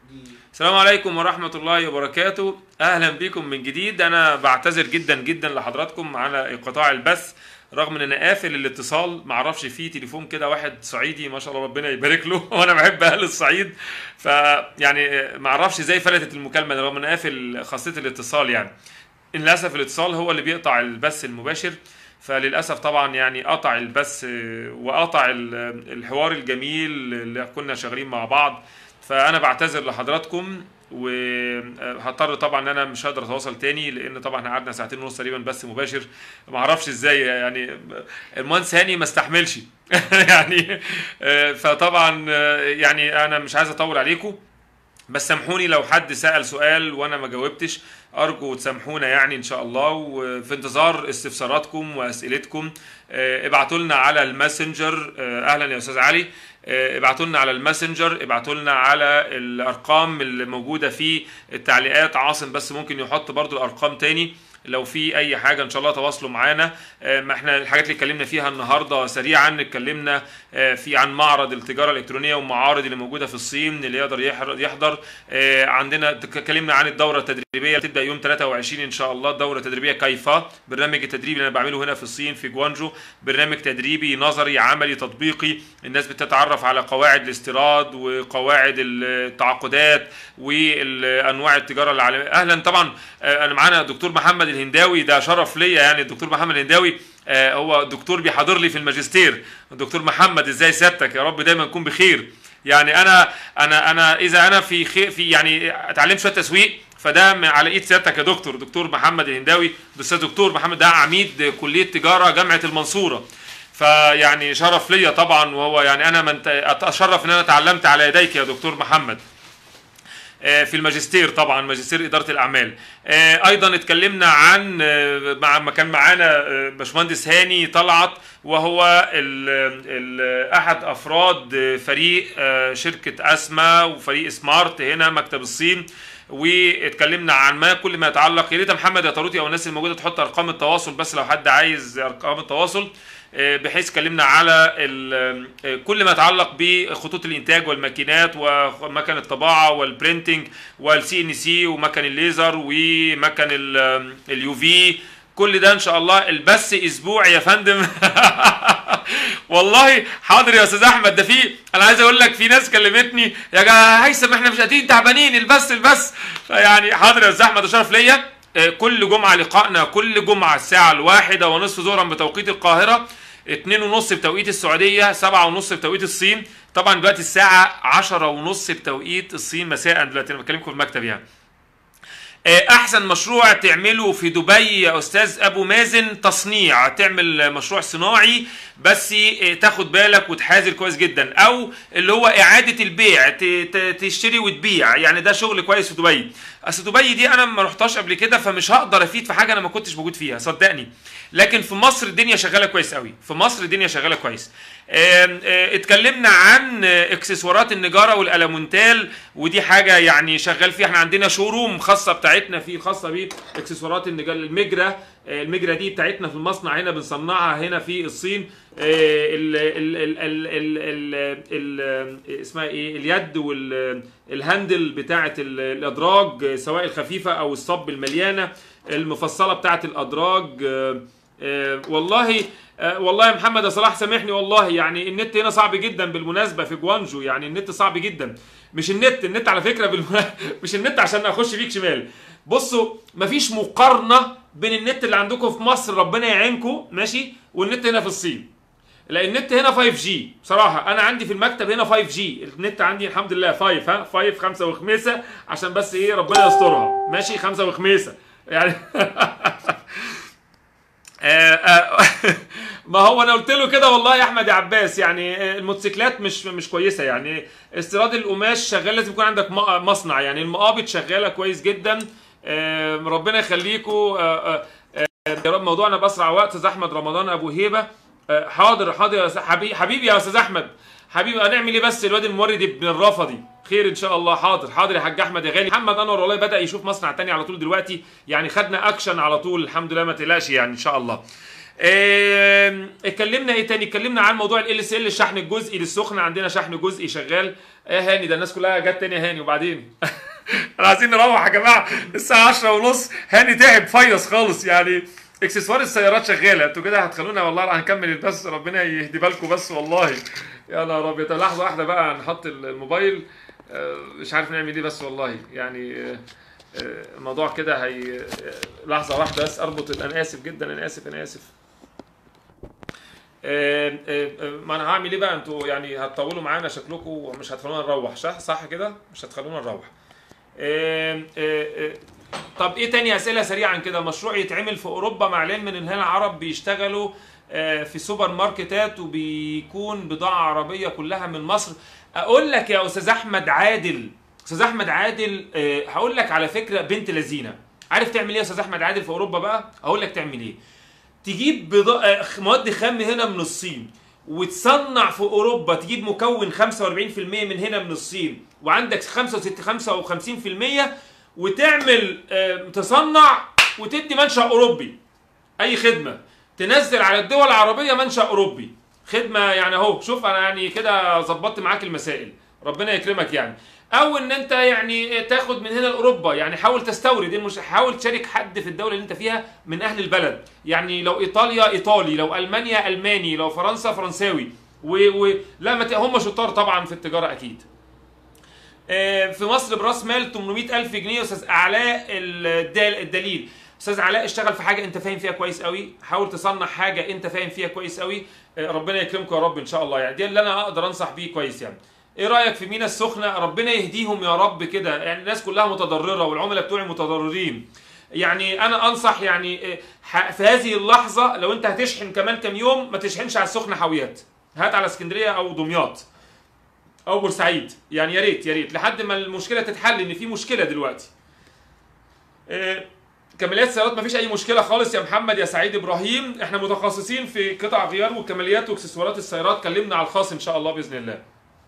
السلام عليكم ورحمة الله وبركاته أهلا بكم من جديد أنا بعتذر جدا جدا لحضراتكم على انقطاع البث رغم ان انا قافل الاتصال معرفش فيه تليفون كده واحد صعيدي ما شاء الله ربنا يبارك له وانا بحب اهل الصعيد فيعني معرفش ازاي فلتت المكالمه دي رغم ان انا قافل خاصيه الاتصال يعني للاسف الاتصال هو اللي بيقطع البث المباشر فللاسف طبعا يعني قطع البث آه، وقطع ال- الحوار الجميل اللي كنا شغالين مع بعض فانا بعتذر لحضراتكم وهضطر طبعا ان انا مش هقدر اتواصل تاني لان طبعا احنا قعدنا ساعتين ونص تقريبا بث مباشر ما اعرفش ازاي يعني المهندس هاني ما استحملش يعني آه، فطبعا آه، يعني انا مش عايز اطول عليكم بس سامحوني لو حد سأل سؤال وانا ما جاوبتش ارجو تسامحونا يعني ان شاء الله وفي انتظار استفساراتكم واسئلتكم آه، ابعتوا لنا على الماسنجر آه، اهلا يا استاذ علي آه، ابعتوا لنا على الماسنجر ابعتوا لنا على الارقام اللي موجوده في التعليقات عاصم بس ممكن يحط برضو الارقام تاني لو في اي حاجه ان شاء الله تواصلوا معانا آه، ما احنا الحاجات اللي اتكلمنا فيها النهارده سريعا اتكلمنا آه، في عن معرض التجاره الالكترونيه والمعارض اللي موجوده في الصين اللي يقدر يحر- يحضر آه، عندنا اتكلمنا عن الدوره التدريبيه اللي تبدا يوم 23 ان شاء الله الدوره التدريبيه كيفا برنامج التدريبي اللي انا بعمله هنا في الصين في جوانجو برنامج تدريبي نظري عملي تطبيقي الناس بتتعرف على قواعد الاستيراد وقواعد التعاقدات وانواع التجاره العالميه اهلا طبعا آه، انا معانا دكتور محمد الهنداوي ده شرف ليا يعني الدكتور محمد الهنداوي آه، هو دكتور بيحاضر لي في الماجستير الدكتور محمد ازاي سيادتك يا رب دايما نكون بخير يعني انا انا انا اذا انا في خير في يعني اتعلمت شويه تسويق فده من على ايد سيادتك يا دكتور دكتور محمد الهنداوي الاستاذ دكتور محمد ده عميد كليه تجاره جامعه المنصوره فيعني شرف ليا طبعا وهو يعني انا من اتشرف ان انا اتعلمت على يديك يا دكتور محمد آه، في الماجستير طبعا ماجستير اداره الاعمال آه، ايضا اتكلمنا عن آه، مع ما كان معانا آه، باشمهندس هاني طلعت وهو ال ال احد افراد آه، فريق آه، شركه اسما وفريق سمارت هنا مكتب الصين واتكلمنا عن ما كل ما يتعلق يا ريت يا محمد يا طاروتي او الناس الموجوده تحط ارقام التواصل بس لو حد عايز ارقام التواصل آه، بحيث اتكلمنا على ال- آه، كل ما يتعلق بخطوط الانتاج والماكينات ومكن الطباعه والبرينتنج والسي ان سي ومكن الليزر ومكن اليو في كل ده ان شاء الله البث اسبوع يا فندم والله حاضر يا استاذ احمد ده في انا عايز اقول لك في ناس كلمتني يا جا هيثم احنا مش قادرين تعبانين البث البث فيعني حاضر يا استاذ احمد ده شرف ليا آه، كل جمعه لقائنا كل جمعه الساعه الواحدة ونصف ظهرا بتوقيت القاهره اتنين ونص بتوقيت السعودية سبعة ونص بتوقيت الصين طبعا دلوقتي الساعة عشرة ونص بتوقيت الصين مساء دلوقتي انا بكلمكم في المكتب يعني آه، احسن مشروع تعمله في دبي يا استاذ ابو مازن تصنيع تعمل مشروع صناعي بس آه، تاخد بالك وتحاذر كويس جدا او اللي هو اعاده البيع ت- ت- تشتري وتبيع يعني ده شغل كويس في دبي اصل دبي دي انا ما رحتهاش قبل كده فمش هقدر افيد في حاجه انا ما كنتش موجود فيها صدقني لكن في مصر الدنيا شغاله كويس قوي في مصر الدنيا شغاله كويس آم، آه، اتكلمنا عن آه، اكسسوارات النجاره والالمونتال ودي حاجه يعني شغال فيها احنا عندنا شوروم خاصه بتاعتنا في خاصه باكسسوارات النجار المجرة آه، المجرة دي بتاعتنا في المصنع هنا بنصنعها هنا في الصين آه، ال ال ال ال ال ال ال اسمها ايه اليد والهاندل بتاعه ال- الادراج آه، سواء الخفيفه او الصب المليانه المفصله بتاعه الادراج آه، آه، والله آه، والله يا محمد يا صلاح سامحني والله يعني النت هنا صعب جدا بالمناسبه في جوانجو يعني النت صعب جدا مش النت النت على فكره بالم... مش النت عشان اخش فيك شمال بصوا مفيش مقارنه بين النت اللي عندكم في مصر ربنا يعينكم ماشي والنت هنا في الصين لا النت هنا 5 جي بصراحه انا عندي في المكتب هنا 5 جي النت عندي الحمد لله 5 ها 5 خمسة وخميسه عشان بس ايه ربنا يسترها ماشي خمسة وخميسه يعني آه، آه، ما هو انا قلت له كده والله يا احمد يا عباس يعني آه، الموتوسيكلات مش مش كويسه يعني استيراد القماش شغال لازم يكون عندك م- مصنع يعني المقابض شغاله كويس جدا آه، ربنا يخليكم يا رب موضوعنا باسرع وقت استاذ احمد رمضان ابو هيبه آه، حاضر حاضر يا أستاذ- حبيبي حبيبي يا استاذ احمد حبيبي هنعمل ايه بس الواد المورد ابن الرفضي خير ان شاء الله حاضر حاضر يا حاج احمد يا غالي محمد انور والله بدا يشوف مصنع تاني على طول دلوقتي يعني خدنا اكشن على طول الحمد لله ما تقلقش يعني ان شاء الله آم، اتكلمنا ايه تاني اتكلمنا عن موضوع ال اس ال الشحن الجزئي للسخنه عندنا شحن جزئي شغال يا هاني ده الناس كلها جت تاني يا هاني وبعدين احنا عايزين نروح يا جماعه الساعه 10 ونص هاني تعب فيص خالص يعني اكسسوار السيارات شغاله انتوا كده هتخلونا والله هنكمل بس ربنا يهدي بالكم بس والله يا نهار ابيض طب لحظه واحده بقى نحط الموبايل آه، مش عارف نعمل ايه بس والله يعني آه، آه، الموضوع كده هي آه، لحظه واحده بس اربط انا اسف جدا انا اسف انا اسف آه، آه، آه، ما انا هعمل ايه بقى انتوا يعني هتطولوا معانا شكلكم ومش هتخلونا نروح صح صح كده مش هتخلونا نروح آه، آه، آه، طب ايه تاني اسئله سريعا كده مشروع يتعمل في اوروبا مع العلم ان هنا العرب بيشتغلوا آه، في سوبر ماركتات وبيكون بضاعه عربيه كلها من مصر اقول لك يا استاذ احمد عادل استاذ احمد عادل آه، هقول لك على فكره بنت لذينه عارف تعمل ايه يا استاذ احمد عادل في اوروبا بقى اقول لك تعمل ايه تجيب بضا... آه، مواد خام هنا من الصين وتصنع في اوروبا تجيب مكون 45% من هنا من الصين وعندك 65 55% وتعمل آه، تصنع وتدي منشأ اوروبي اي خدمه تنزل على الدول العربيه منشأ اوروبي خدمه يعني اهو شوف انا يعني كده ظبطت معاك المسائل ربنا يكرمك يعني او ان انت يعني تاخد من هنا لاوروبا يعني حاول تستورد المش... حاول تشارك حد في الدوله اللي انت فيها من اهل البلد يعني لو ايطاليا ايطالي لو المانيا الماني لو فرنسا فرنساوي و... و... لا ما ت... هم شطار طبعا في التجاره اكيد آه، في مصر براس مال 800 ألف جنيه أستاذ علاء الدال الدليل أستاذ علاء اشتغل في حاجة أنت فاهم فيها كويس قوي حاول تصنع حاجة أنت فاهم فيها كويس قوي آه، ربنا يكرمكم يا رب إن شاء الله يعني دي اللي أنا أقدر أنصح بيه كويس يعني ايه رايك في مينا السخنه ربنا يهديهم يا رب كده يعني الناس كلها متضرره والعملاء بتوعي متضررين يعني انا انصح يعني آه، ح- في هذه اللحظه لو انت هتشحن كمان كام يوم ما تشحنش على السخنه حاويات هات على اسكندريه او دمياط او بورسعيد يعني يا ريت يا ريت لحد ما المشكله تتحل ان في مشكله دلوقتي آه، كماليات السيارات مفيش اي مشكله خالص يا محمد يا سعيد ابراهيم احنا متخصصين في قطع غيار وكماليات واكسسوارات السيارات كلمنا على الخاص ان شاء الله باذن الله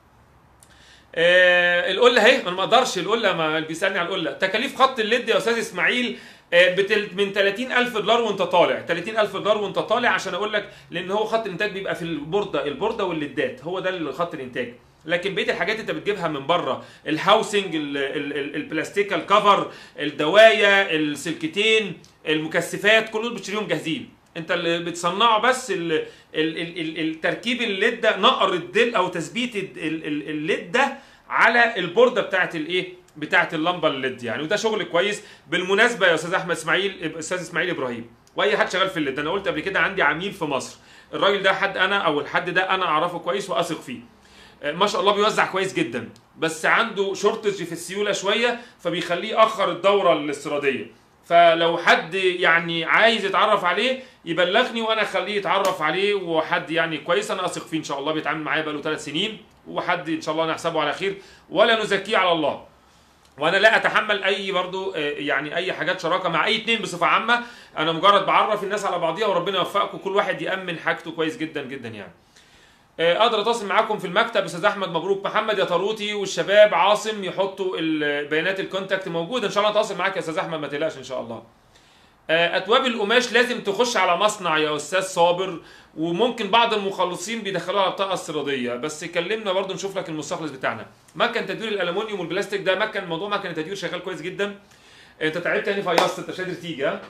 آه القله اهي انا ما اقدرش القله ما اللي بيسالني على القله تكاليف خط الليد يا استاذ اسماعيل آه بتل من 30000 دولار وانت طالع 30000 دولار وانت طالع عشان اقول لك لان هو خط الانتاج بيبقى في البورده البورده والليدات هو ده اللي خط الانتاج لكن بقيه الحاجات انت بتجيبها من بره الهاوسنج ال- ال- ال- البلاستيكا الكفر الدوايه السلكتين المكثفات كل دول بتشتريهم جاهزين انت اللي بتصنعه بس ال ال ال ال التركيب الليد ده نقر الدل او تثبيت ال- ال- ال- الليد ده على البورده بتاعت الايه بتاعت اللمبه الليد يعني وده شغل كويس بالمناسبه يا استاذ احمد اسماعيل استاذ اسماعيل ابراهيم واي حد شغال في الليد انا قلت قبل كده عندي عميل في مصر الراجل ده حد انا او الحد ده انا اعرفه كويس واثق فيه آه، ما شاء الله بيوزع كويس جدا بس عنده شورتج في السيوله شويه فبيخليه ياخر الدوره الاستيراديه فلو حد يعني عايز يتعرف عليه يبلغني وانا اخليه يتعرف عليه وحد يعني كويس انا اثق فيه ان شاء الله بيتعامل معايا بقاله ثلاث سنين وحد ان شاء الله نحسبه على خير ولا نزكيه على الله وانا لا اتحمل اي برضو آه، يعني اي حاجات شراكه مع اي اتنين بصفه عامه انا مجرد بعرف الناس على بعضيها وربنا يوفقكم كل واحد يامن حاجته كويس جدا جدا يعني آه، اقدر اتواصل معاكم في المكتب استاذ احمد مبروك محمد يا طاروتي والشباب عاصم يحطوا البيانات الكونتاكت موجوده ان شاء الله اتواصل معاك يا استاذ احمد ما تقلقش ان شاء الله آه، اتواب القماش لازم تخش على مصنع يا استاذ صابر وممكن بعض المخلصين بيدخلوها على الطاقه السراديه بس كلمنا برضو نشوف لك المستخلص بتاعنا مكن تدوير الالومنيوم والبلاستيك ده مكن موضوع مكن التدوير شغال كويس جدا انت تعبت تاني فيصت انت مش قادر تيجي ها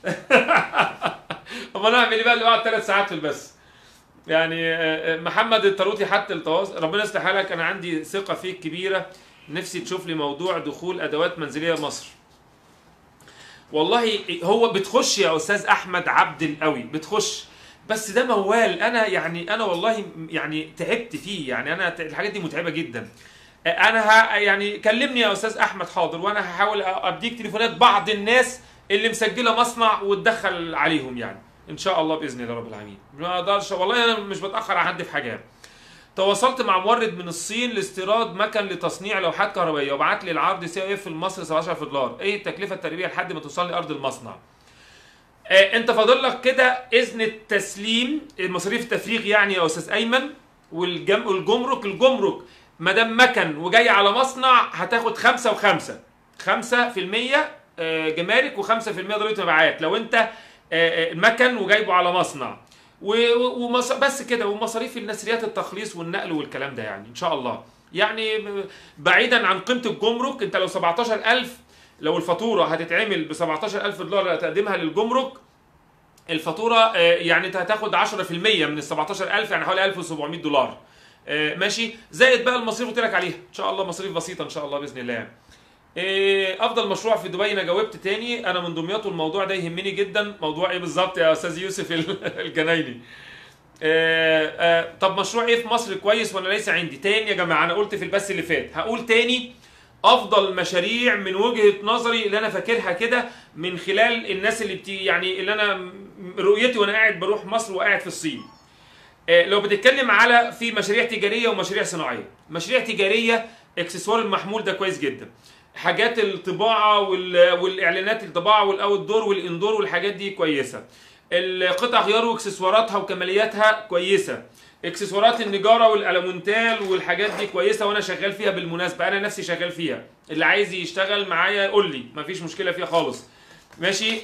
امال انا اعمل ايه بقى اللي قعد ثلاث ساعات في البث يعني آه، آه، محمد الطاروطي حتى التواصل ربنا يصلح حالك انا عندي ثقه فيك كبيره نفسي تشوف لي موضوع دخول ادوات منزليه مصر والله هو بتخش يا استاذ احمد عبد القوي بتخش بس ده موال انا يعني انا والله يعني تعبت فيه يعني انا الحاجات دي متعبه جدا انا ه... يعني كلمني يا استاذ احمد حاضر وانا هحاول اديك تليفونات بعض الناس اللي مسجله مصنع وتدخل عليهم يعني ان شاء الله باذن الله رب العالمين ما اقدرش والله انا مش بتاخر على حد في حاجه تواصلت مع مورد من الصين لاستيراد مكن لتصنيع لوحات كهربائيه وبعت لي العرض سي اف المصري 17 دولار ايه التكلفه التربيه لحد ما توصل لي ارض المصنع آه انت فاضل لك كده اذن التسليم مصاريف التفريغ يعني يا استاذ ايمن والجم... والجمرك الجمرك ما دام مكن وجاي على مصنع هتاخد خمسة وخمسة خمسة في المية آه، جمارك وخمسة في المية ضريبة مبيعات لو انت آه، آه، مكن وجايبه على مصنع و- ومص... بس كده ومصاريف النسريات التخليص والنقل والكلام ده يعني ان شاء الله يعني ب- بعيدا عن قيمه الجمرك انت لو 17000 لو الفاتوره هتتعمل ب 17000 دولار تقدمها للجمرك الفاتوره آه، يعني انت هتاخد 10% من ال 17000 يعني حوالي 1700 دولار آه، ماشي زائد بقى المصاريف قلت لك عليها ان شاء الله مصاريف بسيطه ان شاء الله باذن الله إيه، افضل مشروع في دبي انا جاوبت تاني انا من دمياط والموضوع ده يهمني جدا موضوع ايه بالظبط يا استاذ يوسف ال- الجنايني آه، آه، طب مشروع ايه في مصر كويس ولا ليس عندي تاني يا جماعه انا قلت في البث اللي فات هقول تاني افضل مشاريع من وجهه نظري اللي انا فاكرها كده من خلال الناس اللي بتي يعني اللي انا م- رؤيتي وانا قاعد بروح مصر وقاعد في الصين آه، لو بتتكلم على في مشاريع تجاريه ومشاريع صناعيه مشاريع تجاريه اكسسوار المحمول ده كويس جدا حاجات الطباعه وال- والاعلانات الطباعه والاوت دور والاندور والحاجات دي كويسه القطع غيار واكسسواراتها وكمالياتها كويسه اكسسوارات النجاره والالومنتال والحاجات دي كويسه وانا شغال فيها بالمناسبه انا نفسي شغال فيها اللي عايز يشتغل معايا قول لي مفيش مشكله فيها خالص ماشي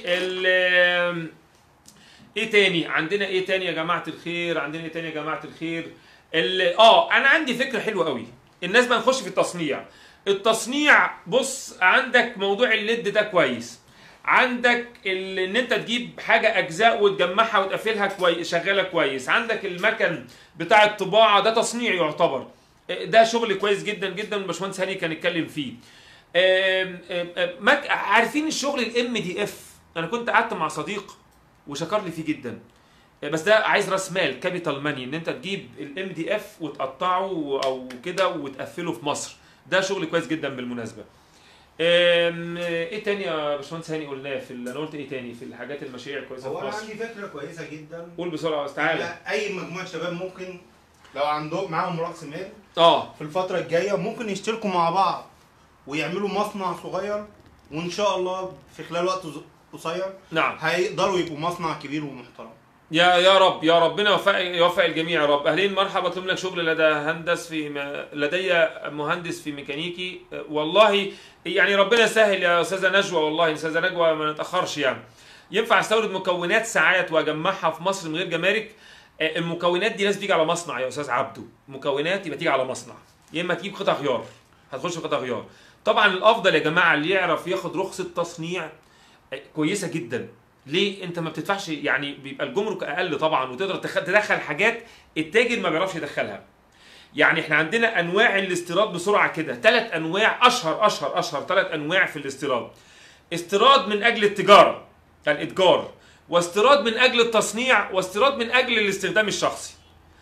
ال ايه تاني عندنا ايه تاني يا جماعه الخير عندنا ايه تاني يا جماعه الخير ال- اه انا عندي فكره حلوه قوي الناس بقى نخش في التصنيع التصنيع بص عندك موضوع الليد ده كويس عندك ال- ان انت تجيب حاجه اجزاء وتجمعها وتقفلها كويس شغاله كويس عندك المكن بتاع الطباعه ده تصنيع يعتبر ده شغل كويس جدا جدا الباشمهندس هاني كان اتكلم فيه آم، آم، آم، مك- عارفين الشغل الام دي اف انا كنت قعدت مع صديق وشكر لي فيه جدا بس ده عايز راس مال كابيتال ماني ان انت تجيب الام دي اف وتقطعه او كده وتقفله في مصر ده شغل كويس جدا بالمناسبه أم، ايه تاني يا باشمهندس هاني قلناه في ال- انا قلت ايه تاني في الحاجات المشاريع الكويسه هو في انا مصر عندي فكره كويسه جدا قول بسرعه بس تعالى اي مجموعه شباب ممكن لو عندهم معاهم راس مال اه في الفتره الجايه ممكن يشتركوا مع بعض ويعملوا مصنع صغير وان شاء الله في خلال وقت ز- قصير نعم هيقدروا يبقوا مصنع كبير ومحترم يا يا رب يا ربنا يوفق يوفق الجميع يا رب اهلين مرحبا اطلب لك شغل لدى هندس في م... لدي مهندس في ميكانيكي أه، والله يعني ربنا يسهل يا استاذه نجوى والله استاذه نجوى ما نتاخرش يعني ينفع استورد مكونات ساعات واجمعها في مصر من غير جمارك أه، المكونات دي لازم تيجي على مصنع يا استاذ عبده مكونات يبقى تيجي على مصنع يا اما تجيب قطع غيار هتخش في قطع غيار طبعا الافضل يا جماعه اللي يعرف ياخد رخصه تصنيع أه، كويسه جدا ليه انت ما بتدفعش يعني بيبقى الجمرك اقل طبعا وتقدر تخ- تدخل حاجات التاجر ما بيعرفش يدخلها يعني احنا عندنا انواع الاستيراد بسرعه كده ثلاث انواع اشهر اشهر اشهر ثلاث انواع في الاستيراد استيراد من اجل التجاره الاتجار واستيراد من اجل التصنيع واستيراد من اجل الاستخدام الشخصي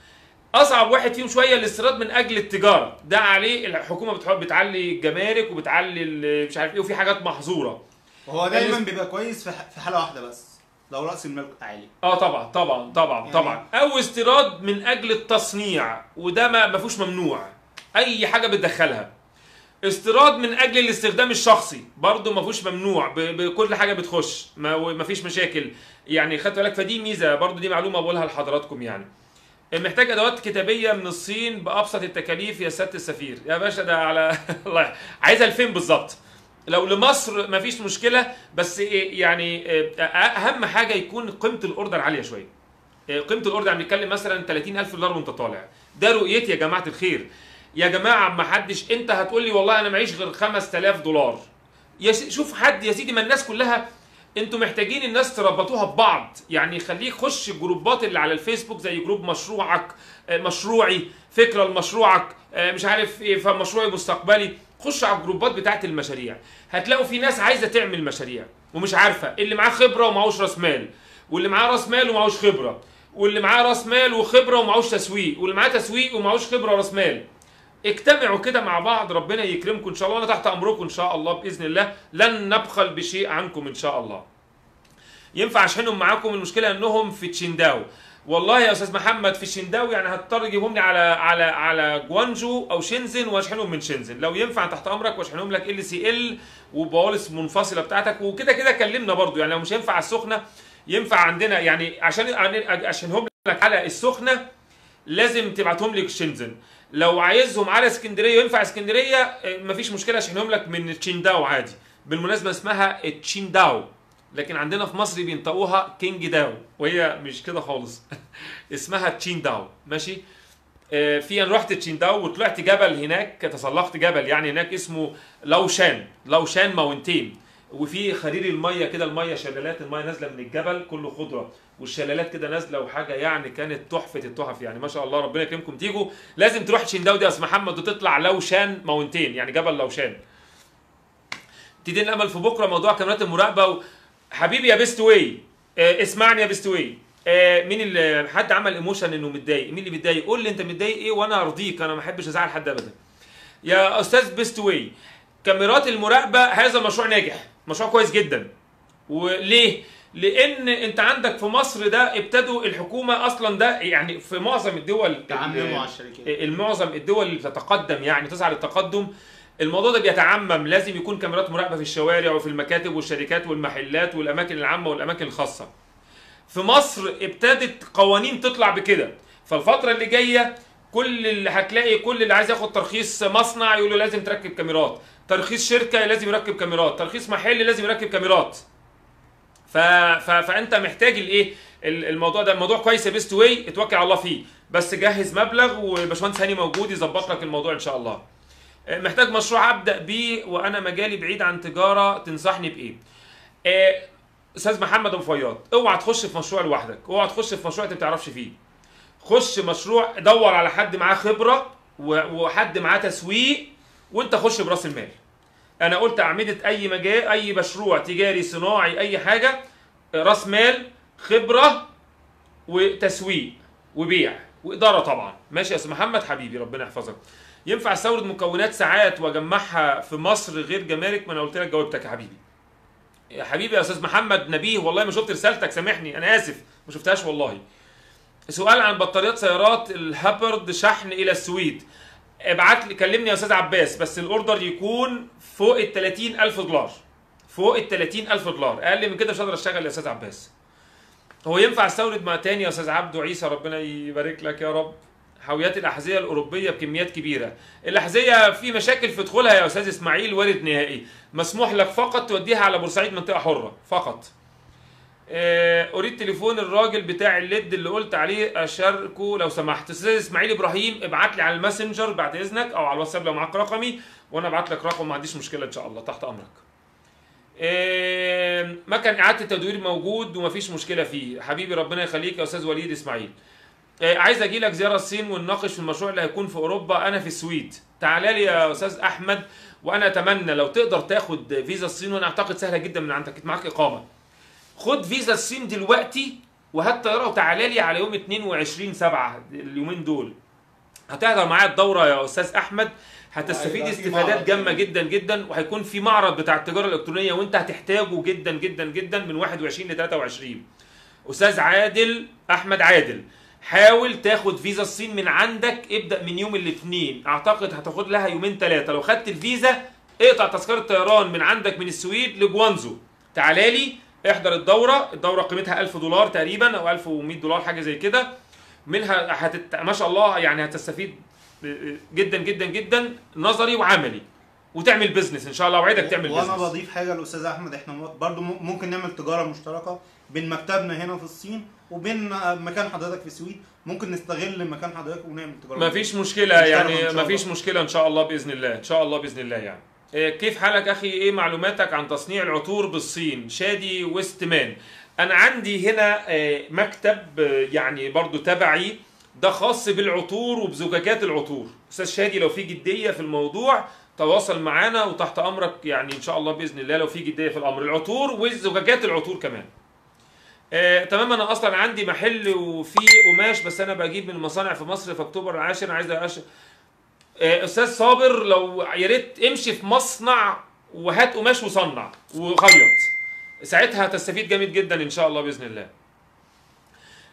اصعب واحد فيهم شويه الاستيراد من اجل التجاره ده عليه الحكومه بتحب بتعلي الجمارك وبتعلي ال- مش عارف ايه وفي حاجات محظوره وهو دايما بيبقى كويس في ح- في حاله واحده بس لو راس المال عالي اه طبعا طبعا طبعا يعني- طبعا او استيراد من اجل التصنيع وده ما ما فيهوش ممنوع اي حاجه بتدخلها استيراد من اجل الاستخدام الشخصي برضه ما فيهوش ممنوع ب- بكل حاجه بتخش ما ما فيش مشاكل يعني خدت بالك فدي ميزه برضه دي معلومه بقولها لحضراتكم يعني محتاج ادوات كتابيه من الصين بابسط التكاليف يا سياده السفير يا باشا ده على الله عايزها الفين بالظبط لو لمصر مفيش مشكله بس إيه يعني إيه اهم حاجه يكون قيمه الاوردر عاليه شويه إيه قيمه الاوردر بنتكلم مثلا 30000 دولار وانت طالع ده رؤيتي يا جماعه الخير يا جماعه ما حدش انت هتقول لي والله انا معيش غير 5000 دولار يا س- شوف حد يا سيدي ما الناس كلها انتوا محتاجين الناس تربطوها ببعض يعني خليك خش الجروبات اللي على الفيسبوك زي جروب مشروعك آه، مشروعي فكره لمشروعك آه، مش عارف ايه فمشروعي مستقبلي خش على الجروبات بتاعت المشاريع هتلاقوا في ناس عايزه تعمل مشاريع ومش عارفه اللي معاه خبره ومعهوش راس مال واللي معاه راس مال ومعهوش خبره واللي معاه راس مال وخبره ومعهوش تسويق واللي معاه تسويق ومعهوش خبره وراس مال اجتمعوا كده مع بعض ربنا يكرمكم ان شاء الله انا تحت امركم ان شاء الله باذن الله لن نبخل بشيء عنكم ان شاء الله ينفع اشحنهم معاكم المشكله انهم في تشينداو والله يا استاذ محمد في الشنداو يعني هتضطر تجيبهم لي على على على جوانجو او شنزن واشحنهم من شنزن لو ينفع تحت امرك واشحنهم لك ال سي ال وبوالص منفصله بتاعتك وكده كده كلمنا برضو يعني لو مش ينفع على السخنه ينفع عندنا يعني عشان اشحنهم لك على السخنه لازم تبعتهم لي شنزن لو عايزهم على اسكندريه ينفع اسكندريه اه، مفيش مشكله اشحنهم لك من تشينداو عادي بالمناسبه اسمها تشينداو لكن عندنا في مصر بينطقوها كينج داو وهي مش كده خالص اسمها تشين داو ماشي آه، في انا رحت تشين داو وطلعت جبل هناك تسلقت جبل يعني هناك اسمه لوشان لوشان ماونتين وفي خرير الميه كده الميه شلالات الميه نازله من الجبل كله خضره والشلالات كده نازله وحاجه يعني كانت تحفه التحف يعني ما شاء الله ربنا يكرمكم تيجوا لازم تروح تشين داو دي يا استاذ محمد وتطلع لوشان ماونتين يعني جبل لوشان تدين الامل في بكره موضوع كاميرات المراقبه و... حبيبي يا بيست واي آه اسمعني يا بيست واي آه مين اللي حد عمل ايموشن انه متضايق مين اللي متضايق قول لي انت متضايق ايه وانا ارضيك انا ما احبش ازعل حد ابدا يا استاذ بيست واي كاميرات المراقبه هذا مشروع ناجح مشروع كويس جدا وليه لان انت عندك في مصر ده ابتدوا الحكومه اصلا ده يعني في معظم الدول تعمموا على الشركات المعظم الدول اللي بتتقدم يعني تسعى للتقدم الموضوع ده بيتعمم لازم يكون كاميرات مراقبه في الشوارع وفي المكاتب والشركات والمحلات والاماكن العامه والاماكن الخاصه في مصر ابتدت قوانين تطلع بكده فالفتره اللي جايه كل اللي هتلاقي كل اللي عايز ياخد ترخيص مصنع يقول له لازم تركب كاميرات ترخيص شركه لازم يركب كاميرات ترخيص محل لازم يركب كاميرات ف... ف... فانت محتاج الايه ال- الموضوع ده الموضوع كويس يا بيست واي اتوكل على الله فيه بس جهز مبلغ والباشمهندس هاني موجود يظبط لك الموضوع ان شاء الله محتاج مشروع ابدا بيه وانا مجالي بعيد عن تجاره تنصحني بايه آه، استاذ محمد ابو فياض اوعى تخش في مشروع لوحدك اوعى تخش في مشروع انت ما بتعرفش فيه خش مشروع دور على حد معاه خبره و- وحد معاه تسويق وانت خش براس المال انا قلت اعمده اي مجال اي مشروع تجاري صناعي اي حاجه راس مال خبره وتسويق وبيع واداره طبعا ماشي يا استاذ محمد حبيبي ربنا يحفظك ينفع استورد مكونات ساعات واجمعها في مصر غير جمارك ما انا قلت لك جاوبتك يا حبيبي يا حبيبي يا استاذ محمد نبيه والله ما شفت رسالتك سامحني انا اسف ما شفتهاش والله سؤال عن بطاريات سيارات الهابرد شحن الى السويد ابعت لي كلمني يا استاذ عباس بس الاوردر يكون فوق ال 30000 دولار فوق ال 30000 دولار اقل من كده مش هقدر اشتغل يا استاذ عباس هو ينفع استورد مع تاني يا استاذ عبدو عيسى ربنا يبارك لك يا رب حاويات الاحذيه الاوروبيه بكميات كبيره الاحذيه في مشاكل في دخولها يا استاذ اسماعيل وارد نهائي مسموح لك فقط توديها على بورسعيد منطقه حره فقط آه، اريد تليفون الراجل بتاع الليد اللي قلت عليه اشاركه لو سمحت استاذ اسماعيل ابراهيم ابعت لي على الماسنجر بعد اذنك او على الواتساب لو معاك رقمي وانا ابعت لك رقم ما عنديش مشكله ان شاء الله تحت امرك آه، مكان اعاده التدوير موجود ومفيش مشكله فيه حبيبي ربنا يخليك يا استاذ وليد اسماعيل آه، عايز اجي لك زياره الصين ونناقش في المشروع اللي هيكون في اوروبا انا في السويد تعالى لي يا استاذ احمد وانا اتمنى لو تقدر تاخد فيزا الصين وانا اعتقد سهله جدا من عندك معاك اقامه خد فيزا الصين دلوقتي وهات طياره وتعالى لي على يوم 22 7 اليومين دول هتحضر معايا الدوره يا استاذ احمد هتستفيد وهيبقى في استفادات معرض جامه كمان. جدا جدا وهيكون في معرض بتاع التجاره الالكترونيه وانت هتحتاجه جدا جدا جدا من 21 ل 23 استاذ عادل احمد عادل حاول تاخد فيزا الصين من عندك ابدا من يوم الاثنين اعتقد هتاخد لها يومين ثلاثه لو خدت الفيزا اقطع تذكره طيران من عندك من السويد لجوانزو تعالى لي احضر الدوره الدوره قيمتها 1000 دولار تقريبا او 1100 دولار حاجه زي كده منها هتت... ما شاء الله يعني هتستفيد جدا جدا جدا نظري وعملي وتعمل بيزنس ان شاء الله اوعدك تعمل وانا بيزنس بضيف حاجه للاستاذ احمد احنا برضو م- ممكن نعمل تجاره مشتركه بين مكتبنا هنا في الصين وبين مكان حضرتك في السويد ممكن نستغل مكان حضرتك ونعمل تجاره ما فيش مشكله نشتغل إن يعني شاء ما فيش الله. مشكله ان شاء الله باذن الله ان شاء الله باذن الله يعني إيه، كيف حالك اخي ايه معلوماتك عن تصنيع العطور بالصين شادي ويست مان انا عندي هنا آه، مكتب آه، يعني برضو تبعي ده خاص بالعطور وبزجاجات العطور استاذ شادي لو في جديه في الموضوع تواصل معانا وتحت امرك يعني ان شاء الله باذن الله لو في جديه في الامر العطور وزجاجات العطور كمان آه، تمام انا اصلا عندي محل وفي قماش بس انا بجيب من المصانع في مصر في اكتوبر العاشر عايز أش... آه، استاذ صابر لو يا ريت امشي في مصنع وهات قماش وصنع وخيط ساعتها هتستفيد جامد جدا ان شاء الله باذن الله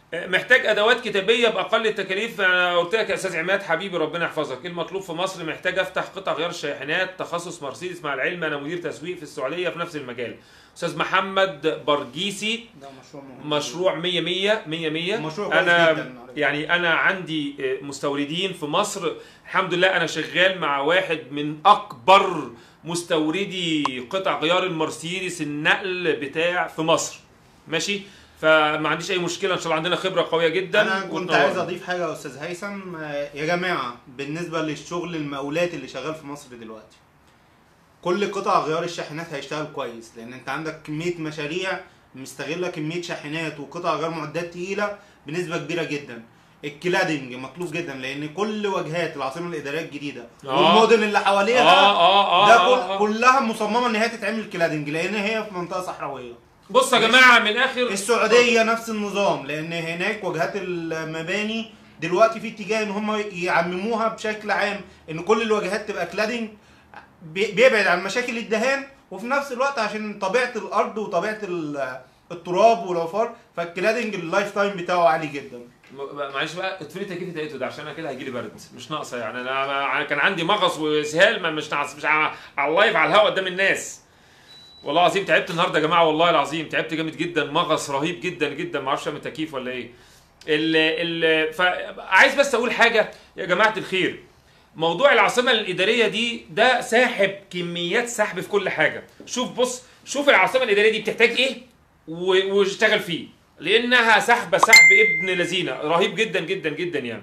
محتاج ادوات كتابيه باقل التكاليف انا قلت لك يا استاذ عماد حبيبي ربنا يحفظك ايه المطلوب في مصر محتاج افتح قطع غيار شاحنات تخصص مرسيدس مع العلم انا مدير تسويق في السعوديه في نفس المجال استاذ محمد برجيسي ده مشروع مهم. مشروع 100 100 100 100 مشروع كويس انا جداً. يعني انا عندي مستوردين في مصر الحمد لله انا شغال مع واحد من اكبر مستوردي قطع غيار المرسيدس النقل بتاع في مصر ماشي فما عنديش اي مشكله ان شاء الله عندنا خبره قويه جدا انا كنت وتنورنا. عايز اضيف حاجه يا استاذ هيثم آه، يا جماعه بالنسبه للشغل المقاولات اللي شغال في مصر دلوقتي كل قطع غيار الشاحنات هيشتغل كويس لان انت عندك كميه مشاريع مستغله كميه شاحنات وقطع غيار معدات تقيله بنسبه كبيره جدا الكلادنج مطلوب جدا لان كل واجهات العاصمه الاداريه الجديده آه. والمدن اللي حواليها اه اه اه, ده آه, كل آه. كلها مصممه ان هي تتعمل كلادنج لان هي في منطقه صحراويه بصوا يا جماعه من الاخر السعوديه نفس النظام لان هناك واجهات المباني دلوقتي في اتجاه ان هم يعمموها بشكل عام ان كل الواجهات تبقى كلادنج بي- بيبعد عن مشاكل الدهان وفي نفس الوقت عشان طبيعه الارض وطبيعه ال- التراب والعفار فالكلادنج اللايف تايم بتاعه عالي جدا م- معلش بقى اطفي تكييف لقيته ده عشان انا كده هيجي لي برد مش ناقصه يعني انا أنا كان عندي مغص واسهال ما مش ناقص مش ع- على اللايف على الهواء قدام الناس والله العظيم تعبت النهارده يا جماعه والله العظيم تعبت جامد جدا مغص رهيب جدا جدا ما اعرفش اعمل تكييف ولا ايه ال ال فعايز بس اقول حاجه يا جماعه الخير موضوع العاصمه الاداريه دي ده ساحب كميات سحب في كل حاجه شوف بص شوف العاصمه الاداريه دي بتحتاج ايه و- واشتغل فيه لانها سحبه سحب ابن لذينه رهيب جدا جدا جدا يعني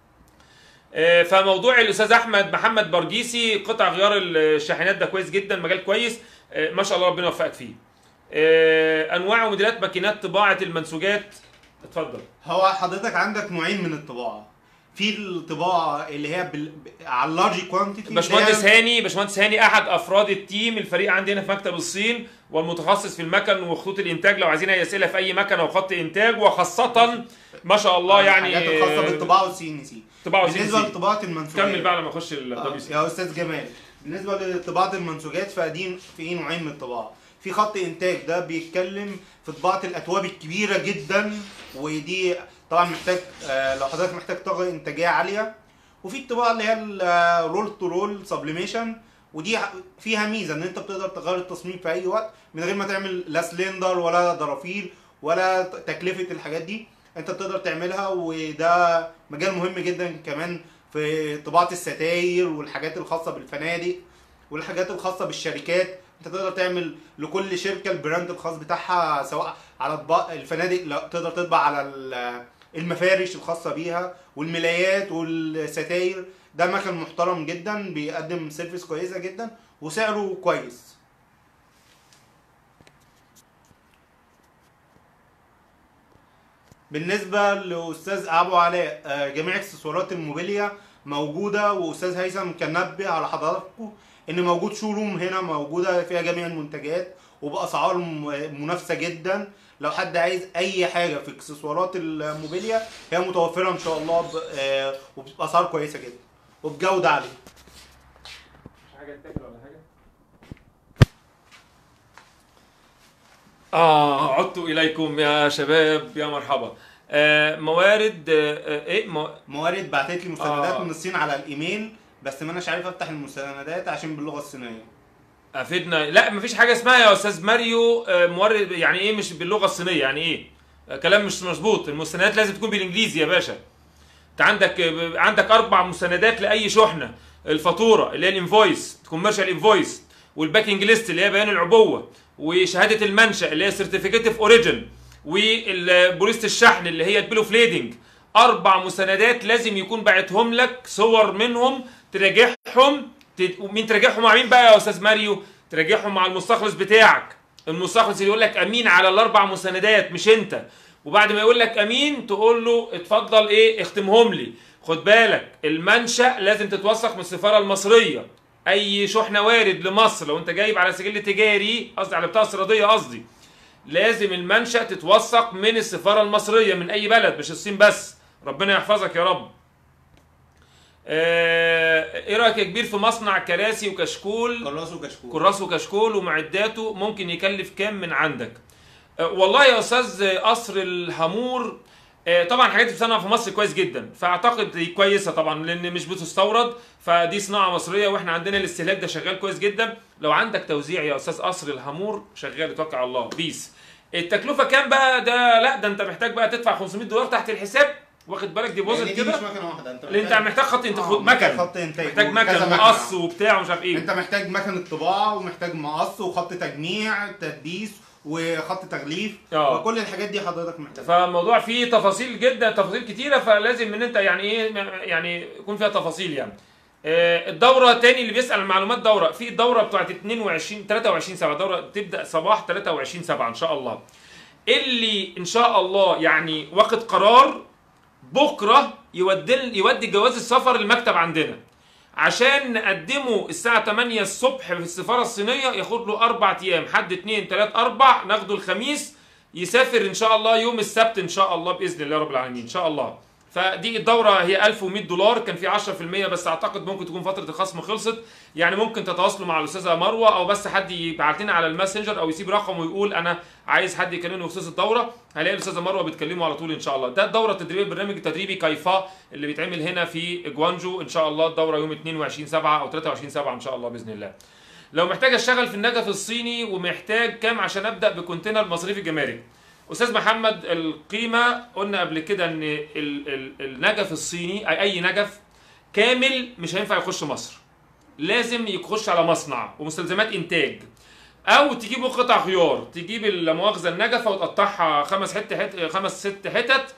آه، فموضوع الاستاذ احمد محمد برجيسي قطع غيار الشاحنات ده كويس جدا مجال كويس آه، ما شاء الله ربنا يوفقك فيه آه، انواع وموديلات ماكينات طباعه المنسوجات اتفضل هو حضرتك عندك نوعين من الطباعه في الطباعه اللي هي بال... على اللارج كوانتيتي باشمهندس هاني باشمهندس هاني احد افراد التيم الفريق عندي هنا في مكتب الصين والمتخصص في المكن وخطوط الانتاج لو عايزين اي اسئله في اي مكنه وخط انتاج وخاصه ما شاء الله يعني الحاجات الخاصه بالطباعه والسي ان سي طباعه بالنسبه وسي لطباعه المنسوجات كمل بقى لما اخش ال آه، WC. يا استاذ جمال بالنسبه لطباعه المنسوجات فدي في نوعين من الطباعه في خط انتاج ده بيتكلم في طباعه الاكواب الكبيره جدا ودي طبعا محتاج آه، لو حضرتك محتاج طاقه انتاجيه عاليه وفي الطباعه اللي هي الرول تو رول سبليميشن ودي ح- فيها ميزه ان انت بتقدر تغير التصميم في اي وقت من غير ما تعمل لا سلندر ولا ضرافيل ولا ت- تكلفه الحاجات دي انت بتقدر تعملها وده مجال مهم جدا كمان في طباعه الستاير والحاجات الخاصه بالفنادق والحاجات الخاصه بالشركات انت تقدر تعمل لكل شركه البراند الخاص بتاعها سواء على اطباق الفنادق لا تقدر تطبع على ال- المفارش الخاصه بيها والملايات والستاير ده مكان محترم جدا بيقدم سيرفيس كويسه جدا وسعره كويس بالنسبه لاستاذ ابو علاء آه، جميع اكسسوارات الموبيليا موجوده واستاذ هيثم كان نبه على حضراتكم ان موجود شوروم هنا موجوده فيها جميع المنتجات وباسعار م- منافسه جدا لو حد عايز اي حاجه في اكسسوارات الموبيليا هي متوفره ان شاء الله ب- آه، وباسعار كويسه جدا وبجوده عاليه مش حاجه تاكل ولا حاجه اه عدت اليكم يا شباب يا مرحبا آه موارد آه آه، ايه مو... موارد بعتت لي مستندات آه. من الصين على الايميل بس ما اناش عارف افتح المستندات عشان باللغه الصينيه افيدنا لا مفيش حاجه اسمها يا استاذ ماريو آه، مورد يعني ايه مش باللغه الصينيه يعني ايه آه، كلام مش مظبوط المستندات لازم تكون بالانجليزي يا باشا انت عندك آه، عندك اربع مستندات لاي شحنه الفاتوره اللي هي الانفويس كوميرشال انفويس والباكينج ليست اللي هي بيان العبوه وشهاده المنشا اللي هي سيرتيفيكيت اوف اوريجن والبوليست الشحن اللي هي البيل اوف ليدنج اربع مستندات لازم يكون باعتهم لك صور منهم تراجعهم تد... ومين تراجعهم مع مين بقى يا استاذ ماريو تراجعهم مع المستخلص بتاعك المستخلص اللي يقول لك امين على الاربع مستندات مش انت وبعد ما يقول لك امين تقول له اتفضل ايه اختمهم لي خد بالك المنشا لازم تتوثق من السفاره المصريه اي شحنه وارد لمصر لو انت جايب على سجل تجاري قصدي على بطاقه استيراديه قصدي لازم المنشا تتوثق من السفاره المصريه من اي بلد مش الصين بس ربنا يحفظك يا رب آه، ايه رايك يا كبير في مصنع كراسي وكشكول كراس وكشكول كراس وكشكول ومعداته ممكن يكلف كام من عندك آه، والله يا استاذ قصر الهامور آه، طبعا الحاجات دي بتصنع في مصر كويس جدا فاعتقد دي كويسه طبعا لان مش بتستورد فدي صناعه مصريه واحنا عندنا الاستهلاك ده شغال كويس جدا لو عندك توزيع يا استاذ قصر الهامور شغال توكل على الله بيس التكلفه كام بقى ده لا ده انت محتاج بقى تدفع 500 دولار تحت الحساب واخد بالك يعني ديبوزيت دي كده مش مكنه واحده انت لان انت محتاج خط انت آه، مكن محتاج خط انتاج محتاج وكذا مكن مكنة. مقص وبتاع ومش عارف ايه انت محتاج مكنه طباعه ومحتاج مقص وخط تجميع تدبيس وخط تغليف اه. وكل الحاجات دي حضرتك محتاجها فالموضوع فيه تفاصيل جدا تفاصيل كتيره فلازم ان انت يعني ايه يعني يكون فيها تفاصيل يعني آه، الدوره تاني اللي بيسال المعلومات دوره في الدوره بتاعت 22 23 7 دوره تبدا صباح 23 7 ان شاء الله اللي ان شاء الله يعني واخد قرار بكره يودي يودي جواز السفر المكتب عندنا عشان نقدمه الساعة 8 الصبح في السفارة الصينية ياخد له أربع أيام حد اتنين تلات أربع ناخده الخميس يسافر إن شاء الله يوم السبت إن شاء الله بإذن الله رب العالمين إن شاء الله فدي الدورة هي 1100 دولار كان في 10% بس أعتقد ممكن تكون فترة الخصم خلصت يعني ممكن تتواصلوا مع الأستاذة مروة أو بس حد يبعت لنا على الماسنجر أو يسيب رقم ويقول أنا عايز حد يكلمني بخصوص الدورة هلاقي الأستاذة مروة بتكلمه على طول إن شاء الله ده الدورة التدريبية البرنامج التدريبي كايفا اللي بيتعمل هنا في جوانجو إن شاء الله الدورة يوم 22 7 أو 23 7 إن شاء الله بإذن الله لو محتاج اشتغل في النجف الصيني ومحتاج كام عشان ابدا بكونتينر مصرفي جمارك استاذ محمد القيمه قلنا قبل كده ان ال- ال- النجف الصيني اي اي نجف كامل مش هينفع يخش مصر لازم يخش على مصنع ومستلزمات انتاج او تجيبوا قطع خيار تجيب لا مؤاخذه النجفه وتقطعها خمس حت حت خمس ست حتت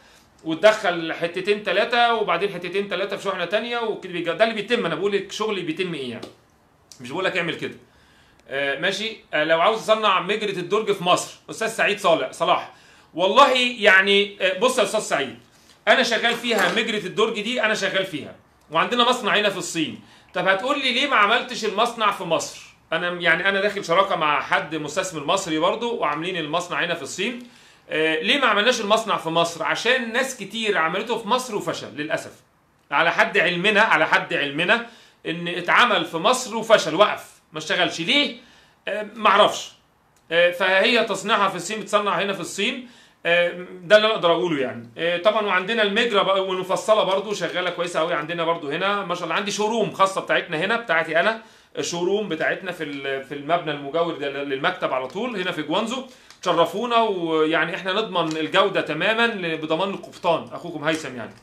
وتدخل حتتين ثلاثه وبعدين حتتين ثلاثه في شحنه تانية وكده بيجي- ده اللي بيتم انا بقول لك شغلي بيتم ايه يعني مش بقول لك اعمل كده آه، ماشي آه، لو عاوز تصنع مجرة الدرج في مصر استاذ سعيد صالح صلاح والله يعني آه، بص يا استاذ سعيد انا شغال فيها مجرة الدرج دي انا شغال فيها وعندنا مصنع هنا في الصين طب هتقول لي ليه ما عملتش المصنع في مصر انا يعني انا داخل شراكه مع حد مستثمر مصري برضو وعاملين المصنع هنا في الصين آه، ليه ما عملناش المصنع في مصر عشان ناس كتير عملته في مصر وفشل للاسف على حد علمنا على حد علمنا ان اتعمل في مصر وفشل وقف ما اشتغلش ليه آه، معرفش آه، فهي تصنيعها في الصين بتصنع هنا في الصين آه، ده اللي أنا اقدر اقوله يعني آه، طبعا وعندنا المجرى بقى والمفصله برضو شغاله كويسه قوي عندنا برضو هنا ما شاء الله عندي شوروم خاصه بتاعتنا هنا بتاعتي انا شوروم بتاعتنا في ال- في المبنى المجاور ده للمكتب على طول هنا في جوانزو تشرفونا ويعني احنا نضمن الجوده تماما بضمان القبطان اخوكم هيثم يعني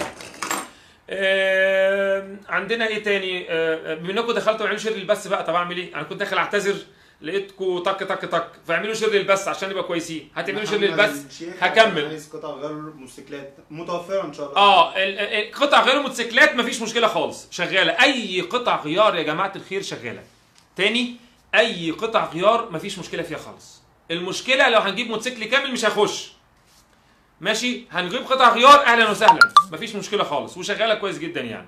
آه، عندنا ايه تاني آه، بما انكم دخلتوا اعملوا شير للبث بقى طب اعمل ايه انا كنت داخل اعتذر لقيتكم طك طك طك فاعملوا شير للبث عشان نبقى كويسين هتعملوا شير محمد للبث الشيخ هكمل. عايز قطع غير موتوسيكلات متوفره ان شاء الله اه ال- ال- قطع غير الموتوسيكلات مفيش مشكله خالص شغاله اي قطع غيار يا جماعه الخير شغاله تاني اي قطع غيار مفيش مشكله فيها خالص المشكله لو هنجيب موتوسيكل كامل مش هخش ماشي هنجيب قطع غيار اهلا وسهلا مفيش مشكله خالص وشغاله كويس جدا يعني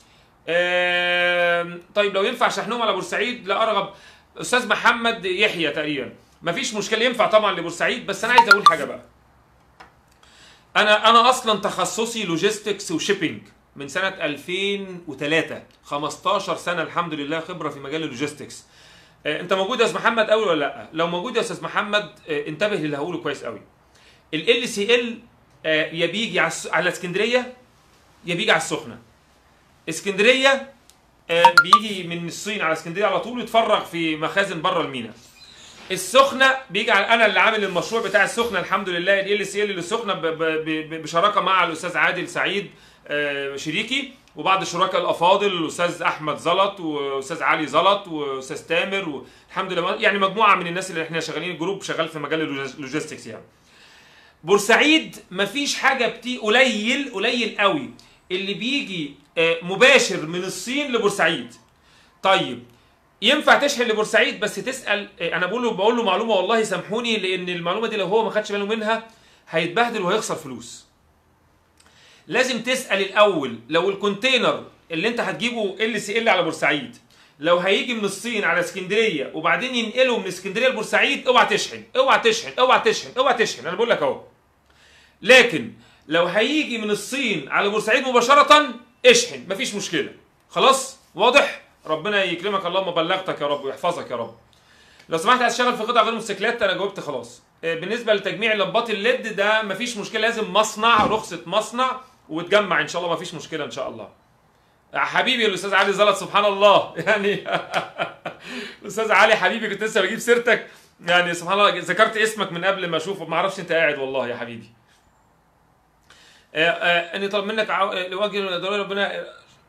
آم، طيب لو ينفع شحنهم على بورسعيد لا ارغب استاذ محمد يحيى تقريبا مفيش مشكله ينفع طبعا لبورسعيد بس انا عايز اقول حاجه بقى انا انا اصلا تخصصي لوجيستكس وشيبينج من سنه 2003 15 سنه الحمد لله خبره في مجال اللوجيستكس آه، انت موجود يا استاذ محمد قوي ولا لا لو موجود يا استاذ محمد آه، انتبه للي هقوله كويس قوي ال سي ال يا بيجي على الس- على اسكندريه يا بيجي على السخنه اسكندريه آه، بيجي من الصين على اسكندريه على طول يتفرغ في مخازن بره المينا السخنه بيجي على انا اللي عامل المشروع بتاع السخنه الحمد لله ال سي ال للسخنه ب- ب- ب- بشراكه مع الاستاذ عادل سعيد آه، شريكي وبعض الشركاء الافاضل الاستاذ احمد زلط واستاذ علي زلط واستاذ تامر والحمد لله يعني مجموعه من الناس اللي احنا شغالين جروب شغال في مجال اللوجيس- اللوجيستكس يعني بورسعيد مفيش حاجه بتي قليل قليل قوي اللي بيجي آه، مباشر من الصين لبورسعيد طيب ينفع تشحن لبورسعيد بس تسال آه، انا بقول له بقول له معلومه والله سامحوني لان المعلومه دي لو هو ما خدش باله منها هيتبهدل وهيخسر فلوس لازم تسال الاول لو الكونتينر اللي انت هتجيبه ال سي ال على بورسعيد لو هيجي من الصين على اسكندريه وبعدين ينقله من اسكندريه لبورسعيد اوعى تشحن اوعى تشحن اوعى تشحن اوعى تشحن انا بقول لك اهو لكن لو هيجي من الصين على بورسعيد مباشره اشحن مفيش مشكله خلاص واضح ربنا يكرمك اللهم بلغتك يا رب ويحفظك يا رب لو سمحت عايز اشتغل في قطع غير موتوسيكلات انا جاوبت خلاص آه، بالنسبه لتجميع لمبات الليد ده مفيش مشكله لازم مصنع رخصه مصنع وتجمع ان شاء الله مفيش مشكله ان شاء الله يا حبيبي الاستاذ علي زلط سبحان الله يعني الاستاذ علي حبيبي كنت لسه بجيب سيرتك يعني سبحان الله ذكرت اسمك من قبل ما اشوفه ما اعرفش انت قاعد والله يا حبيبي آه، آه، اني طلب منك عو... آه، لوجه ضروري ربنا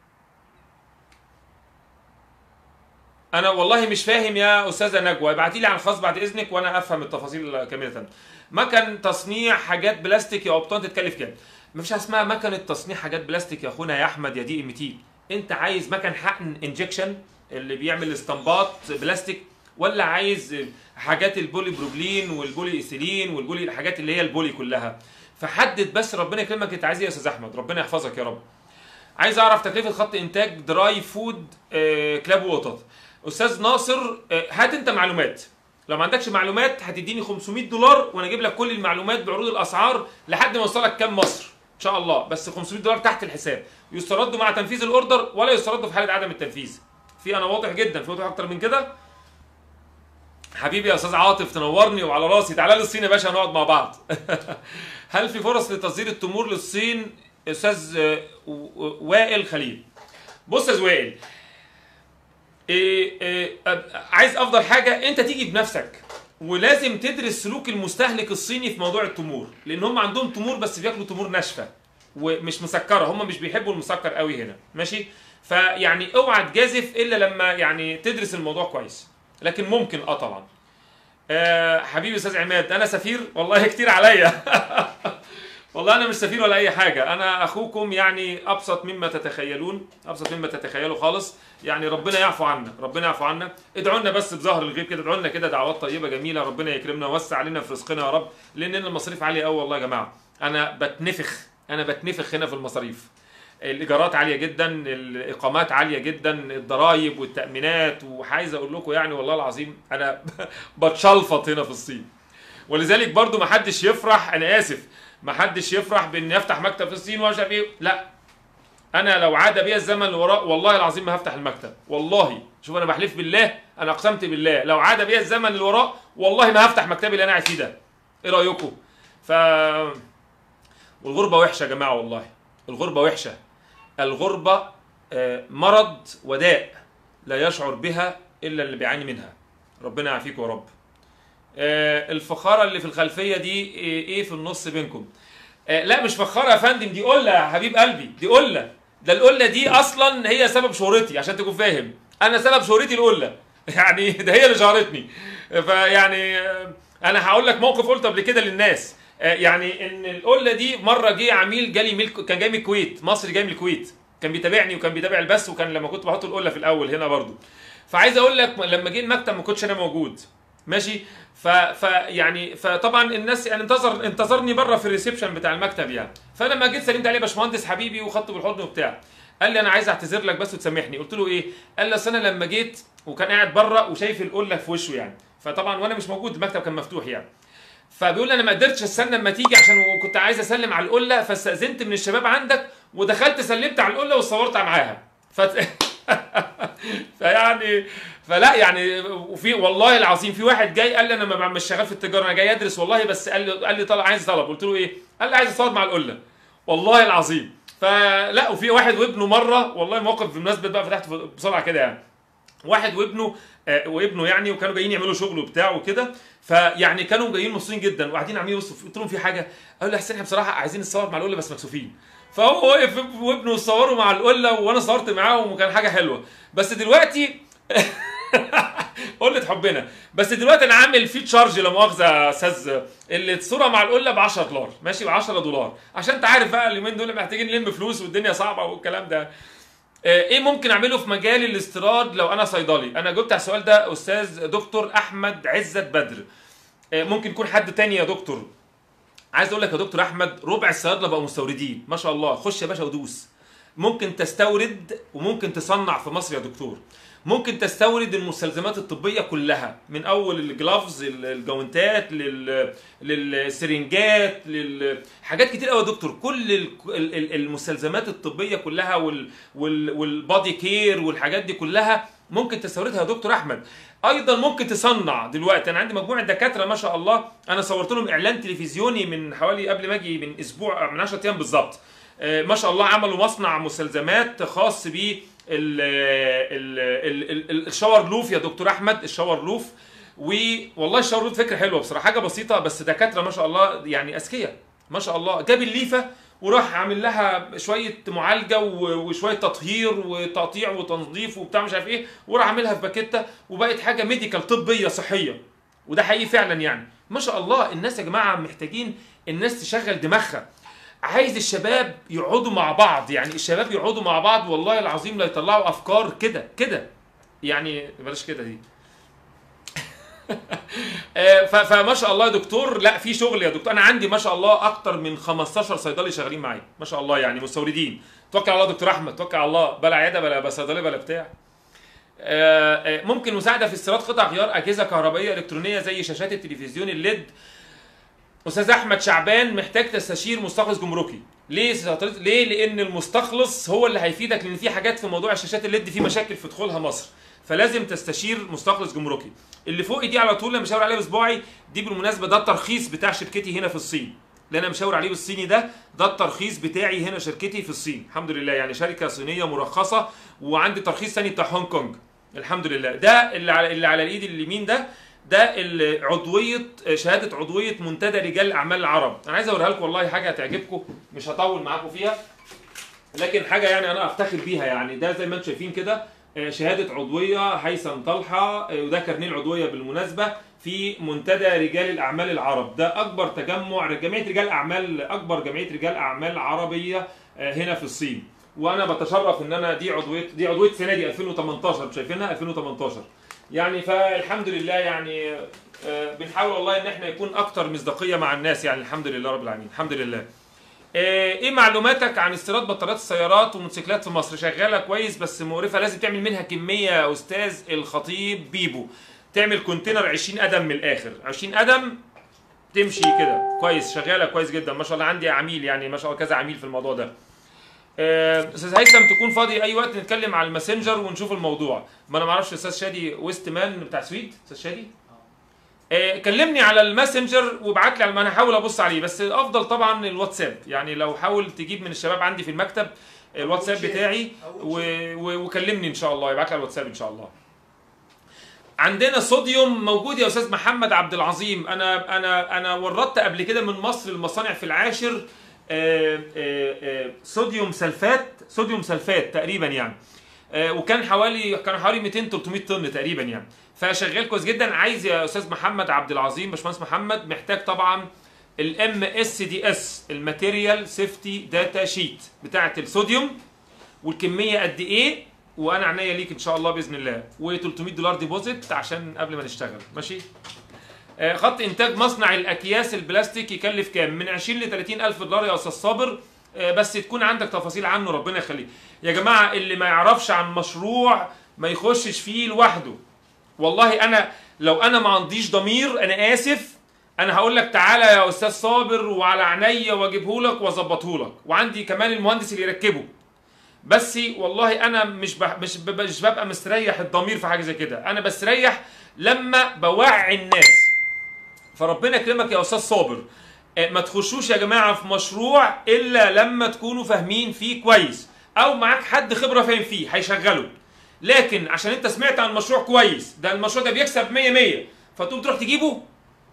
انا والله مش فاهم يا استاذه نجوى ابعتي لي على الخاص بعد اذنك وانا افهم التفاصيل كامله مكن تصنيع حاجات بلاستيك يا قبطان تتكلف كام مفيش حاجه اسمها مكنه تصنيع حاجات بلاستيك يا اخونا يا احمد يا دي ام تي انت عايز مكن حقن انجكشن اللي بيعمل اسطمبات بلاستيك ولا عايز حاجات البولي بروبلين والبولي ايثيلين والبولي الحاجات اللي هي البولي كلها فحدد بس ربنا يكرمك انت عايز ايه يا استاذ احمد ربنا يحفظك يا رب عايز اعرف تكلفه خط انتاج دراي فود آه، كلاب وقطط استاذ ناصر آه، هات انت معلومات لو ما عندكش معلومات هتديني 500 دولار وانا اجيب لك كل المعلومات بعروض الاسعار لحد ما اوصلك كام مصر ان شاء الله بس 500 دولار تحت الحساب يستردوا مع تنفيذ الاوردر ولا يستردوا في حاله عدم التنفيذ في انا واضح جدا في واضح اكتر من كده حبيبي يا استاذ عاطف تنورني وعلى راسي تعالى لي الصين يا باشا نقعد مع بعض هل في فرص لتصدير التمور للصين استاذ آه، و- و- وائل خليل بص يا أستاذ وائل إيه إيه أب- عايز افضل حاجه انت تيجي بنفسك ولازم تدرس سلوك المستهلك الصيني في موضوع التمور لان هم عندهم تمور بس بياكلوا تمور ناشفه ومش مسكره هم مش بيحبوا المسكر قوي هنا ماشي فيعني اوعى تجازف الا لما يعني تدرس الموضوع كويس لكن ممكن اه طبعا آه حبيبي استاذ عماد انا سفير والله كتير عليا والله انا مش سفير ولا اي حاجه انا اخوكم يعني ابسط مما تتخيلون ابسط مما تتخيلوا خالص يعني ربنا يعفو عنا ربنا يعفو عنا ادعوا لنا بس بظهر الغيب كده ادعوا لنا كده دعوات طيبه جميله ربنا يكرمنا ويوسع علينا في رزقنا يا رب لان المصاريف عاليه قوي والله يا جماعه انا بتنفخ انا بتنفخ هنا في المصاريف الايجارات عاليه جدا الاقامات عاليه جدا الضرايب والتامينات وعايز اقول لكم يعني والله العظيم انا بتشلفط هنا في الصين ولذلك برضو ما حدش يفرح انا اسف ما حدش يفرح بان يفتح مكتب في الصين ومش عارف ايه لا انا لو عاد بيا الزمن لوراء والله العظيم ما هفتح المكتب والله شوف انا بحلف بالله انا اقسمت بالله لو عاد بيا الزمن لوراء والله ما هفتح مكتبي اللي انا قاعد فيه ده ايه رايكم ف والغربه وحشه يا جماعه والله الغربه وحشه الغربه آه، مرض وداء لا يشعر بها الا اللي بيعاني منها ربنا يعافيكم يا رب آه، الفخاره اللي في الخلفيه دي آه، ايه في النص بينكم آه، لا مش فخاره يا فندم دي قله يا حبيب قلبي دي قله ده القله دي اصلا هي سبب شهرتي عشان تكون فاهم انا سبب شهرتي القله يعني ده هي اللي شهرتني فيعني آه، انا هقول لك موقف قلته قبل كده للناس آه، يعني ان القله دي مره جه عميل جالي ميل كان جاي من الكويت مصري جاي من الكويت كان بيتابعني وكان بيتابع البث وكان لما كنت بحط القله في الاول هنا برضو فعايز اقول لك لما جه المكتب ما كنتش انا موجود ماشي ف... ف يعني فطبعا الناس يعني انتظر انتظرني بره في الريسبشن بتاع المكتب يعني فلما جيت سلمت عليه يا باشمهندس حبيبي وخدته بالحضن وبتاع قال لي انا عايز اعتذر لك بس وتسامحني قلت له ايه قال لي اصل انا لما جيت وكان قاعد بره وشايف القله في وشه يعني فطبعا وانا مش موجود المكتب كان مفتوح يعني فبيقول لي انا ما قدرتش استنى اما تيجي عشان كنت عايز اسلم على القله فاستاذنت من الشباب عندك ودخلت سلمت على القله وصورت معاها ف... فيعني فلا يعني وفي والله العظيم في واحد جاي قال لي انا ما- مش شغال في التجاره انا جاي ادرس والله بس قال لي قال لي طلع عايز طلب قلت له ايه؟ قال لي عايز اصور مع القله والله العظيم فلا وفي واحد وابنه مره والله موقف بمناسبه بقى فتحت بسرعه كده يعني واحد وابنه آه، وابنه يعني وكانوا جايين يعملوا شغل وبتاع وكده فيعني كانوا جايين مبسوطين جدا وقاعدين عاملين يبصوا قلت لهم في حاجه قالوا لي حسين احنا بصراحه عايزين نصور مع القله بس مكسوفين فهو وقف وابنه صوروا مع القله وانا صورت معاهم وكان حاجه حلوه بس دلوقتي قله حبنا بس دلوقتي انا عامل في تشارج لا مؤاخذه يا استاذ اللي الصوره مع القله ب 10 دولار ماشي ب 10 دولار عشان انت عارف بقى اليومين دول محتاجين نلم فلوس والدنيا صعبه والكلام ده آه، ايه ممكن اعمله في مجال الاستيراد لو انا صيدلي انا جبت على السؤال ده استاذ دكتور احمد عزت بدر آه، ممكن يكون حد تاني يا دكتور عايز اقول لك يا دكتور احمد ربع الصيادله بقوا مستوردين ما شاء الله خش يا باشا ودوس ممكن تستورد وممكن تصنع في مصر يا دكتور ممكن تستورد المستلزمات الطبيه كلها من اول الجلافز الجوانتات لل للسرنجات للحاجات كتير قوي يا دكتور كل ال- ال- المستلزمات الطبيه كلها وال وال والبادي كير والحاجات دي كلها ممكن تستوردها يا دكتور احمد ايضا ممكن تصنع دلوقتي انا عندي مجموعه دكاتره ما شاء الله انا صورت لهم اعلان تلفزيوني من حوالي قبل ما اجي من اسبوع من 10 ايام بالظبط آه، ما شاء الله عملوا مصنع مستلزمات خاص ب ال- ال- ال- ال- الشاور لوف يا دكتور احمد الشاور لوف والله الشاور لوف فكره حلوه بصراحه حاجه بسيطه بس دكاتره ما شاء الله يعني اذكياء ما شاء الله جاب الليفه وراح عامل لها شويه معالجه و- وشويه تطهير وتقطيع وتنظيف وبتاع مش عارف ايه وراح عاملها في باكيته وبقت حاجه ميديكال طبيه صحيه وده حقيقي فعلا يعني ما شاء الله الناس يا جماعه محتاجين الناس تشغل دماغها عايز الشباب يقعدوا مع بعض يعني الشباب يقعدوا مع بعض والله العظيم لا يطلعوا افكار كده كده يعني بلاش كده دي آه، ف- فما شاء الله يا دكتور لا في شغل يا دكتور انا عندي ما شاء الله اكتر من 15 صيدلي شغالين معايا ما شاء الله يعني مستوردين توكل على الله يا دكتور احمد توكل على الله بلا عياده بلا بلا صيدليه بلا بتاع آه، آه، ممكن مساعده في استيراد قطع غيار اجهزه كهربائيه الكترونيه زي شاشات التلفزيون الليد استاذ احمد شعبان محتاج تستشير مستخلص جمركي ليه يا حضرتك؟ ليه لان المستخلص هو اللي هيفيدك لان في حاجات في موضوع الشاشات الليد في مشاكل في دخولها مصر فلازم تستشير مستخلص جمركي اللي فوق دي على طول اللي مشاور عليها بصباعي دي بالمناسبه ده الترخيص بتاع شركتي هنا في الصين اللي انا مشاور عليه بالصيني ده ده الترخيص بتاعي هنا شركتي في الصين الحمد لله يعني شركه صينيه مرخصه وعندي ترخيص ثاني بتاع هونج كونج الحمد لله ده اللي على اللي على الايد اليمين ده ده ال- عضويه شهاده عضويه منتدى رجال الاعمال العرب انا عايز اوريها لكم والله حاجه هتعجبكم مش هطول معاكم فيها لكن حاجه يعني انا افتخر بيها يعني ده زي ما انتم شايفين كده آه، شهاده عضويه هيثم طلحه آه، وده كارنيه العضويه بالمناسبه في منتدى رجال الاعمال العرب ده اكبر تجمع جمعيه رجال اعمال اكبر جمعيه رجال اعمال عربيه آه، هنا في الصين وانا بتشرف ان انا دي عضويه دي عضويه السنه دي 2018 انتوا شايفينها 2018 يعني فالحمد لله يعني آه، بنحاول والله ان احنا يكون اكتر مصداقيه مع الناس يعني الحمد لله رب العالمين الحمد لله آه، ايه معلوماتك عن استيراد بطاريات السيارات والموتوسيكلات في مصر شغاله كويس بس مقرفه لازم تعمل منها كميه يا استاذ الخطيب بيبو تعمل كونتينر 20 قدم من الاخر 20 قدم تمشي كده كويس شغاله كويس جدا ما شاء الله عندي عميل يعني ما شاء الله كذا عميل في الموضوع ده آه، استاذ هيثم تكون فاضي اي وقت نتكلم على الماسنجر ونشوف الموضوع ما انا ما اعرفش استاذ شادي ويست مان بتاع سويد استاذ شادي آه، كلمني على الماسنجر وابعت لي على ما انا هحاول ابص عليه بس الافضل طبعا الواتساب يعني لو حاول تجيب من الشباب عندي في المكتب الواتساب شيء. بتاعي و... و... وكلمني ان شاء الله يبعت لي على الواتساب ان شاء الله عندنا صوديوم موجود يا استاذ محمد عبد العظيم انا انا انا وردت قبل كده من مصر المصانع في العاشر آه، آه، آه، صوديوم سلفات صوديوم سلفات تقريبا يعني آه، وكان حوالي كان حوالي 200 300 طن تقريبا يعني فشغال كويس جدا عايز يا استاذ محمد عبد العظيم باشمهندس محمد محتاج طبعا الام اس دي اس الماتيريال سيفتي داتا شيت بتاعه الصوديوم والكميه قد ايه وانا عينيا ليك ان شاء الله باذن الله و300 دولار ديبوزيت عشان قبل ما نشتغل ماشي آه، خط انتاج مصنع الاكياس البلاستيك يكلف كام من 20 ل 30 الف دولار يا استاذ صابر آه، بس تكون عندك تفاصيل عنه ربنا يخليك يا جماعه اللي ما يعرفش عن مشروع ما يخشش فيه لوحده والله انا لو انا ما عنديش ضمير انا اسف انا هقول لك تعالى يا استاذ صابر وعلى عينيا واجيبه لك واظبطه لك وعندي كمان المهندس اللي يركبه بس والله انا مش بح مش ب- مش ببقى مستريح الضمير في حاجه زي كده انا بستريح لما بوعي الناس فربنا يكرمك يا استاذ صابر آه، ما تخشوش يا جماعه في مشروع الا لما تكونوا فاهمين فيه كويس او معاك حد خبره فاهم فيه هيشغله لكن عشان انت سمعت عن مشروع كويس ده المشروع ده بيكسب 100 100 فتقوم تروح تجيبه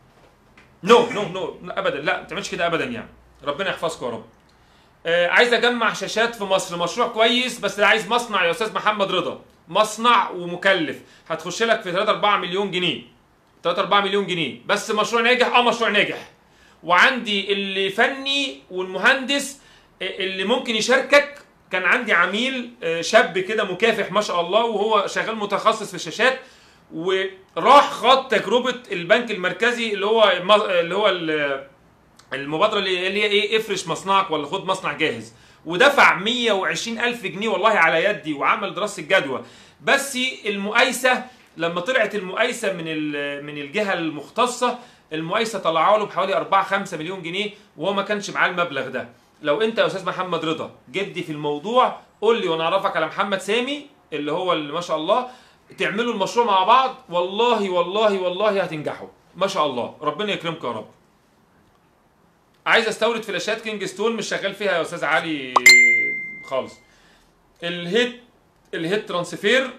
نو نو نو ابدا لا ما تعملش كده ابدا يعني ربنا يحفظكم يا رب آه، عايز اجمع شاشات في مصر مشروع كويس بس ده عايز مصنع يا استاذ محمد رضا مصنع ومكلف هتخش لك في 3 4 مليون جنيه 3 4 مليون جنيه بس مشروع ناجح اه مشروع ناجح وعندي اللي فني والمهندس آه، اللي ممكن يشاركك كان عندي عميل آه، شاب كده مكافح ما شاء الله وهو شغال متخصص في الشاشات وراح خاض تجربه البنك المركزي اللي هو اللي هو ال- المبادره اللي اللي هي ايه افرش مصنعك ولا خد مصنع جاهز ودفع 120 الف جنيه والله على يدي وعمل دراسه جدوى بس المقايسه لما طلعت المقايسه من ال- من الجهه المختصه المقايسه طلعوا له بحوالي 4 5 مليون جنيه وهو ما كانش معاه المبلغ ده لو انت يا استاذ محمد رضا جدي في الموضوع قول لي وانا اعرفك على محمد سامي اللي هو اللي ما شاء الله تعملوا المشروع مع بعض والله والله والله هتنجحوا ما شاء الله ربنا يكرمكم يا رب عايز استورد فلاشات كينج ستون مش شغال فيها يا استاذ علي خالص الهيت الهيت ترانسفير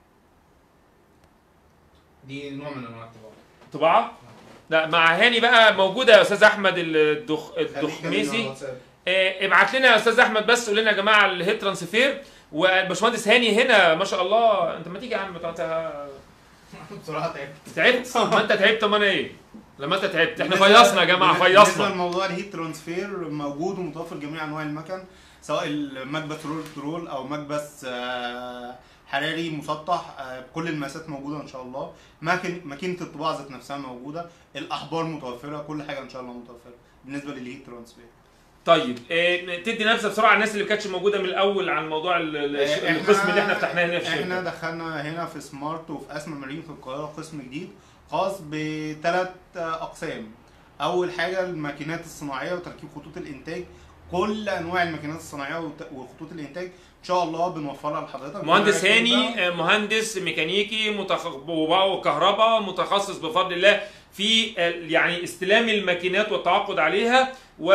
دي نوع من انواع الطباعه طباعه لا مع هاني بقى موجوده يا استاذ احمد الدخ الدخميسي آه، ابعت لنا يا استاذ احمد بس قول لنا يا جماعه الهيت ترانسفير والباشمهندس هاني هنا ما شاء الله انت ما تيجي يا عم انت بصراحه تعبت تعبت ما انت تعبت ما انا ايه لما انت تعبت احنا بالنسبة- فيصنا يا جماعه بالنسبه فيصنا لموضوع الهيت ترانسفير موجود ومتوفر جميع انواع المكن سواء المكبس رول ترول او مكبس آه، حراري مسطح آه، كل المقاسات موجوده ان شاء الله ماكن ماكينه الطباعه ذات نفسها موجوده الاحبار متوفره كل حاجه ان شاء الله متوفره بالنسبه للهيت ترانسفير طيب إيه تدي نبذه بسرعه على الناس اللي ما كانتش موجوده من الاول عن موضوع ال- ال- القسم اللي احنا فتحناه هنا في احنا الشركه دخلنا هنا في سمارت وفي اسم مريم في القاهره قسم جديد خاص بثلاث اقسام اول حاجه الماكينات الصناعيه وتركيب خطوط الانتاج كل انواع الماكينات الصناعيه وت- وخطوط الانتاج ان شاء الله بنوفرها لحضرتك مهندس ولكن هاني ده- آه، مهندس ميكانيكي متخ... وكهرباء متخصص بفضل الله في ال- يعني استلام الماكينات والتعاقد عليها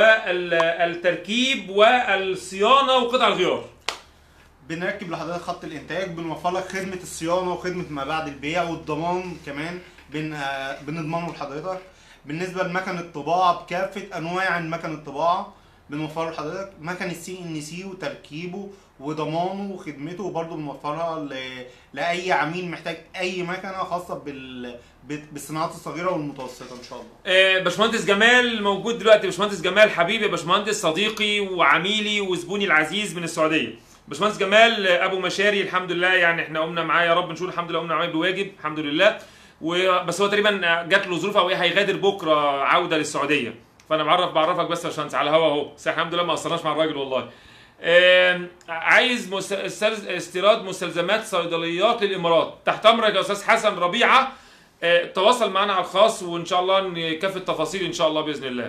والتركيب والصيانه وقطع الغيار بنركب لحضرتك خط الانتاج بنوفر لك خدمه الصيانه وخدمه ما بعد البيع والضمان كمان بن آه، بنضمنه لحضرتك بالنسبه لمكن الطباعه بكافه انواع المكن الطباعه بنوفره لحضرتك مكن السي ان سي وتركيبه وضمانه وخدمته وبرضه بنوفرها ل... لاي عميل محتاج اي مكنه خاصه بال... بال- بالصناعات الصغيره والمتوسطه ان شاء الله آه، باشمهندس جمال موجود دلوقتي باشمهندس جمال حبيبي يا باشمهندس صديقي وعميلي وزبوني العزيز من السعوديه باشمهندس جمال آه، ابو مشاري الحمد لله يعني احنا قمنا معاه يا رب نشوف الحمد لله قمنا معاه بواجب الحمد لله وبس هو تقريبا جات له ظروف او ايه هيغادر بكره عوده للسعوديه فانا بعرف بعرفك بس يا باشمهندس على الهوا اهو بس الحمد لله ما قصرناش مع الراجل والله آم، عايز مس- استل- استيراد مستلزمات صيدليات للامارات تحت امرك يا استاذ حسن ربيعه آه، تواصل معنا على الخاص وان شاء الله نكفي التفاصيل ان شاء الله باذن الله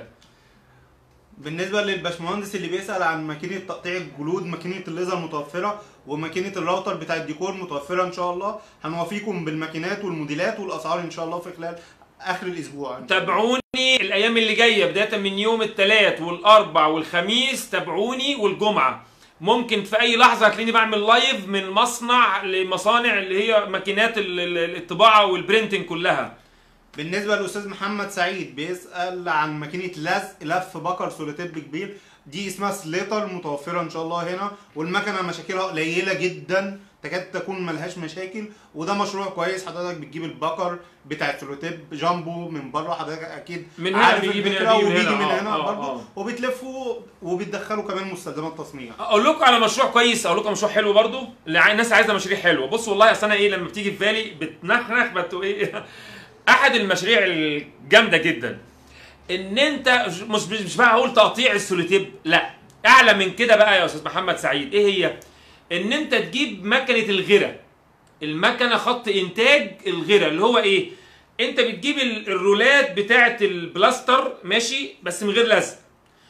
بالنسبه للباشمهندس اللي بيسال عن ماكينه تقطيع الجلود ماكينه الليزر متوفره وماكينه الراوتر بتاع الديكور متوفره ان شاء الله هنوافيكم بالماكينات والموديلات والاسعار ان شاء الله في خلال اخر الاسبوع إن شاء الله. تابعوني الايام اللي جايه بدايه من يوم الثلاث والاربع والخميس تابعوني والجمعه ممكن في اي لحظه هتلاقيني بعمل لايف من مصنع لمصانع اللي هي ماكينات ال- ال- الطباعه والبرينتنج كلها بالنسبه للاستاذ محمد سعيد بيسال عن ماكينه لزق لف بكر سوليتيب كبير دي اسمها سليتر متوفره ان شاء الله هنا والمكنه مشاكلها قليله جدا تكاد تكون ملهاش مشاكل وده مشروع كويس حضرتك بتجيب البكر بتاع السوليتيب جامبو من بره حضرتك اكيد من هنا عارف بيجي من الفكرة هنا، بيجي من وبيجي من هنا. هنا آه، آه، برضه آه. وبتلفوا وبتدخلوا كمان مستلزمات تصنيع اقول لكم على مشروع كويس اقول لكم مشروع حلو برضو اللي عاي- الناس عايزه مشاريع حلوه بص والله اصل انا ايه لما بتيجي في بالي بتنخنخ بتو ايه احد المشاريع الجامده جدا ان انت مش مش مش بقى هقول تقطيع السوليتيب لا اعلى من كده بقى يا استاذ محمد سعيد ايه هي ان انت تجيب مكنه الغيره المكنه خط انتاج الغيره اللي هو ايه انت بتجيب ال- الرولات بتاعه البلاستر ماشي بس من غير لزق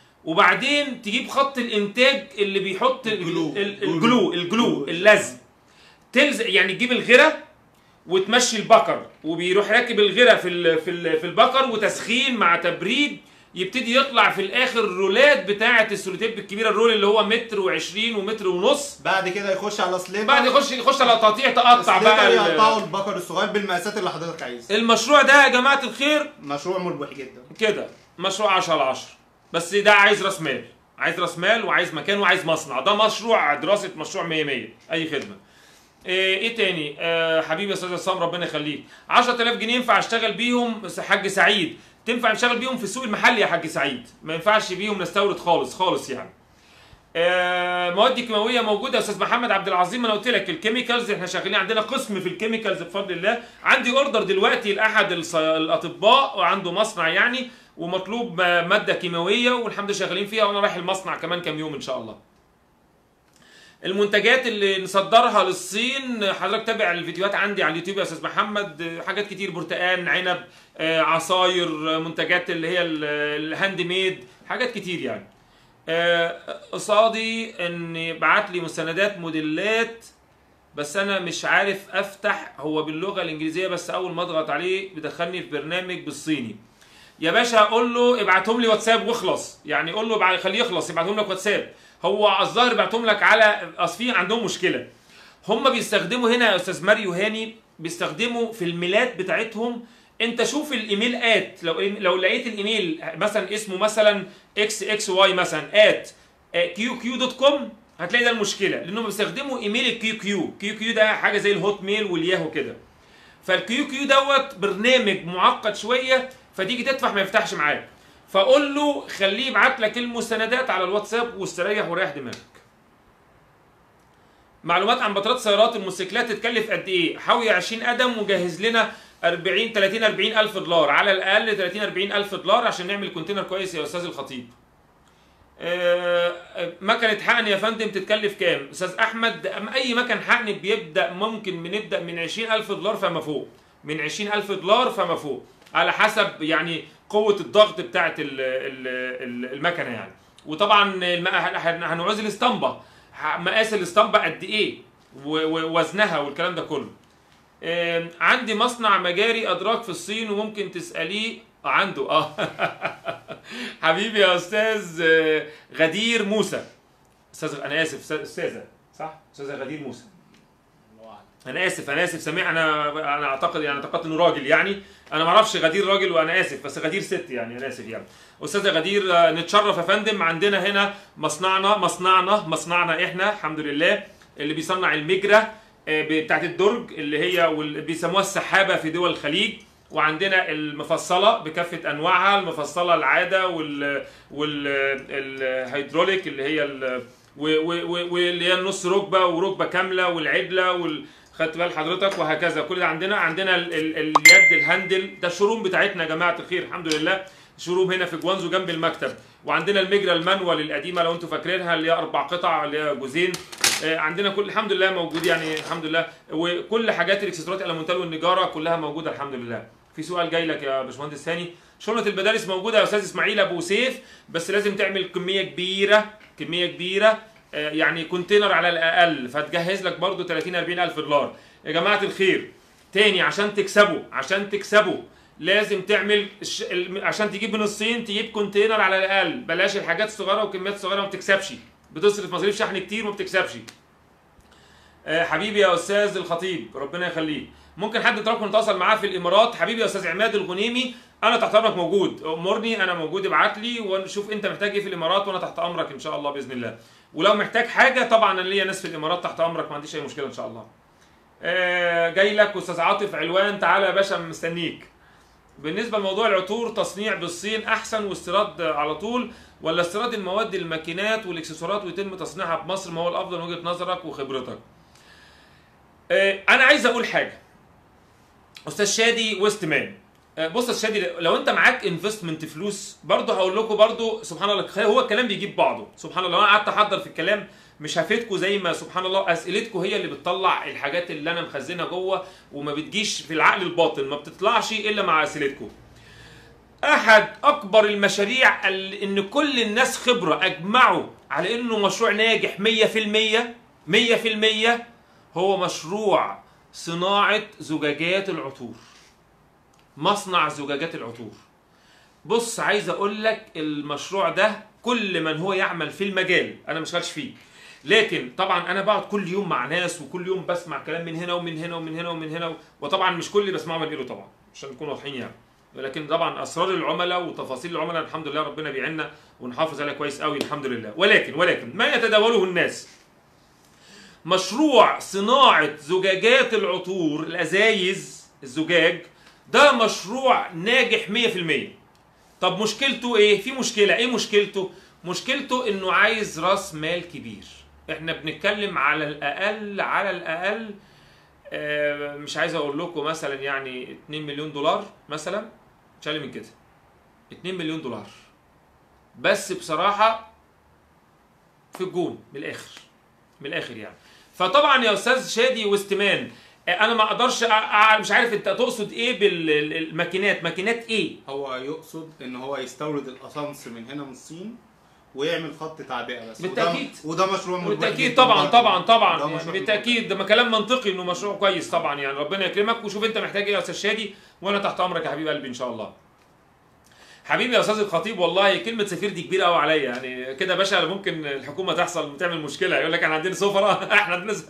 وبعدين تجيب خط الانتاج اللي بيحط ال- الجلو. ال- الجلو الجلو اللزق تلزق يعني تجيب الغيره وتمشي البكر وبيروح راكب الغيره في ال في ال في البكر وتسخين مع تبريد يبتدي يطلع في الاخر الرولات بتاعه السوليتيب الكبيره الرول اللي هو متر و20 ومتر ونص بعد كده يخش على سليتر بعد يخش يخش على تقطيع تقطع بقى سليتر ال- يقطعوا البكر الصغير بالمقاسات اللي حضرتك عايزها المشروع ده يا جماعه الخير مشروع مربح جدا كده مشروع 10 على 10 بس ده عايز راس مال عايز راس مال وعايز مكان وعايز مصنع ده مشروع دراسه مشروع 100 100 اي خدمه ايه إيه تاني آه حبيبي يا استاذ عصام ربنا يخليك 10000 جنيه ينفع اشتغل بيهم بس حاج سعيد تنفع نشتغل بيهم في السوق المحلي يا حاج سعيد ما ينفعش بيهم نستورد خالص خالص يعني آه، مواد كيماويه موجوده يا استاذ محمد عبد العظيم انا قلت لك الكيميكالز احنا شغالين عندنا قسم في الكيميكالز بفضل الله عندي اوردر دلوقتي لاحد الص- الاطباء وعنده مصنع يعني ومطلوب آه، ماده كيماويه والحمد لله شغالين فيها وانا رايح المصنع كمان كام يوم ان شاء الله المنتجات اللي نصدرها للصين حضرتك تابع الفيديوهات عندي على اليوتيوب يا استاذ محمد آه، حاجات كتير برتقان عنب آه، عصاير آه، منتجات اللي هي ال- الهاند ميد حاجات كتير يعني آه، قصادي ان يبعت لي مستندات موديلات بس انا مش عارف افتح هو باللغه الانجليزيه بس اول ما اضغط عليه بيدخلني في برنامج بالصيني يا باشا قول له ابعتهم لي واتساب واخلص يعني قول له ابع- خليه يخلص يبعتهم لك واتساب هو الظاهر بعتهم لك على اصل في عندهم مشكله هم بيستخدموا هنا يا استاذ ماريو هاني بيستخدموا في الميلات بتاعتهم انت شوف الايميل ات لو لو لقيت الايميل مثلا اسمه مثلا اكس اكس واي مثلا ات كيو كيو دوت كوم هتلاقي ده المشكله لانهم بيستخدموا ايميل الكيو كيو كيو كيو ده حاجه زي الهوت ميل والياهو كده فالكيو كيو دوت برنامج معقد شويه فتيجي تدفع ما يفتحش معاك فقول له خليه يبعت لك المستندات على الواتساب واستريح وريح دماغك معلومات عن بطاريات سيارات الموتوسيكلات تتكلف قد ايه حاوي 20 قدم وجهز لنا 40 30 40 الف دولار على الاقل 30 40 الف دولار عشان نعمل كونتينر كويس يا استاذ الخطيب آه، آه، مكنه حقن يا فندم تتكلف كام استاذ احمد أم اي مكن حقن بيبدا ممكن بنبدا من 20000 دولار فما فوق من 20000 دولار فما فوق على حسب يعني قوه الضغط بتاعه ال- ال- ال- المكنه يعني وطبعا الم- هن- هنعوز الاسطمبه ح- مقاس الاسطمبه قد ايه و- ووزنها والكلام ده كله آم، عندي مصنع مجاري ادراك في الصين وممكن تساليه آه، عنده اه حبيبي يا استاذ آه، غدير موسى استاذ انا اسف أستاذ- استاذه صح استاذه غدير موسى انا اسف انا اسف سامع انا انا اعتقد يعني اعتقدت انه راجل يعني انا ما اعرفش غدير راجل وانا اسف بس غدير ست يعني انا اسف يعني استاذه غدير آه، نتشرف يا فندم عندنا هنا مصنعنا مصنعنا مصنعنا احنا الحمد لله اللي بيصنع المجرى آه، بتاعت الدرج اللي هي واللي بيسموها السحابه في دول الخليج وعندنا المفصله بكافه انواعها المفصله العاده وال والهيدروليك اللي هي ال- و- و- و- واللي هي النص ركبه وركبه كامله والعدله وال خدت بال حضرتك وهكذا كل ده عندنا عندنا ال ال اليد الهاندل ده الشروم بتاعتنا يا جماعه الخير الحمد لله شروم هنا في جوانزو جنب المكتب وعندنا المجرى المانوال القديمه لو انتم فاكرينها اللي هي اربع قطع اللي هي جوزين آه، عندنا كل الحمد لله موجود يعني الحمد لله وكل حاجات الاكسسوارات الالمونتال والنجاره كلها موجوده الحمد لله في سؤال جاي لك يا باشمهندس ثاني شنطه المدارس موجوده يا استاذ اسماعيل ابو سيف بس لازم تعمل كميه كبيره كميه كبيره آه، يعني كونتينر على الاقل فتجهز لك برضو 30 40 الف دولار يا جماعه الخير تاني عشان تكسبوا عشان تكسبوا لازم تعمل الش... الم- عشان تجيب من الصين تجيب كونتينر على الاقل بلاش الحاجات الصغيره وكميات صغيره ما بتكسبش بتصرف مصاريف شحن كتير وما بتكسبش آه، حبيبي يا استاذ الخطيب ربنا يخليك ممكن حد تراكم نتواصل معاه في الامارات حبيبي يا استاذ عماد الغنيمي انا تحت امرك موجود امرني انا موجود ابعت لي ونشوف انت محتاج ايه في الامارات وانا تحت امرك ان شاء الله باذن الله ولو محتاج حاجه طبعا انا ليا ناس في الامارات تحت امرك ما عنديش اي مشكله ان شاء الله آه، جاي لك استاذ عاطف علوان تعالى يا باشا مستنيك بالنسبه لموضوع العطور تصنيع بالصين احسن واستيراد على طول ولا استيراد المواد الماكينات والاكسسوارات ويتم تصنيعها بمصر ما هو الافضل من وجهه نظرك وخبرتك آه، انا عايز اقول حاجه استاذ شادي ويست مان آه، بص يا أستاذ شادي لو انت معاك انفستمنت فلوس برضه هقول لكم برضه سبحان الله هو الكلام بيجيب بعضه سبحان الله لو انا قعدت احضر في الكلام مش هفيدكم زي ما سبحان الله اسئلتكم هي اللي بتطلع الحاجات اللي انا مخزنها جوه وما بتجيش في العقل الباطن ما بتطلعش الا مع اسئلتكم احد اكبر المشاريع اللي ان كل الناس خبره اجمعوا على انه مشروع ناجح 100% 100% هو مشروع صناعه زجاجات العطور مصنع زجاجات العطور بص عايز اقول لك المشروع ده كل من هو يعمل في المجال انا مش شغالش فيه لكن طبعا انا بقعد كل يوم مع ناس وكل يوم بسمع كلام من هنا ومن هنا ومن هنا ومن هنا وطبعا مش كل اللي بسمعه بنقله طبعا عشان نكون واضحين يعني ولكن طبعا اسرار العملاء وتفاصيل العملاء الحمد لله ربنا بيعيننا ونحافظ عليها كويس قوي الحمد لله ولكن ولكن ما يتداوله الناس مشروع صناعة زجاجات العطور الأزايز الزجاج ده مشروع ناجح 100% طب مشكلته ايه؟ في مشكلة، ايه مشكلته؟ مشكلته انه عايز راس مال كبير. احنا بنتكلم على الاقل على الاقل آه، مش عايز اقول لكم مثلا يعني 2 مليون دولار مثلا مش اقل من كده. 2 مليون دولار. بس بصراحة في الجون من الاخر. من الاخر يعني. فطبعا يا استاذ شادي واستمان انا ما اقدرش أ- أ- مش عارف انت تقصد ايه بالماكينات ماكينات ايه هو يقصد ان هو يستورد الاسانس من هنا من الصين ويعمل خط تعبئه بس بالتأكيد. وده, وده مشروع مربح بالتاكيد جداً طبعا برضه. طبعا ده طبعا مشروع يعني مربح. بالتاكيد ده كلام منطقي انه مشروع كويس طبعا يعني ربنا يكرمك وشوف انت محتاج ايه يا استاذ شادي وانا تحت امرك يا حبيب قلبي ان شاء الله حبيبي يا استاذ الخطيب والله كلمه سفير دي كبيره قوي عليا يعني كده يا باشا ممكن الحكومه تحصل تعمل مشكله يقول لك احنا عندنا سفراء احنا عندنا س-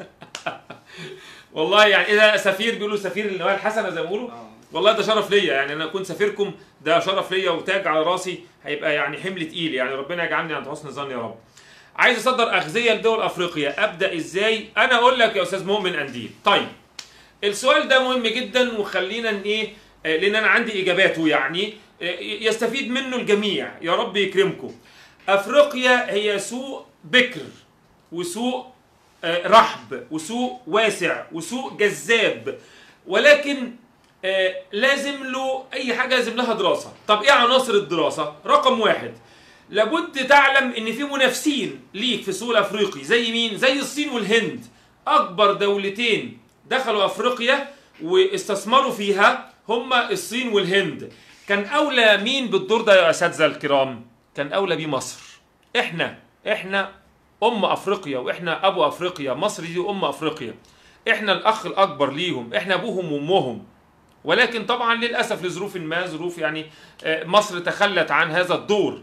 والله يعني اذا سفير بيقولوا سفير النوايا الحسنه زي ما بيقولوا آه. والله ده شرف ليا يعني انا اكون سفيركم ده شرف ليا وتاج على راسي هيبقى يعني حمل تقيل يعني ربنا يجعلني عند حسن الظن يا رب عايز اصدر اغذيه لدول افريقيا ابدا ازاي انا اقول لك يا استاذ مؤمن انديل طيب السؤال ده مهم جدا وخلينا ن- ايه آه، لان انا عندي اجاباته يعني آه، يستفيد منه الجميع يا رب يكرمكم افريقيا هي سوق بكر وسوق آه، رحب وسوق واسع وسوق جذاب ولكن آه، لازم له اي حاجه لازم لها دراسه طب ايه عناصر الدراسه رقم واحد لابد تعلم ان في منافسين ليك في السوق الافريقي زي مين زي الصين والهند اكبر دولتين دخلوا افريقيا واستثمروا فيها هما الصين والهند كان اولى مين بالدور ده يا اساتذه الكرام كان اولى بيه مصر احنا احنا ام افريقيا واحنا ابو افريقيا مصر دي ام افريقيا احنا الاخ الاكبر ليهم احنا ابوهم وامهم ولكن طبعا للاسف لظروف ما ظروف يعني آه، مصر تخلت عن هذا الدور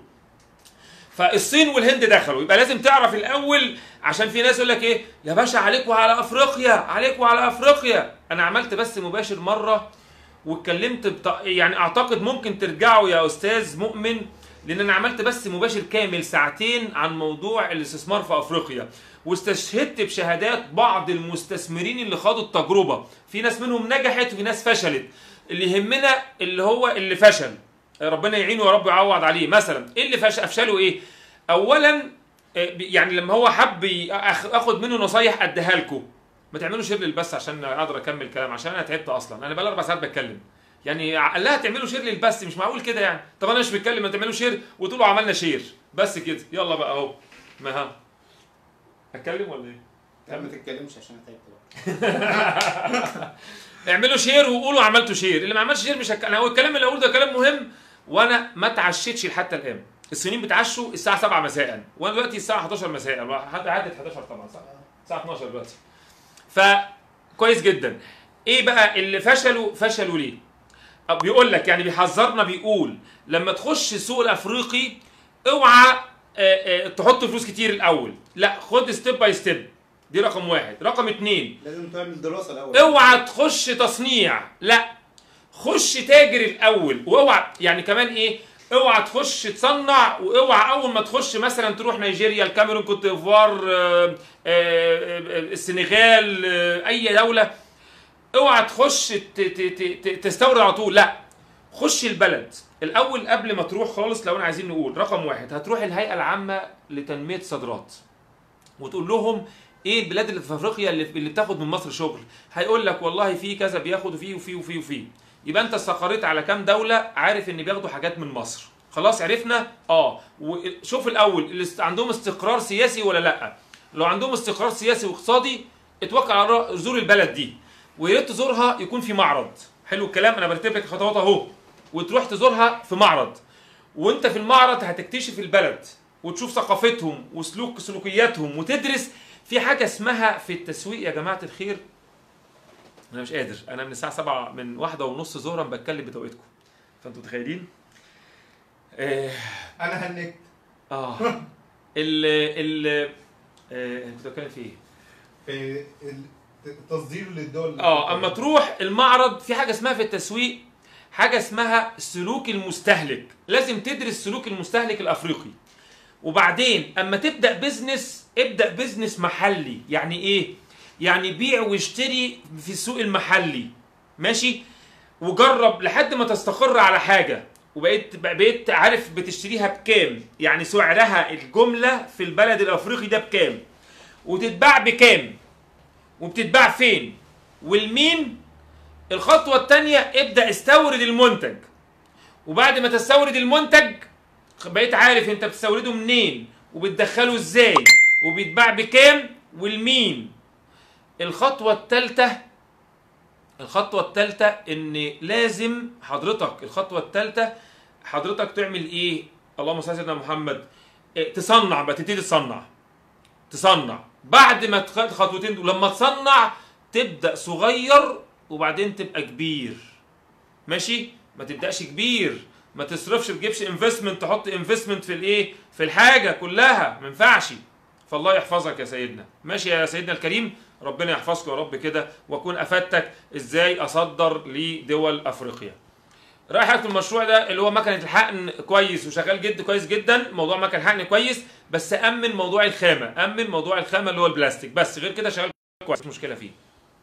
فالصين والهند دخلوا يبقى لازم تعرف الاول عشان في ناس يقول لك ايه يا باشا عليكوا على افريقيا عليكوا على افريقيا انا عملت بس مباشر مره واتكلمت بط... يعني اعتقد ممكن ترجعوا يا استاذ مؤمن لان انا عملت بس مباشر كامل ساعتين عن موضوع الاستثمار في افريقيا واستشهدت بشهادات بعض المستثمرين اللي خاضوا التجربه في ناس منهم نجحت وفي ناس فشلت اللي يهمنا اللي هو اللي فشل ربنا يعينه يا رب يعوض عليه مثلا ايه اللي فش افشله ايه اولا آه، يعني لما هو حب ي- أخ- اخد منه نصايح اديها لكم ما تعملوا شير للبث عشان اقدر اكمل كلام عشان انا تعبت اصلا انا بقى اربع ساعات بتكلم يعني قال لها تعملوا شير للبث مش معقول كده يعني طب انا مش بتكلم ما تعملوا شير وتقولوا عملنا شير بس كده يلا بقى اهو ما ها اتكلم ولا ايه لا ما تتكلمش عشان أنا تعبت بقى اعملوا شير وقولوا عملتوا شير اللي ما عملش شير مش هك... انا هو الكلام اللي اقوله ده كلام مهم وانا ما اتعشتش حتى الان الصينيين بيتعشوا الساعه 7 مساء وانا دلوقتي الساعه 11 مساء حد عدت 11 طبعا صح الساعه 12 دلوقتي فكويس جدا ايه بقى اللي فشلوا فشلوا ليه أو بيقول لك يعني بيحذرنا بيقول لما تخش السوق الافريقي اوعى آه، آه، تحط فلوس كتير الاول لا خد ستيب باي ستيب دي رقم واحد رقم اتنين لازم تعمل دراسه الاول اوعى تخش تصنيع لا خش تاجر الاول واوعى يعني كمان ايه اوعى تخش تصنع واوعى اول ما تخش مثلا تروح نيجيريا الكاميرون كوت ديفوار آه، آه، آه، السنغال آه، اي دوله اوعى تخش ت- ت- ت- ت- تستورد على طول لا خش البلد الاول قبل ما تروح خالص لو انا عايزين نقول رقم واحد هتروح الهيئه العامه لتنميه الصادرات وتقول لهم ايه البلاد اللي في افريقيا اللي, اللي بتاخد من مصر شغل هيقول لك والله في كذا بياخد وفي وفي وفي وفي يبقى انت استقريت على كام دوله عارف ان بياخدوا حاجات من مصر خلاص عرفنا اه وشوف الاول اللي است- عندهم استقرار سياسي ولا لا لو عندهم استقرار سياسي واقتصادي اتوكل على الله زور البلد دي ويا ريت تزورها يكون في معرض حلو الكلام انا برتب لك الخطوات اهو وتروح تزورها في معرض وانت في المعرض هتكتشف البلد وتشوف ثقافتهم وسلوك سلوكياتهم وتدرس في حاجه اسمها في التسويق يا جماعه الخير انا مش قادر انا من الساعه 7 من واحدة ونص ظهرا بتكلم بتوقيتكم فانتوا متخيلين اه, انا هنكت آه. ال ال آه كنت بتكلم في ايه في التصدير للدول اه اما تروح المعرض في حاجه اسمها في التسويق حاجه اسمها سلوك المستهلك لازم تدرس سلوك المستهلك الافريقي وبعدين اما تبدا بزنس ابدا بزنس محلي يعني ايه يعني بيع واشتري في السوق المحلي ماشي وجرب لحد ما تستقر على حاجه وبقيت بقيت عارف بتشتريها بكام يعني سعرها الجمله في البلد الافريقي ده بكام وتتباع بكام وبتتباع فين والمين الخطوة التانية ابدأ استورد المنتج وبعد ما تستورد المنتج بقيت عارف انت بتستورده منين وبتدخله ازاي وبيتباع بكام والمين الخطوة التالتة الخطوة التالتة ان لازم حضرتك الخطوة التالتة حضرتك تعمل ايه اللهم صل على سيدنا محمد إيه، تصنع بقى تبتدي تصنع تصنع بعد ما تخد خطوتين دول لما تصنع تبدا صغير وبعدين تبقى كبير ماشي ما تبداش كبير ما تصرفش ما تجيبش انفستمنت تحط انفستمنت في الايه في الحاجه كلها ما ينفعش فالله يحفظك يا سيدنا ماشي يا سيدنا الكريم ربنا يحفظك يا رب كده واكون افدتك ازاي اصدر لدول افريقيا رايحك في المشروع ده اللي هو مكنه الحقن كويس وشغال جد كويس جدا موضوع مكن الحقن كويس بس امن موضوع الخامه امن موضوع الخامه اللي هو البلاستيك بس غير كده شغال كويس مش مشكله فيه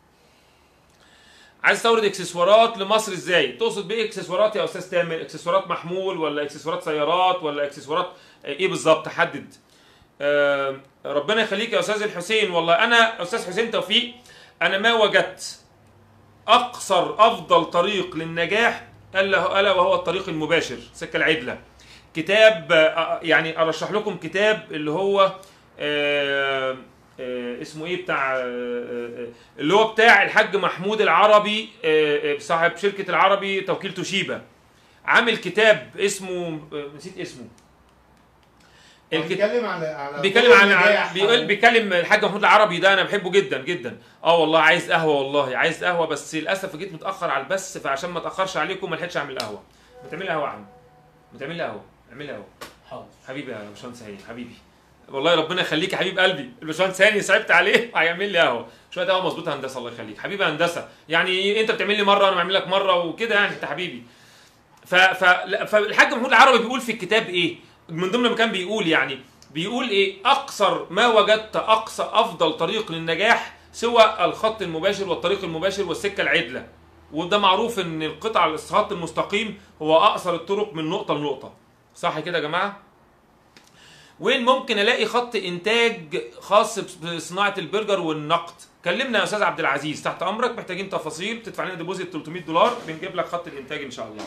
عايز تستورد اكسسوارات لمصر ازاي تقصد بايه اكسسوارات يا استاذ تامر اكسسوارات محمول ولا اكسسوارات سيارات ولا اكسسوارات ايه بالظبط حدد آه ربنا يخليك يا استاذ الحسين والله انا استاذ حسين توفيق انا ما وجدت اقصر افضل طريق للنجاح الا الا وهو الطريق المباشر سكه العدله كتاب آه، يعني ارشح لكم كتاب اللي هو آه، آه، اسمه ايه بتاع آه، آه، اللي هو بتاع الحاج محمود العربي آه، آه، صاحب شركه العربي توكيل توشيبا عامل كتاب اسمه آه، نسيت اسمه الكتاب بيتكلم على على بيتكلم عن النجاح عن- بيقول أو- بيتكلم الحاج محمود العربي ده انا بحبه جدا جدا اه والله عايز قهوه والله عايز قهوه بس للاسف جيت متاخر على البث فعشان ما اتاخرش عليكم ما لحقتش اعمل قهوه ما تعمل لي قهوه يا عم ما تعمل لي قهوه اعمل لي قهوه حاضر حبيبي يا باشمهندس هاني حبيبي والله ربنا يخليك يا حبيب قلبي الباشمهندس هاني صعبت عليه هيعمل لي قهوه شويه قهوه مظبوطه هندسه الله يخليك حبيبي هندسه يعني انت بتعمل لي مره وانا بعمل لك مره وكده يعني انت حبيبي ف... ف... لا، فالحاج محمود العربي بيقول في الكتاب ايه من ضمن ما كان بيقول يعني بيقول ايه اقصر ما وجدت اقصى افضل طريق للنجاح سوى الخط المباشر والطريق المباشر والسكه العدله وده معروف ان القطع الخط المستقيم هو اقصر الطرق من نقطه لنقطه صح كده يا جماعه وين ممكن الاقي خط انتاج خاص بصناعه البرجر والنقد كلمنا يا استاذ عبد العزيز تحت امرك محتاجين تفاصيل تدفع لنا ديبوزيت 300 دولار بنجيب لك خط الانتاج ان شاء الله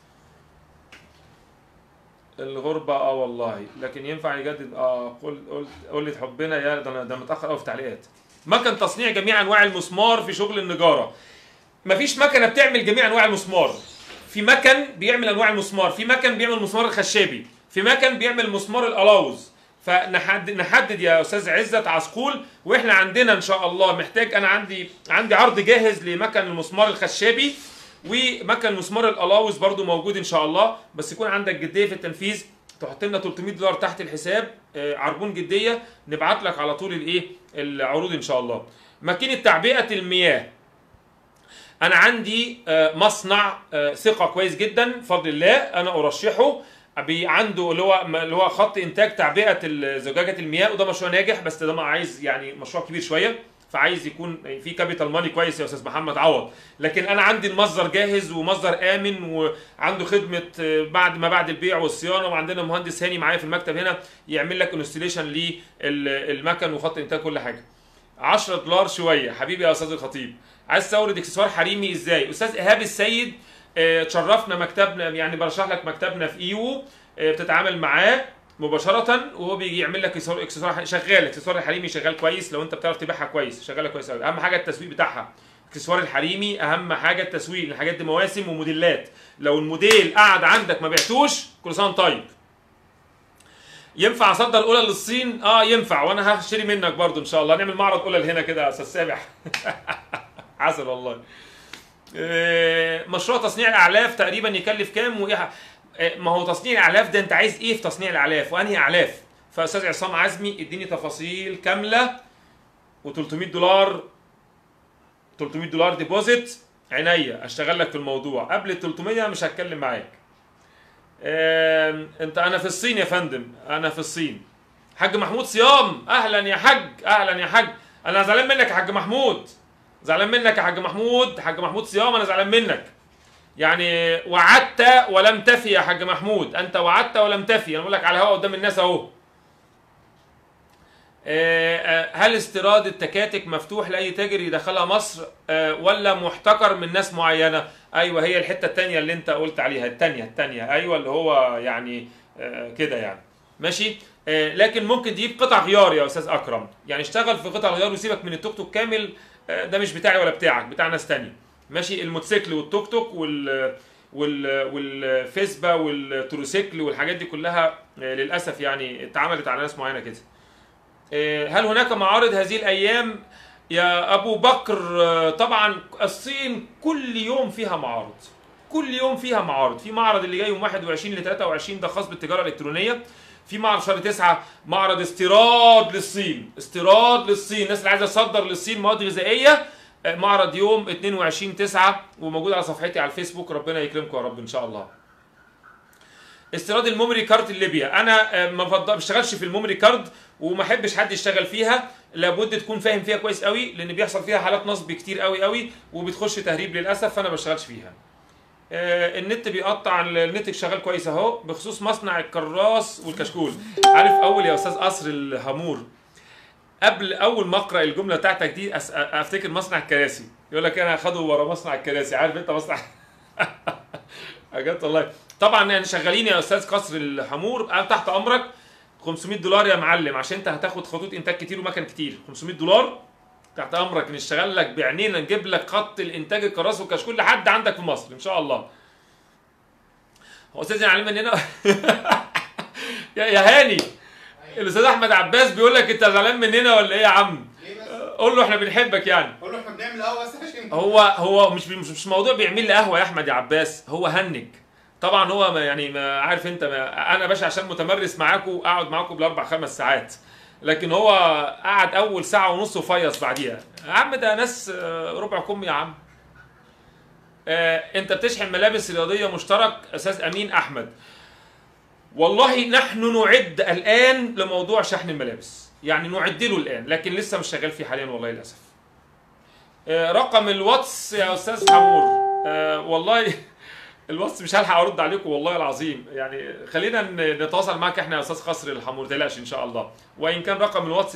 الغربة اه والله لكن ينفع يجدد اه قول قول قول لي حبنا يا ده انا ده متاخر قوي في التعليقات مكن تصنيع جميع انواع المسمار في شغل النجارة مفيش مكنة بتعمل جميع انواع المسمار في مكن بيعمل انواع المسمار في مكن بيعمل مسمار الخشابي في مكن بيعمل مسمار الالاوز فنحدد نحدد يا استاذ عزت عسقول واحنا عندنا ان شاء الله محتاج انا عندي عندي عرض جاهز لمكن المسمار الخشابي ومكن مسمار الالاوز برضو موجود ان شاء الله بس يكون عندك جديه في التنفيذ تحط لنا 300 دولار تحت الحساب آه، عربون جديه نبعت لك على طول الايه العروض ان شاء الله ماكينه تعبئه المياه انا عندي آه، مصنع آه، ثقه كويس جدا بفضل الله انا ارشحه بي- عنده اللي هو اللي هو خط انتاج تعبئه ال- زجاجه المياه وده مشروع ناجح بس ده ما عايز يعني مشروع كبير شويه فعايز يكون في كابيتال ماني كويس يا استاذ محمد عوض لكن انا عندي المصدر جاهز ومصدر امن وعنده خدمه آه، بعد ما بعد البيع والصيانه وعندنا مهندس هاني معايا في المكتب هنا يعمل لك انستليشن للمكن وخط انتاج كل حاجه 10 دولار شويه حبيبي يا استاذ الخطيب عايز تستورد اكسسوار حريمي ازاي استاذ ايهاب السيد آه، تشرفنا مكتبنا يعني برشح لك مكتبنا في ايوو آه، بتتعامل معاه مباشرة وهو بيجي يعمل لك اكسسوار اكسسوار شغال اكسسوار الحريمي شغال كويس لو انت بتعرف تبيعها كويس شغاله كويس قوي اهم حاجه التسويق بتاعها الاكسسوار الحريمي اهم حاجه التسويق الحاجات دي مواسم وموديلات لو الموديل قعد عندك ما بعتوش كل سنه وأنت طيب ينفع اصدر قلل للصين اه ينفع وانا هشتري منك برضو ان شاء الله نعمل معرض قلل هنا كده يا استاذ سامح عسل والله آه، مشروع تصنيع الاعلاف تقريبا يكلف كام وايه ح- آه، ما هو تصنيع الاعلاف ده انت عايز ايه في تصنيع الاعلاف وانهي اعلاف فاستاذ عصام عزمي اديني تفاصيل كامله و300 دولار 300 دولار ديبوزيت عينيا اشتغل لك في الموضوع قبل ال 300 مش هتكلم معاك آم، انت انا في الصين يا فندم انا في الصين حاج محمود صيام اهلا يا حاج اهلا يا حاج انا زعلان منك يا حاج محمود زعلان منك يا حاج محمود حاج محمود صيام انا زعلان منك يعني وعدت ولم تفي يا حاج محمود انت وعدت ولم تفي انا بقول لك على الهواء قدام الناس اهو آه، آه، هل استيراد التكاتك مفتوح لاي تاجر يدخلها مصر آه، ولا محتكر من ناس معينه ايوه هي الحته الثانيه اللي انت قلت عليها الثانيه الثانيه ايوه اللي هو يعني آه، كده يعني ماشي آه، لكن ممكن تجيب قطع غيار يا استاذ اكرم يعني اشتغل في قطع غيار وسيبك من التوك توك كامل آه، ده مش بتاعي ولا بتاعك بتاع ناس تانية ماشي الموتوسيكل والتوك توك وال وال والفيسبا والتروسيكل والحاجات دي كلها آه، للاسف يعني اتعملت على ناس معينه كده آه، هل هناك معارض هذه الايام يا ابو بكر آه، طبعا الصين كل يوم فيها معارض كل يوم فيها معارض في معرض اللي جاي يوم 21 ل 23 ده خاص بالتجاره الالكترونيه في معرض شهر 9 معرض استيراد للصين استيراد للصين الناس اللي عايزه تصدر للصين مواد غذائيه آه، معرض يوم 22 9 وموجود على صفحتي على الفيسبوك ربنا يكرمكم يا رب ان شاء الله استيراد الميموري كارد الليبيا انا آه، ما بفضل- بشتغلش في الميموري كارد وما احبش حد يشتغل فيها لابد تكون فاهم فيها كويس قوي لان بيحصل فيها حالات نصب كتير قوي قوي وبتخش تهريب للاسف فانا ما بشتغلش فيها آه، النت بيقطع النت شغال كويس اهو بخصوص مصنع الكراس والكشكول عارف اول يا استاذ قصر الهامور قبل اول ما اقرا الجمله بتاعتك دي أس... افتكر مصنع الكراسي يقول لك انا اخده ورا مصنع الكراسي عارف انت مصنع حاجات والله طبعا يعني شغالين يا استاذ قصر الحمور انا تحت امرك 500 دولار يا معلم عشان انت هتاخد خطوط انتاج كتير ومكن كتير 500 دولار تحت امرك نشتغل لك بعينينا نجيب لك خط الانتاج الكراس والكشكول لحد عندك في مصر ان شاء الله هو استاذ علي من هنا يا يا هاني الاستاذ احمد عباس بيقول لك انت زعلان مننا ولا ايه يا عم ليه بس؟ قول له احنا بنحبك يعني قول له احنا بنعمل قهوه بس عشان هو هو مش مش مش موضوع بيعمل لي قهوه يا احمد يا عباس هو هنج طبعا هو ما يعني ما عارف انت ما انا باشا عشان متمرس معاكم اقعد معاكم بالاربع خمس ساعات لكن هو قعد اول ساعه ونص وفيص بعديها يا عم ده ناس آه، ربع كم يا عم آه، انت بتشحن ملابس رياضيه مشترك استاذ امين احمد والله نحن نعد الان لموضوع شحن الملابس يعني نعد له الان لكن لسه مش شغال فيه حاليا والله للاسف آه، رقم الواتس يا استاذ حمور آه، والله الواتس مش هلحق ارد عليكم والله العظيم يعني خلينا ن- نتواصل معاك احنا يا استاذ قصر الحمور تقلقش ان شاء الله وان كان رقم الواتس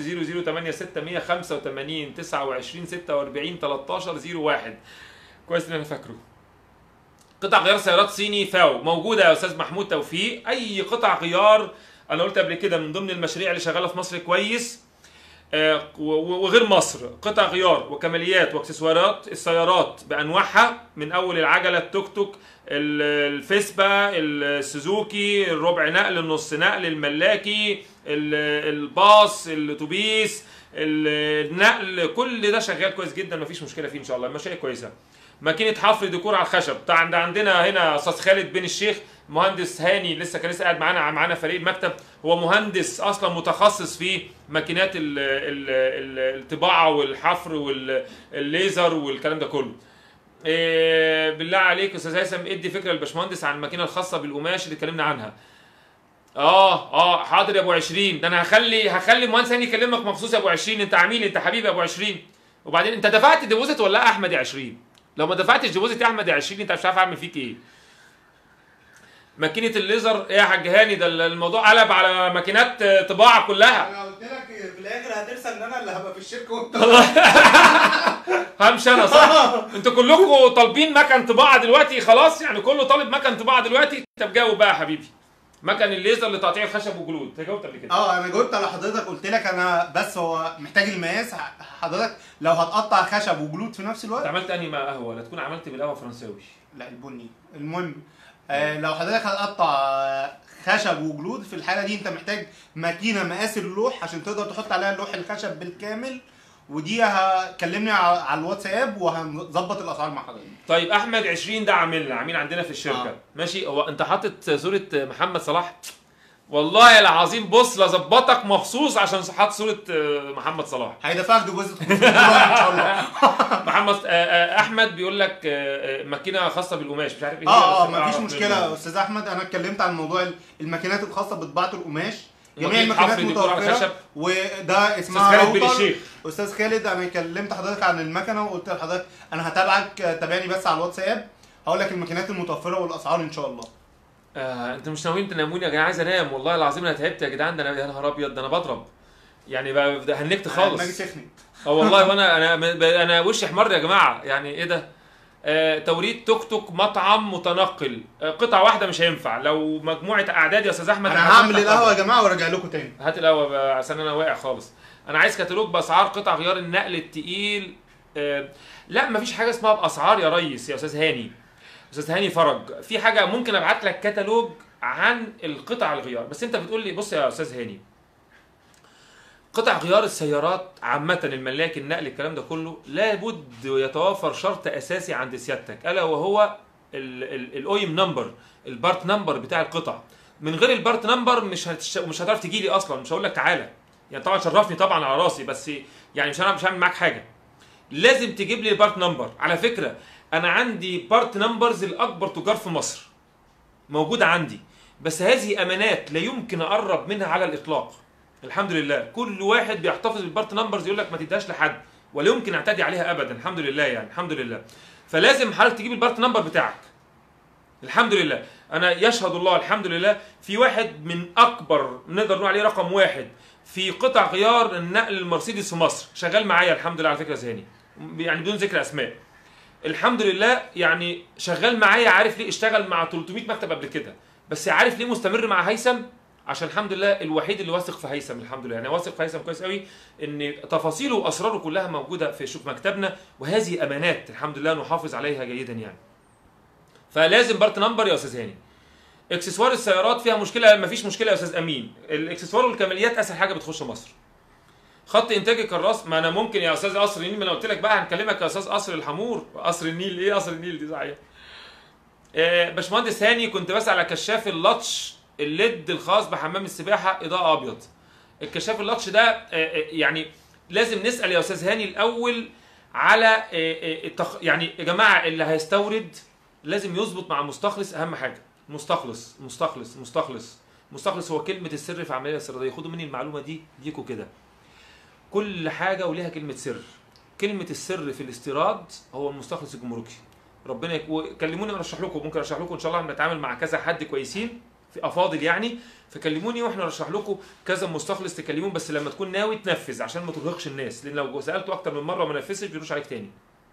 0086185 29 46 13 01 كويس ان انا فاكره قطع غيار سيارات صيني فاو موجوده يا استاذ محمود توفيق اي قطع غيار انا قلت قبل كده من ضمن المشاريع اللي شغاله في مصر كويس آه، و- و- وغير مصر قطع غيار وكماليات واكسسوارات السيارات بانواعها من اول العجله التوك توك ال- الفيسبا السوزوكي الربع نقل النص نقل الملاكي ال- الباص الاتوبيس ال- النقل كل ده شغال كويس جدا مفيش مشكله فيه ان شاء الله مشاريع كويسه ماكينه حفر ديكور على الخشب طبعا ده عندنا هنا استاذ خالد بن الشيخ مهندس هاني لسه كان لسه قاعد معانا معانا فريق المكتب هو مهندس اصلا متخصص في ماكينات ال- ال- ال- الطباعه والحفر والليزر والكلام ده كله إيه بالله عليك يا استاذ هيثم ادي فكره للباشمهندس عن الماكينه الخاصه بالقماش اللي اتكلمنا عنها اه اه حاضر يا ابو 20 ده انا هخلي هخلي مهندس هاني يكلمك مخصوص يا ابو 20 انت عميل انت حبيبي يا ابو 20 وبعدين انت دفعت ديبوزيت ولا لا يا احمد يا 20 لو ما دفعتش ديبوزيت يا احمد يا 20 انت مش عارف اعمل فيك ايه ماكينه الليزر ايه يا حاج هاني ده الموضوع قلب على ماكينات آه، طباعه كلها انا قلت لك في الاخر هترسى ان انا اللي هبقى في الشركه وانت همشي انا صح انتوا كلكم طالبين مكن طباعه دلوقتي خلاص يعني كله طالب مكن طباعه دلوقتي انت بجاوب بقى يا حبيبي مكن الليزر لتقطيع الخشب والجلود انت جاوبت قبل كده اه انا جاوبت على حضرتك قلت لك انا بس هو محتاج المقاس حضرتك لو هتقطع خشب وجلود في نفس انت الوقت عملت انهي مع قهوه لا تكون عملت بالقهوه فرنساوي لا البني المهم آه لو حضرتك هتقطع آه، خشب وجلود في الحاله دي انت محتاج ماكينه مقاس اللوح عشان تقدر تحط عليها لوح الخشب بالكامل ودي هكلمني على على الواتساب وهنظبط الاسعار مع حضرتك طيب احمد 20 ده عاملنا عاملين عندنا في الشركه آه. آه. ماشي هو انت حاطط صوره محمد صلاح والله العظيم بص لظبطك مخصوص عشان حاطط صوره آه، محمد صلاح هيدفعك ديبوزيت 500 دولار ان شاء الله محمد آه، آه، احمد بيقول لك آه، آه، ماكينه خاصه بالقماش مش عارف ايه هي، اه اه بس مفيش أعرف مشكله منه. يا استاذ احمد انا اتكلمت عن موضوع الماكينات الخاصه بطباعه القماش جميع ماكينة الماكينات حفر ديكور على الخشب. متوفره وده اسمها استاذ خالد بن راوتر. الشيخ استاذ خالد انا كلمت حضرتك عن المكنه وقلت لحضرتك انا هتابعك آه، تابعني بس على الواتساب هقول لك الماكينات المتوفره والاسعار ان شاء الله آه انتوا مش ناويين تناموني يا جدعان عايز انام والله العظيم انا تعبت يا جدعان ده انا يا نهار ابيض ده انا بضرب يعني بقى ده هنكت دماغي خالص سخنت اه والله وانا انا انا وشي احمر يا جماعه يعني ايه ده آه توريد توك توك مطعم متنقل آه قطعه واحده مش هينفع لو مجموعه اعداد يا استاذ احمد انا هعمل القهوه يا جماعه وارجع لكم تاني هات القهوه بقى عشان انا واقع خالص انا عايز كتالوج باسعار قطع غيار النقل التقيل آه لا مفيش حاجه اسمها باسعار يا ريس يا استاذ هاني استاذ هاني فرج في حاجه ممكن ابعت لك كتالوج عن القطع الغيار بس انت بتقول لي بص يا استاذ هاني قطع غيار السيارات عامة الملاك النقل الكلام ده كله لابد يتوافر شرط أساسي عند سيادتك ألا وهو الأويم نمبر البارت نمبر بتاع القطع من غير البارت نمبر مش هتش... مش هتعرف تجي لي أصلا مش هقول لك تعالى يعني طبعا شرفني طبعا على راسي بس يعني مش هعمل مش هعمل معاك حاجة لازم تجيب لي البارت نمبر على فكرة أنا عندي بارت نمبرز الأكبر تجار في مصر موجودة عندي بس هذه أمانات لا يمكن أقرب منها على الإطلاق الحمد لله كل واحد بيحتفظ بالبارت نمبرز يقول لك ما تديهاش لحد ولا يمكن اعتدي عليها ابدا الحمد لله يعني الحمد لله فلازم حضرتك تجيب البارت نمبر بتاعك الحمد لله انا يشهد الله الحمد لله في واحد من اكبر نقدر نقول عليه رقم واحد في قطع غيار النقل المرسيدس في مصر شغال معايا الحمد لله على فكره زهاني يعني بدون ذكر اسماء الحمد لله يعني شغال معايا عارف ليه اشتغل مع 300 مكتب قبل كده بس عارف ليه مستمر مع هيثم عشان الحمد لله الوحيد اللي واثق في هيثم الحمد لله يعني واثق في هيثم كويس قوي ان تفاصيله واسراره كلها موجوده في شوف مكتبنا وهذه امانات الحمد لله نحافظ عليها جيدا يعني فلازم بارت نمبر يا استاذ هاني اكسسوار السيارات فيها مشكله ما فيش مشكله يا استاذ امين الاكسسوار والكماليات اسهل حاجه بتخش مصر خط انتاج الكراس ما انا ممكن يا استاذ قصر النيل ما انا قلت لك بقى هنكلمك يا استاذ قصر الحمور قصر النيل ايه قصر النيل دي صحيح آه، باشمهندس هاني كنت بسال على كشاف اللاتش الليد الخاص بحمام السباحه اضاءه ابيض الكشاف اللاتش ده آه، آه، يعني لازم نسال يا استاذ هاني الاول على آه، آه، التخ... يعني يا جماعه اللي هيستورد لازم يظبط مع المستخلص اهم حاجه مستخلص مستخلص مستخلص مستخلص هو كلمه السر في عمليه السرديه خدوا مني المعلومه دي ليكوا كده كل حاجه وليها كلمه سر كلمه السر في الاستيراد هو المستخلص الجمركي ربنا يك... وكلموني ارشح لكم ممكن ارشح لكم ان شاء الله بنتعامل مع كذا حد كويسين في افاضل يعني فكلموني واحنا نرشح لكم كذا مستخلص تكلمون بس لما تكون ناوي تنفذ عشان ما ترهقش الناس لان لو سالته اكتر من مره وما نفذش بيروش عليك تاني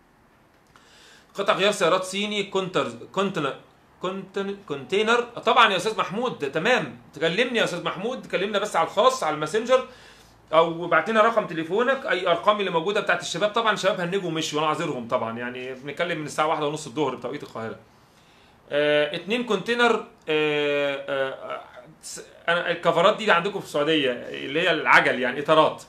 قطع غيار سيارات صيني كونتر كونتنا كونتن كونتينر طبعا يا استاذ محمود تمام تكلمني يا استاذ محمود كلمنا بس على الخاص على الماسنجر او ابعت لنا رقم تليفونك اي ارقام اللي موجوده بتاعت الشباب طبعا الشباب هنجوا ومشوا وانا عاذرهم طبعا يعني بنتكلم من الساعه واحدة ونص الظهر بتوقيت القاهره آه اتنين كونتينر آه آه س- انا الكفرات دي عندكم في السعوديه اللي هي العجل يعني اطارات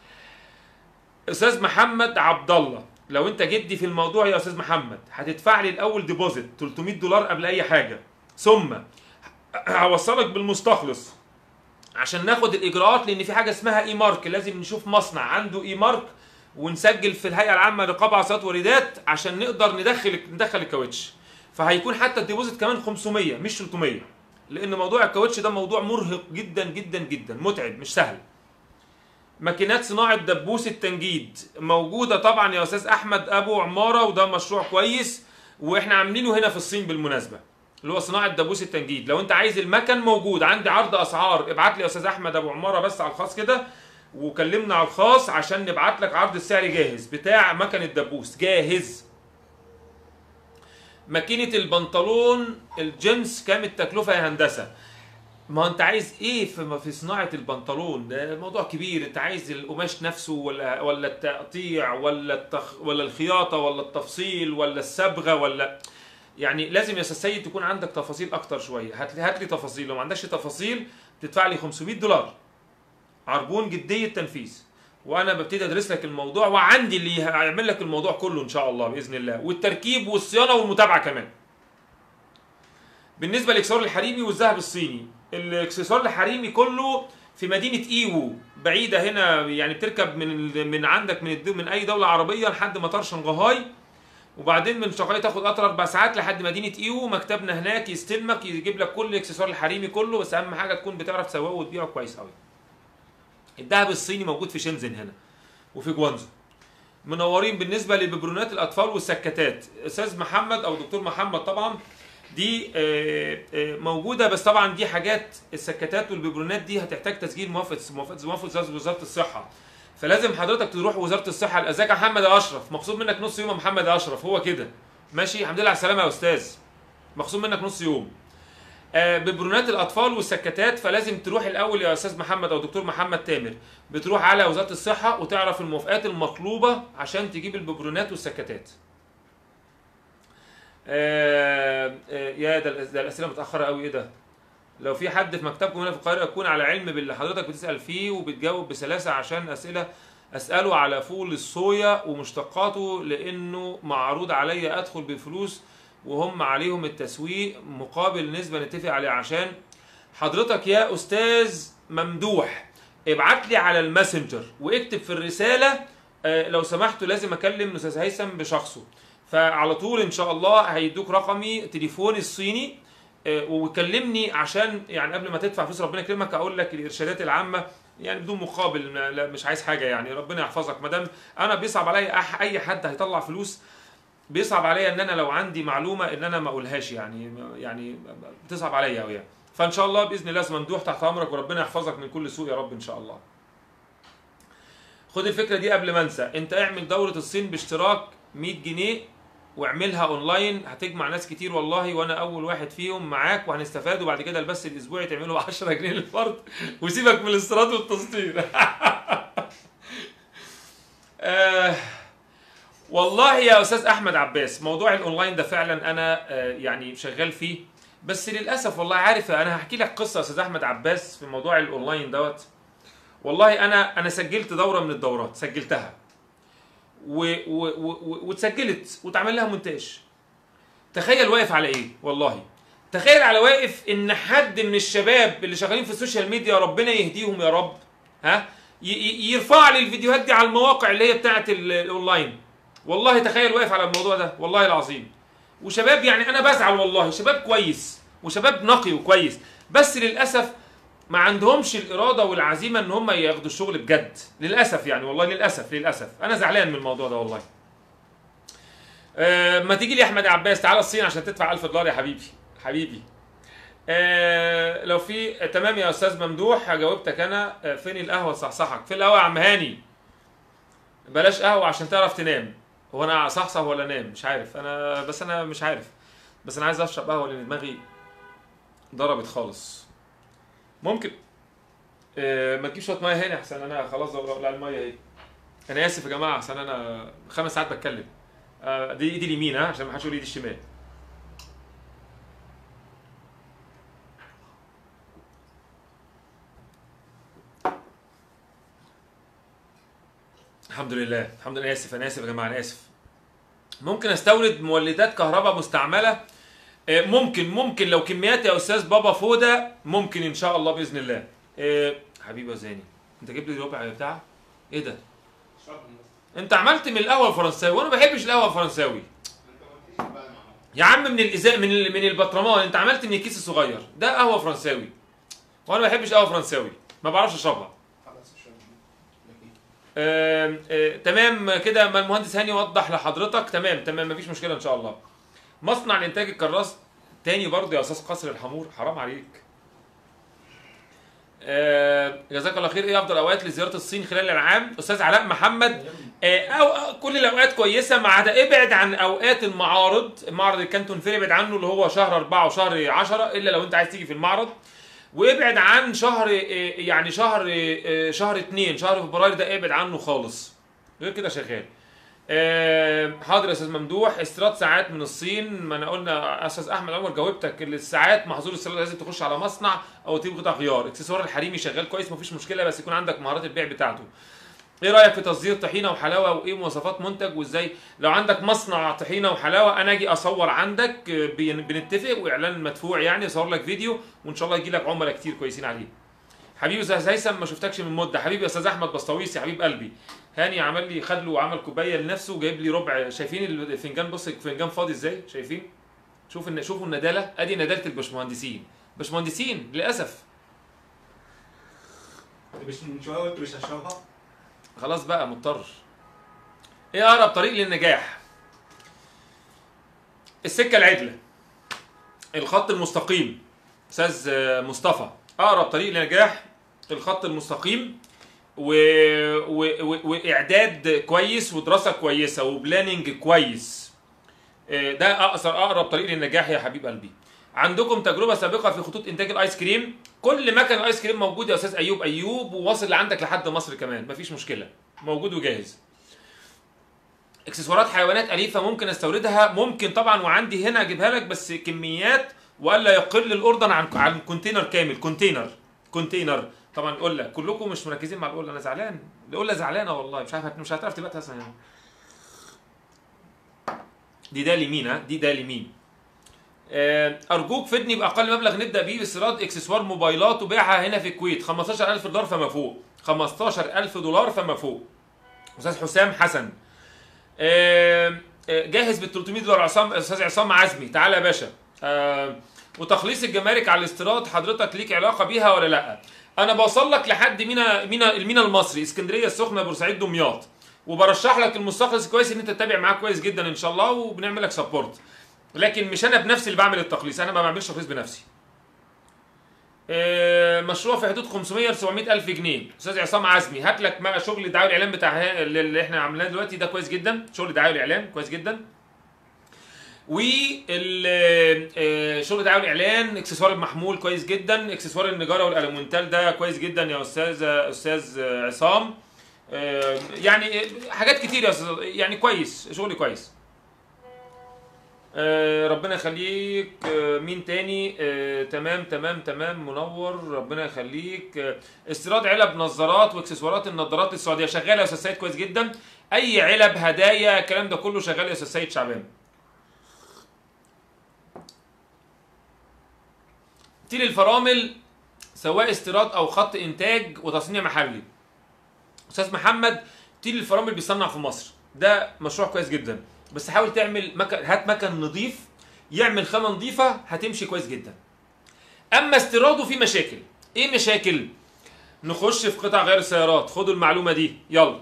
استاذ محمد عبد الله لو انت جدي في الموضوع يا استاذ محمد هتدفع لي الاول ديبوزيت 300 دولار قبل اي حاجه ثم هوصلك بالمستخلص عشان ناخد الاجراءات لان في حاجه اسمها اي مارك لازم نشوف مصنع عنده اي مارك ونسجل في الهيئه العامه لرقابه على صيانه واردات عشان نقدر ندخل ندخل الكاوتش فهيكون حتى الديبوزيت كمان 500 مش 300 لان موضوع الكاوتش ده موضوع مرهق جدا جدا جدا متعب مش سهل ماكينات صناعه دبوس التنجيد موجوده طبعا يا استاذ احمد ابو عماره وده مشروع كويس واحنا عاملينه هنا في الصين بالمناسبه اللي هو صناعه دبوس التنجيد لو انت عايز المكن موجود عندي عرض اسعار ابعت لي يا استاذ احمد ابو عماره بس على الخاص كده وكلمنا على الخاص عشان نبعت لك عرض السعر جاهز بتاع مكن الدبوس جاهز ماكينه البنطلون الجنس كام التكلفه يا هندسه ما انت عايز ايه في في صناعه البنطلون ده موضوع كبير انت عايز القماش نفسه ولا ولا التقطيع ولا التخ ولا الخياطه ولا التفصيل ولا الصبغه ولا يعني لازم يا استاذ سيد تكون عندك تفاصيل اكتر شويه هات لي هات لي تفاصيل لو ما عندكش تفاصيل تدفع لي 500 دولار عربون جديه تنفيذ وانا ببتدي ادرس لك الموضوع وعندي اللي هيعمل لك الموضوع كله ان شاء الله باذن الله والتركيب والصيانه والمتابعه كمان بالنسبه للاكسسوار الحريمي والذهب الصيني الاكسسوار الحريمي كله في مدينه ايوو بعيده هنا يعني بتركب من ال- من عندك من الد- من اي دوله عربيه لحد مطار شنغهاي وبعدين من شنغهاي تاخد قطر اربع ساعات لحد مدينه ايوو مكتبنا هناك يستلمك يجيب لك كل الاكسسوار الحريمي كله بس اهم حاجه تكون بتعرف تسوقه وتبيعه كويس قوي الذهب الصيني موجود في شنزن هنا وفي جوانزو منورين بالنسبه لببرونات الاطفال والسكتات استاذ محمد او دكتور محمد طبعا دي آه، آه، موجوده بس طبعا دي حاجات السكتات والببرونات دي هتحتاج تسجيل موافقه موافقه موافقه وزاره الصحه فلازم حضرتك تروح وزاره الصحه ازيك يا محمد يا اشرف مقصود منك نص يوم يا محمد يا اشرف هو كده ماشي الحمد لله على السلامه يا استاذ مقصود منك نص يوم آه، ببرونات الاطفال والسكتات فلازم تروح الاول يا استاذ محمد او دكتور محمد تامر بتروح على وزاره الصحه وتعرف الموافقات المطلوبه عشان تجيب الببرونات والسكتات آه آه يا ده, الأس- ده الاسئله متاخره قوي ايه ده لو في حد في مكتبكم هنا في القاهره يكون على علم باللي حضرتك بتسال فيه وبتجاوب بسلاسه عشان اسئله اساله على فول الصويا ومشتقاته لانه معروض عليا ادخل بفلوس وهم عليهم التسويق مقابل نسبه نتفق عليها عشان حضرتك يا استاذ ممدوح ابعت لي على الماسنجر واكتب في الرساله آه، لو سمحتوا لازم اكلم الاستاذ هيثم بشخصه فعلى طول ان شاء الله هيدوك رقمي تليفوني الصيني آه، وكلمني عشان يعني قبل ما تدفع فلوس ربنا يكرمك اقول لك الارشادات العامه يعني بدون مقابل ما- لا مش عايز حاجه يعني ربنا يحفظك ما دام انا بيصعب عليا أح- اي حد هيطلع فلوس بيصعب عليا ان انا لو عندي معلومه ان انا ما اقولهاش يعني يعني بتصعب عليا قوي يعني فان شاء الله باذن الله ممدوح تحت امرك وربنا يحفظك من كل سوء يا رب ان شاء الله خد الفكره دي قبل ما انسى انت اعمل دوره الصين باشتراك 100 جنيه واعملها اونلاين هتجمع ناس كتير والله وانا اول واحد فيهم معاك وهنستفاد وبعد كده البث الاسبوعي تعمله ب 10 جنيه للفرد وسيبك من الاستيراد والتصدير آه والله يا استاذ احمد عباس موضوع الاونلاين ده فعلا انا آه يعني شغال فيه بس للاسف والله عارف انا هحكي لك قصه يا استاذ احمد عباس في موضوع الاونلاين دوت والله انا انا سجلت دوره من الدورات سجلتها و و و واتسجلت واتعمل لها مونتاج تخيل واقف على ايه والله تخيل على واقف ان حد من الشباب اللي شغالين في السوشيال ميديا ربنا يهديهم يا رب ها ي- ي- يرفع لي الفيديوهات دي على المواقع اللي هي بتاعت ال- الاونلاين والله تخيل واقف على الموضوع ده والله العظيم وشباب يعني انا بزعل والله شباب كويس وشباب نقي وكويس بس للاسف ما عندهمش الاراده والعزيمه ان هم ياخدوا الشغل بجد للاسف يعني والله للاسف للاسف انا زعلان من الموضوع ده والله أه ما تيجي لي يا احمد عباس تعالى الصين عشان تدفع 1000 دولار يا حبيبي حبيبي أه لو في تمام يا استاذ ممدوح جاوبتك انا أه فين القهوه تصحصحك فين القهوه يا عم هاني بلاش قهوه عشان تعرف تنام هو انا صحصح ولا انام مش عارف انا بس انا مش عارف بس انا عايز اشرب قهوه لان دماغي ضربت خالص ممكن آه، ما تجيب شويه ميه هنا احسن انا خلاص لا الميه اهي انا اسف يا جماعه احسن انا خمس ساعات بتكلم آه، دي ايدي اليمين ها عشان ما حدش يقول ايدي الشمال الحمد لله الحمد لله اسف انا اسف يا جماعه انا اسف ممكن استورد مولدات كهرباء مستعمله آه، ممكن ممكن لو كميات يا استاذ بابا فودا ممكن ان شاء الله باذن الله آه، حبيبي يا زاني انت جايب لي ربع بتاع ايه ده انت عملت من القهوه الفرنساوي وانا ما بحبش القهوه الفرنساوي يا عم من الازاء من ال- من البطرمان انت عملت من الكيس الصغير ده قهوه فرنساوي وانا ما بحبش قهوه فرنساوي ما بعرفش اشربها آم، آه، تمام كده ما المهندس هاني وضح لحضرتك تمام تمام مفيش مشكله ان شاء الله مصنع لانتاج الكراس تاني برضه يا استاذ قصر الحمور حرام عليك آه، جزاك الله خير ايه افضل اوقات لزياره الصين خلال العام استاذ علاء محمد آه، أو أو كل الاوقات كويسه ما عدا ابعد عن اوقات المعارض المعرض اللي كان تنفير ابعد عنه اللي هو شهر أربعة وشهر عشرة الا لو انت عايز تيجي في المعرض وابعد عن شهر آه، يعني شهر آه، شهر اتنين شهر فبراير ده ابعد عنه خالص غير كده شغال آه، حاضر يا استاذ ممدوح استيراد ساعات من الصين ما انا قلنا استاذ احمد عمر جاوبتك الساعات محظور الاستيراد لازم تخش على مصنع او تجيب قطع غيار اكسسوار الحريمي شغال كويس مفيش مشكله بس يكون عندك مهارات البيع بتاعته ايه رايك في تصدير طحينه وحلاوه وايه مواصفات منتج وازاي لو عندك مصنع طحينه وحلاوه انا اجي اصور عندك آه، بن- بنتفق واعلان مدفوع يعني اصور لك فيديو وان شاء الله يجي لك عملاء كتير كويسين عليه حبيبي استاذ هيثم ما شفتكش من مده حبيبي يا استاذ احمد بسطويسي حبيب قلبي هاني عمل لي خد له وعمل كوبايه لنفسه وجايب لي ربع شايفين الفنجان بص الفنجان فاضي ازاي شايفين شوف ان شوفوا النداله ادي نداله الباشمهندسين باشمهندسين للاسف مش من شويه قلت مش هشربها خلاص بقى مضطر ايه اقرب طريق للنجاح السكه العدله الخط المستقيم استاذ آه، مصطفى اقرب طريق للنجاح الخط المستقيم و... و... و... واعداد كويس ودراسه كويسه وبلاننج كويس آه، ده اقصر اقرب طريق للنجاح يا حبيب قلبي عندكم تجربه سابقه في خطوط انتاج الايس كريم كل مكان الايس كريم موجود يا استاذ ايوب ايوب وواصل لعندك لحد مصر كمان مفيش مشكله موجود وجاهز اكسسوارات حيوانات اليفه ممكن استوردها ممكن طبعا وعندي هنا اجيبها لك بس كميات والا يقل الاردن عن عن كونتينر كامل كونتينر كونتينر طبعا القله كلكم مش مركزين مع القله انا زعلان القله زعلانه والله مش عارف مش هتعرف تبقى اصلا يعني. دي ده اليمين ها دي ده اليمين آه، ارجوك فدني باقل مبلغ نبدا بيه باستيراد اكسسوار موبايلات وبيعها هنا في الكويت 15000 دولار فما فوق 15000 دولار فما فوق استاذ حسام حسن آه، آه، جاهز بال 300 دولار عصام استاذ عصام عزمي تعالى يا باشا آه، وتخليص الجمارك على الاستيراد حضرتك ليك علاقه بيها ولا لا انا بوصل لك لحد مينا مينا المينا المصري اسكندريه السخنه بورسعيد دمياط وبرشح لك المستخلص كويس ان انت تتابع معاه كويس جدا ان شاء الله وبنعمل لك سبورت لكن مش انا بنفسي اللي بعمل التخليص انا ما بعملش تخليص بنفسي آه، مشروع في حدود 500 ل 700 الف جنيه استاذ عصام عزمي هات لك بقى شغل الدعايه والاعلان بتاع ها- اللي اللي احنا عاملينه دلوقتي ده كويس جدا شغل الدعايه والاعلان كويس جدا وال شغل الدعايه والاعلان اكسسوار المحمول كويس جدا اكسسوار النجاره والالومنتال ده كويس جدا يا استاذ استاذ عصام آه، يعني حاجات كتير يا استاذ يعني كويس شغل كويس آه، ربنا يخليك آه، مين تاني آه، تمام تمام تمام منور ربنا يخليك آه، استيراد علب نظارات واكسسوارات النظارات للسعوديه شغاله يا استاذ سيد كويس جدا اي علب هدايا الكلام ده كله شغال يا استاذ سيد شعبان تيل الفرامل سواء استيراد او خط انتاج وتصنيع محلي استاذ محمد تيل الفرامل بيصنع في مصر ده مشروع كويس جدا بس حاول تعمل مكن هات مكن نظيف يعمل خامه نظيفه هتمشي كويس جدا اما استيراده في مشاكل ايه مشاكل نخش في قطع غير السيارات خدوا المعلومه دي يلا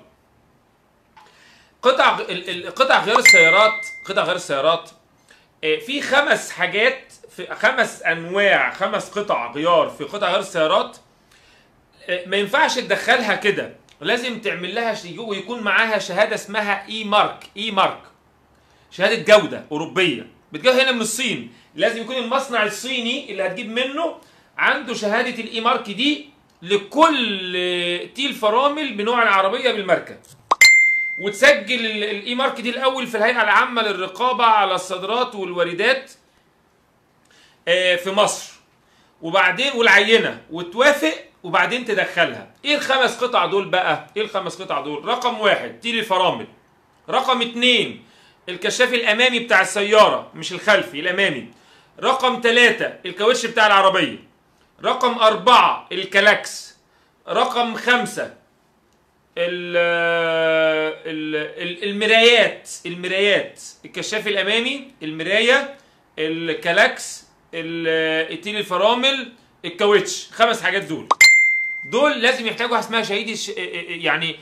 قطع ال- ال- قطع غير السيارات قطع غير السيارات آه، في خمس حاجات في خمس انواع خمس قطع غيار في قطع غير السيارات آه، ما ينفعش تدخلها كده لازم تعمل لها شيء ويكون معاها شهاده اسمها اي مارك اي مارك شهاده جوده اوروبيه بتجيب هنا من الصين لازم يكون المصنع الصيني اللي هتجيب منه عنده شهاده الاي مارك دي لكل تيل فرامل بنوع العربيه بالماركه وتسجل ال- الاي مارك دي الاول في الهيئه العامه للرقابه على الصادرات والواردات آه، في مصر وبعدين والعينه وتوافق وبعدين تدخلها ايه الخمس قطع دول بقى ايه الخمس قطع دول رقم واحد تيل الفرامل رقم اتنين الكشاف الامامي بتاع السياره مش الخلفي الامامي رقم ثلاثة الكاوتش بتاع العربيه رقم أربعة الكلاكس رقم خمسة ال ال ال- المرايات المرايات الكشاف الامامي المرايه الكلاكس ال- التيل الفرامل الكاوتش خمس حاجات دول دول لازم يحتاجوا حاجه اسمها شهيد الش... يعني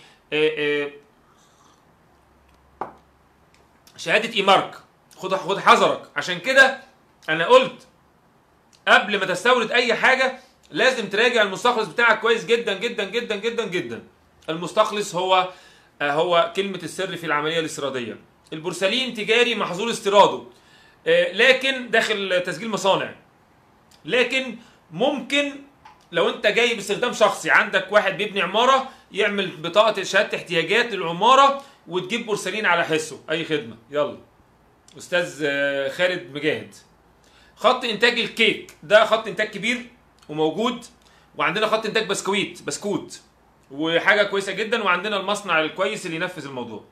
شهاده اي مارك خد خد حذرك عشان كده انا قلت قبل ما تستورد اي حاجه لازم تراجع المستخلص بتاعك كويس جدا جدا جدا جدا جدا المستخلص هو آه، هو كلمه السر في العمليه الاستيراديه البورسلين تجاري محظور استيراده آه، لكن داخل تسجيل مصانع لكن ممكن لو انت جاي باستخدام شخصي عندك واحد بيبني عماره يعمل بطاقه شهاده احتياجات للعماره وتجيب بورسلين على حسه اي خدمه يلا استاذ آه، خالد مجاهد خط انتاج الكيك ده خط انتاج كبير وموجود وعندنا خط انتاج بسكويت بسكوت وحاجه كويسه جدا وعندنا المصنع الكويس اللي ينفذ الموضوع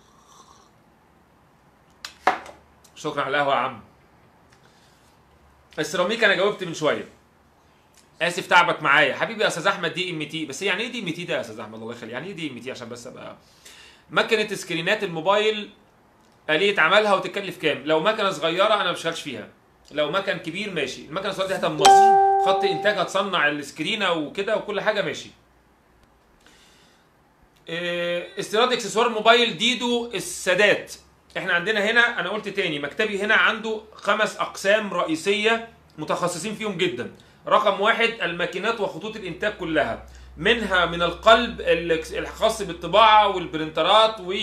شكرا على القهوه يا عم السيراميك انا جاوبت من شويه اسف تعبك معايا حبيبي يا استاذ احمد دي ام تي بس يعني ايه دي ام تي ده يا استاذ احمد الله يخليك يعني ايه دي ام تي عشان بس ابقى مكنه سكرينات الموبايل آلية عملها وتكلف كام؟ لو مكنه صغيره انا مش هلش فيها. لو مكن كبير ماشي، المكنه الصغيره دي هاتها من مصر. خط انتاج هتصنع السكرينه وكده وكل حاجه ماشي. إيه، استيراد اكسسوار موبايل ديدو السادات. احنا عندنا هنا انا قلت تاني مكتبي هنا عنده خمس اقسام رئيسيه متخصصين فيهم جدا. رقم واحد الماكينات وخطوط الانتاج كلها. منها من القلب ال- الخاص بالطباعه والبرنترات و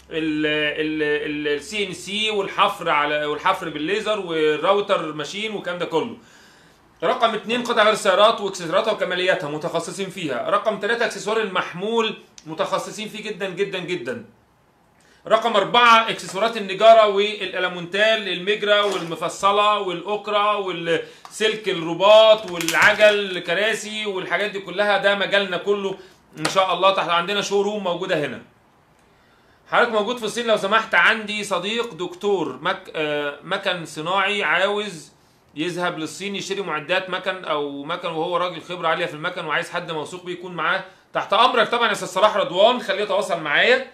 السي ان سي والحفر على والحفر بالليزر والراوتر ماشين والكلام ده كله رقم اتنين قطع غير السيارات واكسسواراتها وكمالياتها متخصصين فيها رقم ثلاثة اكسسوار المحمول متخصصين فيه جدا جدا جدا رقم أربعة إكسسوارات النجارة والألمونتال المجرة والمفصلة والأكرة والسلك الرباط والعجل الكراسي والحاجات دي كلها ده مجالنا كله إن شاء الله تحت عندنا شو روم موجودة هنا حضرتك موجود في الصين لو سمحت عندي صديق دكتور مك... آه، مكن صناعي عاوز يذهب للصين يشتري معدات مكن او مكن وهو راجل خبره عاليه في المكن وعايز حد موثوق بيه يكون معاه تحت امرك طبعا يا استاذ صلاح رضوان خليه يتواصل معايا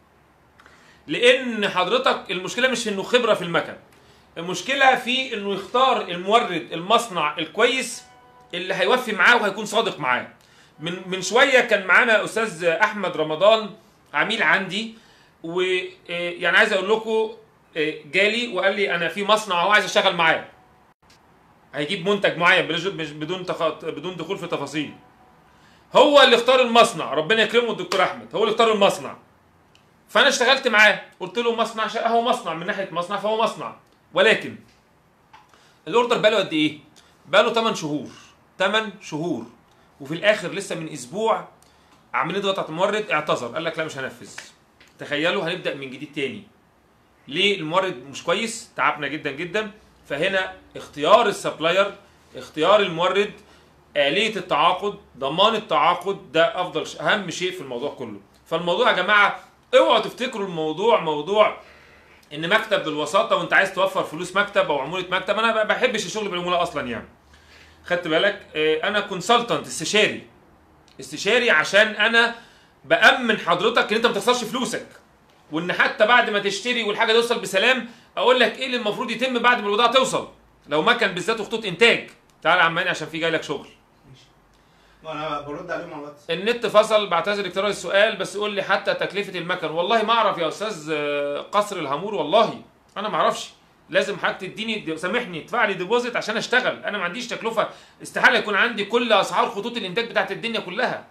لان حضرتك المشكله مش في انه خبره في المكن المشكله في انه يختار المورد المصنع الكويس اللي هيوفي معاه وهيكون صادق معاه من من شويه كان معانا استاذ احمد رمضان عميل عندي ويعني عايز اقول لكم آه، جالي وقال لي انا في مصنع اهو عايز اشتغل معاه هيجيب منتج معين بلاش- مش بدون تخ... بدون دخول في تفاصيل هو اللي اختار المصنع ربنا يكرمه الدكتور احمد هو اللي اختار المصنع فانا اشتغلت معاه قلت له مصنع شا... هو مصنع من ناحيه مصنع فهو مصنع ولكن الاوردر بقاله قد ايه بقاله 8 شهور 8 شهور وفي الاخر لسه من اسبوع عاملين ضغط على المورد اعتذر قال لك لا مش هنفذ تخيلوا هنبدا من جديد تاني ليه المورد مش كويس تعبنا جدا جدا فهنا اختيار السبلاير اختيار المورد آلية التعاقد ضمان التعاقد ده افضل ش- اهم شيء في الموضوع كله فالموضوع يا جماعه اوعوا تفتكروا الموضوع موضوع ان مكتب بالوساطه وانت عايز توفر فلوس مكتب او عموله مكتب انا ما بحبش الشغل بالعموله اصلا يعني خدت بالك آه، انا كونسلتنت استشاري استشاري عشان انا بامن حضرتك ان انت ما تخسرش فلوسك وان حتى بعد ما تشتري والحاجه توصل بسلام اقول لك ايه اللي المفروض يتم بعد ما البضاعه توصل لو مكن بالذات وخطوط انتاج تعال يا عماني عشان في جاي لك شغل وانا برد عليهم على الواتس النت فصل بعتذر اكتراث السؤال بس قول لي حتى تكلفه المكن والله ما اعرف يا استاذ آه، قصر الهامور والله انا ما اعرفش لازم حضرتك تديني سامحني ادفع لي ديبوزيت عشان اشتغل انا ما عنديش تكلفه استحاله يكون عندي كل اسعار خطوط الانتاج بتاعت الدنيا كلها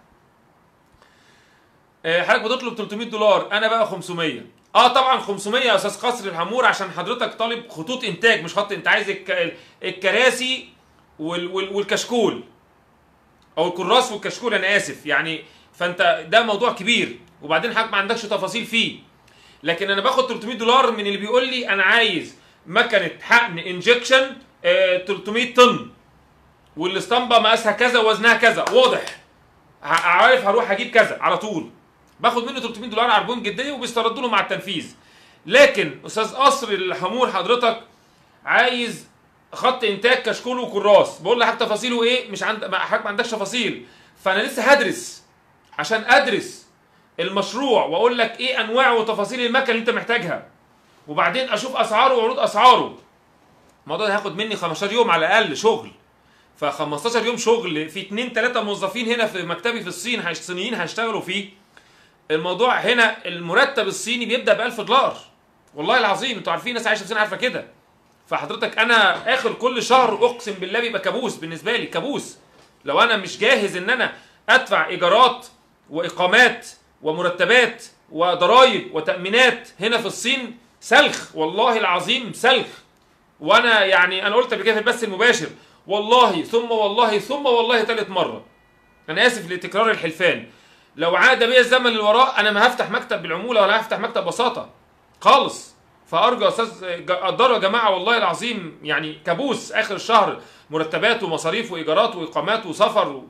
آه، حضرتك بتطلب 300 دولار انا بقى 500 اه طبعا 500 يا استاذ قصر الهامور عشان حضرتك طالب خطوط انتاج مش خط انت عايز الك- الكراسي وال- وال- والكشكول او الكراس والكشكول انا اسف يعني فانت ده موضوع كبير وبعدين حضرتك ما عندكش تفاصيل فيه لكن انا باخد 300 دولار من اللي بيقول لي انا عايز مكنه حقن انجكشن 300 طن والاسطمبه مقاسها كذا ووزنها كذا واضح ه- عارف هروح اجيب كذا على طول باخد منه 300 دولار عربون جديه وبيستردوا له مع التنفيذ لكن استاذ قصر الحمور حضرتك عايز خط انتاج كشكول وكراس بقول لحضرتك تفاصيله ايه مش عند ما- حضرتك ما عندكش تفاصيل فانا لسه هدرس عشان ادرس المشروع واقول لك ايه انواع وتفاصيل المكن اللي انت محتاجها وبعدين اشوف اسعاره وعروض اسعاره الموضوع ده هياخد مني 15 يوم على الاقل شغل ف 15 يوم شغل في اتنين تلاته موظفين هنا في مكتبي في الصين هيش- صينيين هيشتغلوا فيه الموضوع هنا المرتب الصيني بيبدا ب 1000 دولار والله العظيم انتوا عارفين ناس عايشه في الصين عارفه كده فحضرتك انا اخر كل شهر اقسم بالله بيبقى كابوس بالنسبه لي كابوس لو انا مش جاهز ان انا ادفع ايجارات واقامات ومرتبات وضرائب وتامينات هنا في الصين سلخ والله العظيم سلخ وانا يعني انا قلت قبل كده في البث المباشر والله ثم والله ثم والله ثالث مره انا اسف لتكرار الحلفان لو عاد بيا الزمن للوراء انا ما هفتح مكتب بالعموله ولا هفتح مكتب بساطه خالص فارجو يا استاذ ج- قدروا يا جماعه والله العظيم يعني كابوس اخر الشهر مرتبات ومصاريف وايجارات واقامات وسفر و...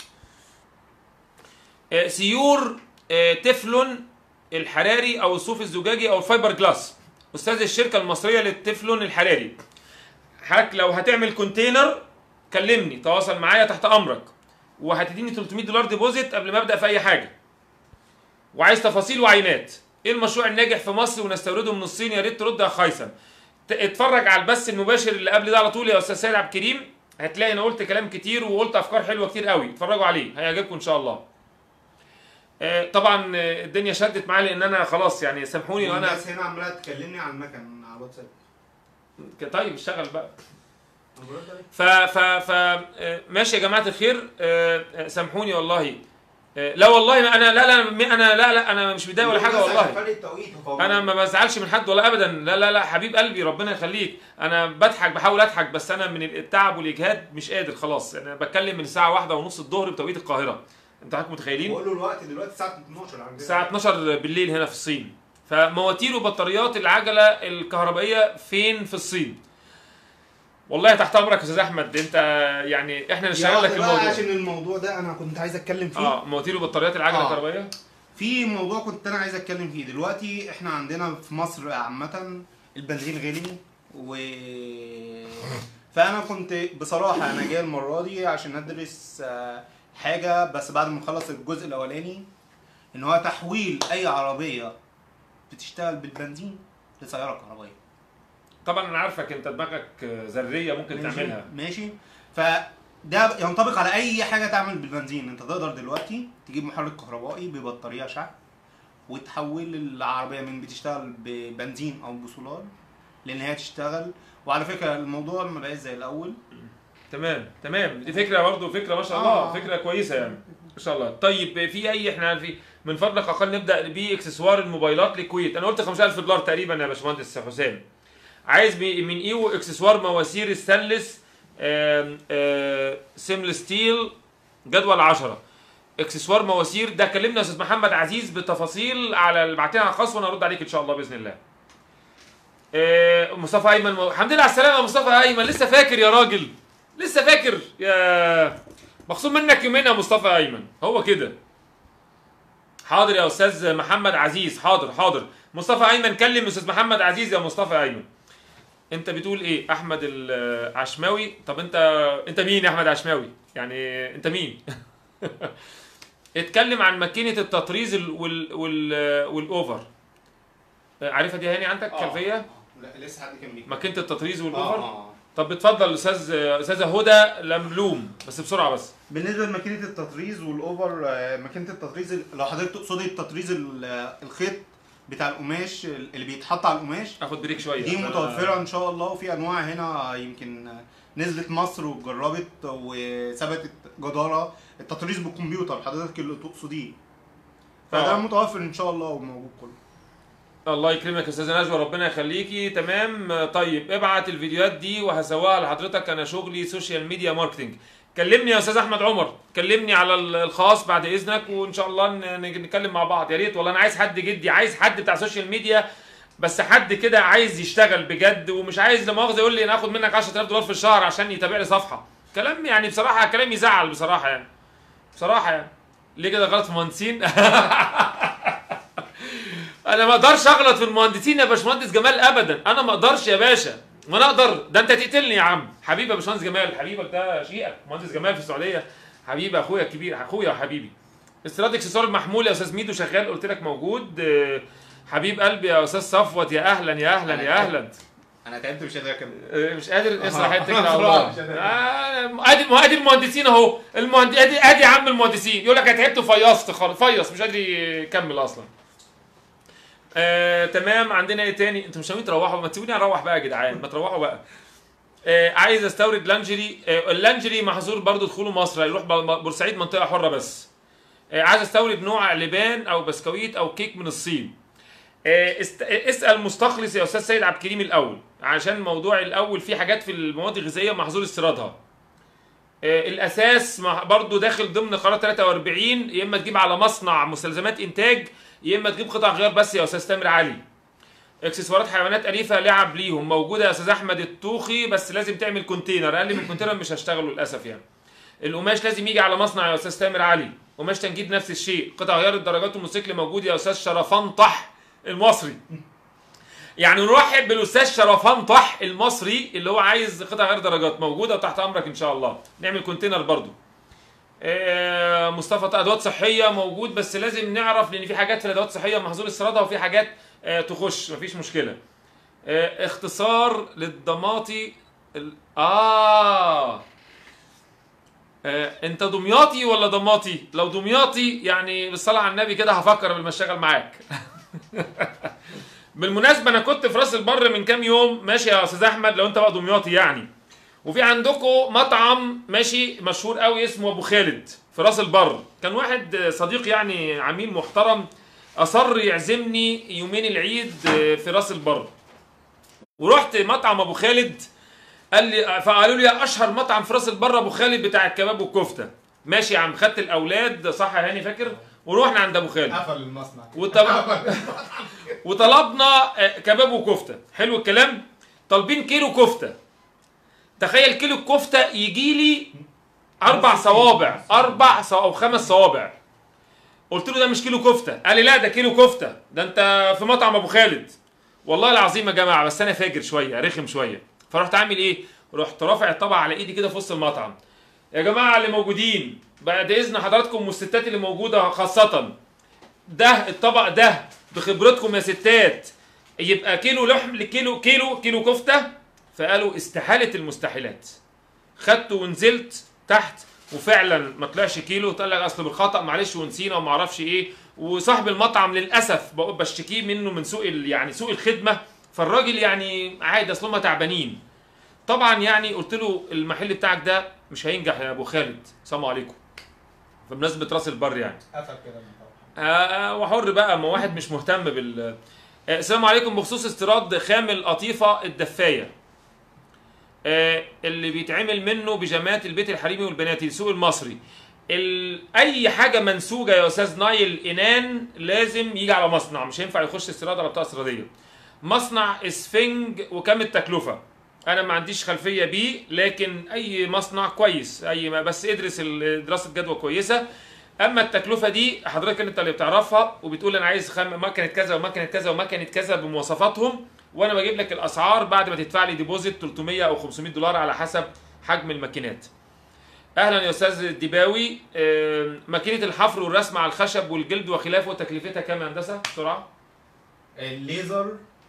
آه، سيور آه، تeflon الحراري او الصوف الزجاجي او الفايبر جلاس استاذ الشركه المصريه للتeflon الحراري حضرتك لو هتعمل كونتينر كلمني تواصل معايا تحت امرك وهتديني 300 دولار ديبوزيت قبل ما ابدا في اي حاجه وعايز تفاصيل وعينات ايه المشروع الناجح في مصر ونستورده من الصين يا ريت ترد يا خيثم ت- اتفرج على البث المباشر اللي قبل ده على طول يا استاذ سيد عبد الكريم هتلاقي انا قلت كلام كتير وقلت افكار حلوه كتير قوي اتفرجوا عليه هيعجبكم ان شاء الله آه، طبعا آه، الدنيا شدت معايا لان انا خلاص يعني سامحوني وانا الناس هنا عماله تكلمني عن المكن على الواتساب طيب اشتغل بقى أنا برد عليك. ف ف ف آه، ماشي يا جماعه الخير آه، آه، سامحوني والله آه، لا والله ما انا لا لا انا لا لا انا مش متضايق ولا حاجه الناس عشان والله فرق التوقيت هو انا ما بزعلش من حد ولا ابدا لا لا لا حبيب قلبي ربنا يخليك انا بضحك بحاول اضحك بس انا من التعب والاجهاد مش قادر خلاص انا بتكلم من الساعه واحدة ونص الظهر بتوقيت القاهره انتوا حضرتك متخيلين بقول له الوقت دلوقتي الساعه 12 عندنا الساعه 12 بالليل هنا في الصين فمواتير وبطاريات العجله الكهربائيه فين في الصين والله تحت امرك يا استاذ احمد انت يعني احنا نشتغل لك يا بقى الموضوع عشان الموضوع ده انا كنت عايز اتكلم فيه اه مواتير وبطاريات العجله آه. الكهربائيه في موضوع كنت انا عايز اتكلم فيه دلوقتي احنا عندنا في مصر عامة البنزين غلي و فانا كنت بصراحة انا جاي المرة دي عشان ادرس آه، حاجة بس بعد ما اخلص الجزء الاولاني ان هو تحويل اي عربية بتشتغل بالبنزين لسيارة كهربائية طبعا انا عارفك انت دماغك ذريه ممكن ماشي؟ تعملها ماشي فده ينطبق على اي حاجه تعمل بالبنزين انت تقدر دلوقتي تجيب محرك كهربائي ببطاريه شحن وتحول العربيه من بتشتغل ببنزين او بسولار لان هي تشتغل وعلى فكره الموضوع ما بقاش زي الاول تمام تمام دي فكره برضو فكره ما شاء الله آه. فكره كويسه يعني ما شاء الله طيب في اي احنا في من فضلك اقل نبدا باكسسوار الموبايلات للكويت انا قلت 5000 دولار تقريبا يا باشمهندس حسام عايز بي- من ايو اكسسوار مواسير ستانلس آم، آه، سيمل ستيل جدول 10 اكسسوار مواسير ده كلمنا يا استاذ محمد عزيز بتفاصيل على البعتين على الخاص وانا ارد عليك ان شاء الله باذن الله آه، مصطفى ايمن مو... الحمد لله على السلامه يا مصطفى ايمن لسه فاكر يا راجل لسه فاكر يا مخصوم منك يومين يا مصطفى ايمن هو كده حاضر يا استاذ محمد عزيز حاضر حاضر مصطفى ايمن كلم استاذ محمد عزيز يا مصطفى ايمن انت بتقول ايه احمد العشماوي طب انت انت مين يا احمد عشماوي يعني انت مين اتكلم عن ماكينه التطريز ال- وال وال والاوفر عارفها دي هاني عندك خلفيه لا لسه حد كان بيتكلم ماكينه التطريز اه والاوفر اه طب اتفضل استاذ استاذه هدى لملوم بس بسرعه بس بالنسبه لماكينه التطريز والاوفر آه، ماكينه التطريز ال- لو حضرتك تقصدي التطريز ال- آه، الخيط بتاع القماش اللي بيتحط على القماش اخد بريك شويه دي عشان- متوفره ان شاء الله وفي انواع هنا يمكن نزلت مصر وجربت وثبتت جداره التطريز بالكمبيوتر حضرتك اللي تقصديه فده آه. متوفر ان شاء الله وموجود كله الله يكرمك يا استاذه نجوى ربنا يخليكي تمام طيب ابعت الفيديوهات دي وهسواها لحضرتك انا شغلي سوشيال ميديا ماركتنج كلمني يا استاذ احمد عمر كلمني على ال- الخاص بعد اذنك وان شاء الله ن- ن- نتكلم مع بعض يا ريت والله انا عايز حد جدي عايز حد بتاع سوشيال ميديا بس حد كده عايز يشتغل بجد ومش عايز لا مؤاخذه يقول لي انا اخد منك 10000 دولار في الشهر عشان يتابع لي صفحه كلام يعني بصراحه كلام يزعل بصراحه يعني بصراحه يعني ليه كده غلط في مهندسين انا ما اقدرش اغلط في المهندسين يا باشمهندس جمال ابدا انا ما اقدرش يا باشا ما انا اقدر ده انت تقتلني يا عم حبيبي يا باشمهندس جمال حبيبك ده شيئك مهندس جمال في السعوديه حبيبي اخويا الكبير اخويا وحبيبي استيراد اكسسوار المحمول يا استاذ ميدو شغال قلت لك موجود آه، حبيب قلبي يا استاذ صفوت يا اهلا يا اهلا يا اهلا انا تعبت مش قادر اكمل آه، مش قادر اسرح آه. حته على الله مش قادر. آه، ادي ما ادي المهندسين اهو المهندس ادي ادي يا عم المهندسين يقول لك انا تعبت وفيصت خالص فيص مش قادر يكمل اصلا آه، تمام عندنا ايه تاني انتوا مش ناويين تروحوا ما تسيبوني اروح بقى يا جدعان ما تروحوا بقى آه، عايز استورد لانجري آه، اللانجري محظور برضو دخوله مصر هيروح ب- بورسعيد منطقه حره بس آه، عايز استورد نوع لبان او بسكويت او كيك من الصين آه، است... آه، اسال مستخلص يا استاذ سيد عبد الكريم الاول عشان موضوع الاول في حاجات في المواد الغذائيه محظور استيرادها آه، الاساس مع- برضو داخل ضمن قرار 43 يا اما تجيب على مصنع مستلزمات انتاج يا اما تجيب قطع غيار بس يا استاذ تامر علي اكسسوارات حيوانات اليفه لعب ليهم موجوده يا استاذ احمد الطوخي بس لازم تعمل كونتينر اقل من كونتينر مش هشتغله للاسف يعني القماش لازم يجي على مصنع يا استاذ تامر علي قماش تنجيد نفس الشيء قطع غيار الدرجات والموتوسيكل موجود يا استاذ شرفنطح المصري يعني نرحب بالاستاذ شرفنطح المصري اللي هو عايز قطع غير درجات موجوده وتحت امرك ان شاء الله نعمل كونتينر برضو آه، مصطفى طه ادوات صحيه موجود بس لازم نعرف لان في حاجات في الادوات الصحيه محظور استيرادها وفي حاجات آه، تخش مفيش مشكله آه، اختصار للضماطي ال... اه آه، انت دمياطي ولا ضماطي لو دمياطي يعني بالصلاه على النبي كده هفكر قبل ما اشتغل معاك بالمناسبه انا كنت في راس البر من كام يوم ماشي يا استاذ احمد لو انت بقى دمياطي يعني وفي عندكم مطعم ماشي مشهور قوي اسمه ابو خالد في راس البر كان واحد صديق يعني عميل محترم اصر يعزمني يومين العيد في راس البر ورحت مطعم ابو خالد قال لي فقالوا لي اشهر مطعم في راس البر ابو خالد بتاع الكباب والكفته ماشي يا عم خدت الاولاد صح يا هاني فاكر ورحنا عند ابو خالد قفل المصنع وطبعا وطلبنا آه، كباب وكفته حلو الكلام طالبين كيلو كفته تخيل كيلو الكفته يجي لي اربع صوابع اربع صو... او خمس صوابع قلت له ده مش كيلو كفته قال لي لا ده كيلو كفته ده انت في مطعم ابو خالد والله العظيم يا جماعه بس انا فاجر شويه رخم شويه فرحت عامل ايه رحت رافع الطبق على ايدي كده في وسط المطعم يا جماعه اللي موجودين بعد اذن حضراتكم والستات اللي موجوده خاصه ده الطبق ده بخبرتكم يا ستات يبقى كيلو لحم لكيلو كيلو كيلو كفته فقالوا استحاله المستحيلات خدته ونزلت تحت وفعلا ما طلعش كيلو طلع اصل بالخطا معلش ونسينا وما اعرفش ايه وصاحب المطعم للاسف بقول بشتكيه منه من سوء ال- يعني سوء الخدمه فالراجل يعني عادي اصل هم تعبانين طبعا يعني قلت له المحل بتاعك ده مش هينجح يا ابو خالد السلام عليكم بمناسبه راس البر يعني قفل كده من طبعا. آه وحر بقى ما واحد مش مهتم بال آه، السلام عليكم بخصوص استيراد خام القطيفه الدفايه آه، اللي بيتعمل منه بيجامات البيت الحريمي والبناتي السوق المصري ال... اي حاجه منسوجه يا استاذ نايل انان لازم يجي على مصنع مش هينفع يخش استيراد على بطاقه استيراديه مصنع اسفنج وكم التكلفه انا ما عنديش خلفيه بيه لكن اي مصنع كويس اي ما بس ادرس ال- دراسه جدوى كويسه اما التكلفه دي حضرتك انت اللي بتعرفها وبتقول انا عايز خم... مكنه كذا ومكنه كذا ومكنه كذا بمواصفاتهم وانا بجيب لك الاسعار بعد ما تدفع لي ديبوزيت 300 او 500 دولار على حسب حجم الماكينات اهلا يا استاذ الدباوي آم، ماكينه الحفر والرسم على الخشب والجلد وخلافه تكلفتها كام يا هندسه بسرعه الليزر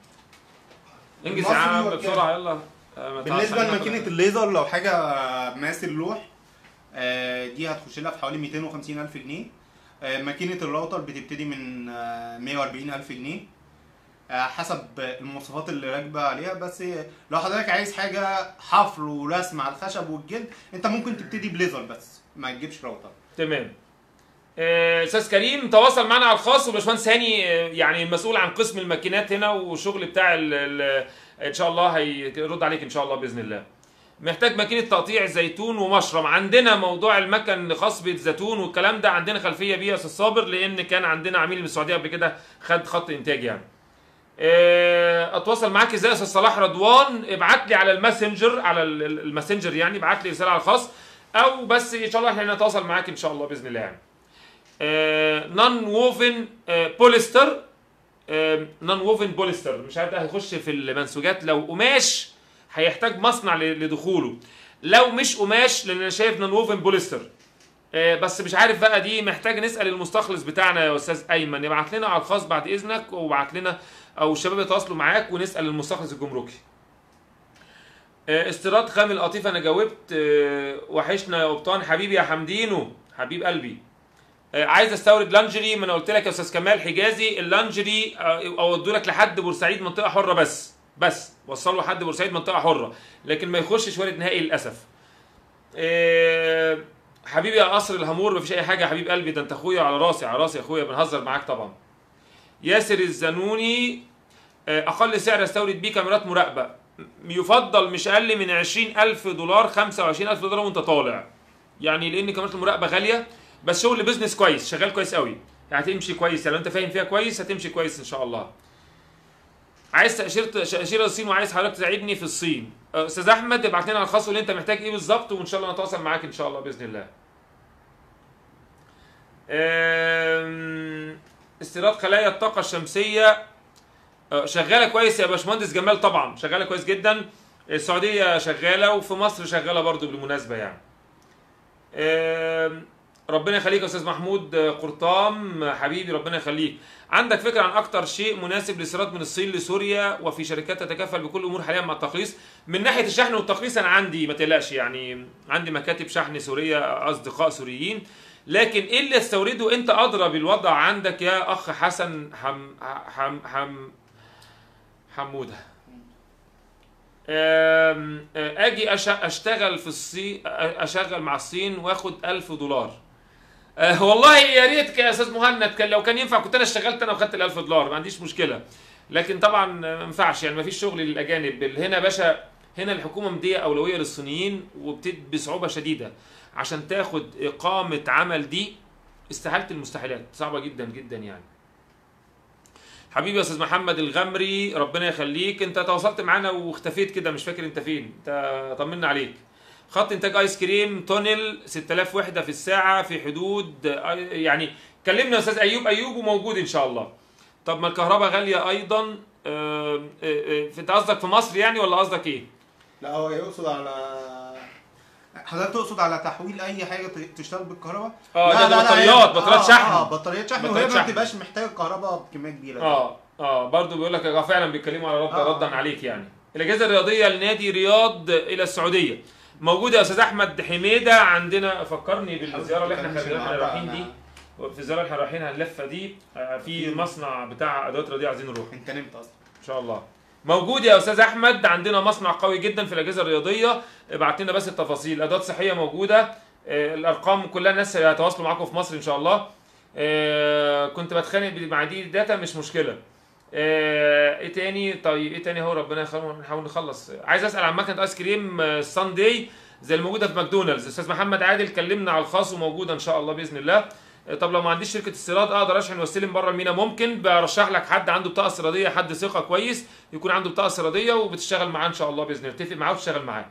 انجز يا المصري عم هو بسرعه يلا آه، ما بالنسبه تعصبناش. لماكينه الليزر لو حاجه ماس اللوح آه، دي هتخش لها في حوالي 250 الف جنيه آه، ماكينه الراوتر بتبتدي من آه، 140 الف جنيه آه، حسب المواصفات اللي راكبه عليها بس لو حضرتك عايز حاجه حفر ورسم على الخشب والجلد انت ممكن تبتدي بليزر بس ما تجيبش راوتر تمام آه، استاذ كريم تواصل معنا على الخاص وباشمهندس هاني آه، يعني مسؤول عن قسم الماكينات هنا والشغل بتاع ال ال ان شاء الله هيرد عليك ان شاء الله باذن الله محتاج ماكينه تقطيع زيتون ومشرم عندنا موضوع المكن خاص بالزيتون والكلام ده عندنا خلفيه بيه يا استاذ صابر لان كان عندنا عميل من السعوديه قبل كده خد خط انتاج يعني آه، اتواصل معاك ازاي يا استاذ صلاح رضوان ابعت لي على الماسنجر على ال- ال- الماسنجر يعني ابعت لي رساله على الخاص او بس ان شاء الله احنا نتواصل معاك ان شاء الله باذن الله يعني نون ووفن بوليستر نون ووفن بوليستر مش عارف ده هيخش في المنسوجات لو قماش هيحتاج مصنع ل- لدخوله لو مش قماش لان انا شايف نون ووفن بوليستر آه، بس مش عارف بقى دي محتاج نسال المستخلص بتاعنا يا استاذ ايمن يبعت لنا على الخاص بعد اذنك وابعت لنا او الشباب يتواصلوا معاك ونسال المستخلص الجمركي آه، استيراد خام القطيفه انا جاوبت آه، وحشنا يا قبطان حبيبي يا حمدينو حبيب قلبي آه، عايز استورد لانجري ما انا قلت لك يا استاذ كمال حجازي اللانجري آه، اودوا لك لحد بورسعيد منطقه حره بس بس وصلوا لحد بورسعيد منطقه حره لكن ما يخشش وارد نهائي للاسف آه، حبيبي يا قصر الهامور مفيش اي حاجه يا حبيب قلبي ده انت اخويا على راسي على راسي يا اخويا بنهزر معاك طبعا ياسر الزنوني آه، اقل سعر استورد بيه كاميرات مراقبه م- يفضل مش اقل من 20000 دولار 25000 دولار وانت طالع يعني لان كاميرات المراقبه غاليه بس شغل بيزنس كويس شغال كويس قوي يعني هتمشي كويس يعني لو انت فاهم فيها كويس هتمشي كويس ان شاء الله عايز تأشيرة تأشيرة الصين وعايز حضرتك تساعدني في الصين آه، استاذ احمد ابعت لنا على الخاص اللي انت محتاج ايه بالظبط وان شاء الله نتواصل معاك ان شاء الله باذن الله آم، استيراد خلايا الطاقة الشمسية آه، شغالة كويس يا باشمهندس جمال طبعا شغالة كويس جدا السعودية شغالة وفي مصر شغالة برضو بالمناسبة يعني آم، ربنا يخليك يا استاذ محمود آه، قرطام حبيبي ربنا يخليك عندك فكره عن اكتر شيء مناسب للاستيراد من الصين لسوريا وفي شركات تتكفل بكل الامور حاليا مع التخليص من ناحيه الشحن والتخليص انا عندي ما تقلقش يعني عندي مكاتب شحن سوريه اصدقاء سوريين لكن ايه اللي استورده انت ادرى بالوضع عندك يا اخ حسن حم حم حم حموده أم، اجي أش- اشتغل في الصين اشغل مع الصين واخد ألف دولار أه والله يا ريت يا استاذ مهند كان لو كان ينفع كنت انا اشتغلت انا وخدت ال 1000 دولار ما عنديش مشكله لكن طبعا ما ينفعش يعني ما فيش شغل للاجانب هنا يا باشا هنا الحكومه مديه اولويه للصينيين وبتد بصعوبه شديده عشان تاخد اقامه عمل دي استحاله المستحيلات صعبه جدا جدا يعني حبيبي يا استاذ محمد الغمري ربنا يخليك انت تواصلت معانا واختفيت كده مش فاكر انت فين انت طمنا عليك خط انتاج ايس كريم تونل 6000 وحده في الساعه في حدود آه، يعني كلمنا يا استاذ ايوب ايوب وموجود ان شاء الله طب ما الكهرباء غاليه ايضا آه، آه، آه، انت قصدك في مصر يعني ولا قصدك ايه لا هو يقصد على حضرتك تقصد على تحويل اي حاجه ت- تشتغل بالكهرباء؟ اه لا، ده لا، لا، بطاريات هي- بطاريات آه، شحن اه بطاريات شحن بطاريات وهي ما شحن. بتبقاش محتاجه كهرباء بكميه كبيره اه اه برضه بيقول لك اه فعلا بيتكلموا على رد آه. ردا عليك يعني الاجازه الرياضيه لنادي رياض الى السعوديه موجوده يا استاذ احمد حميده عندنا فكرني بالزياره اللي احنا خدناها احنا رايحين دي في الزياره اللي احنا رايحين هنلفه دي آه، في مصنع بتاع ادوات رياضيه عايزين نروح انت نمت اصلا ان شاء الله موجود يا استاذ احمد عندنا مصنع قوي جدا في الاجهزه الرياضيه ابعت لنا بس التفاصيل ادوات صحيه موجوده آه، الارقام كلها الناس هيتواصلوا معاكم في مصر ان شاء الله آه، كنت بتخانق مع دي داتا مش مشكله آه، ايه تاني طيب ايه تاني هو ربنا يخلينا نحاول نخلص عايز اسال عن مكنه ايس كريم آه، ساندي زي الموجوده في ماكدونالدز استاذ محمد عادل كلمنا على الخاص وموجوده ان شاء الله باذن الله آه، طب لو ما عنديش شركه استيراد اقدر اشحن واستلم بره المينا ممكن برشح لك حد عنده بطاقه استيراديه حد ثقه كويس يكون عنده بطاقه استيراديه وبتشتغل معاه ان شاء الله باذن الله تتفق معاه وتشتغل معاه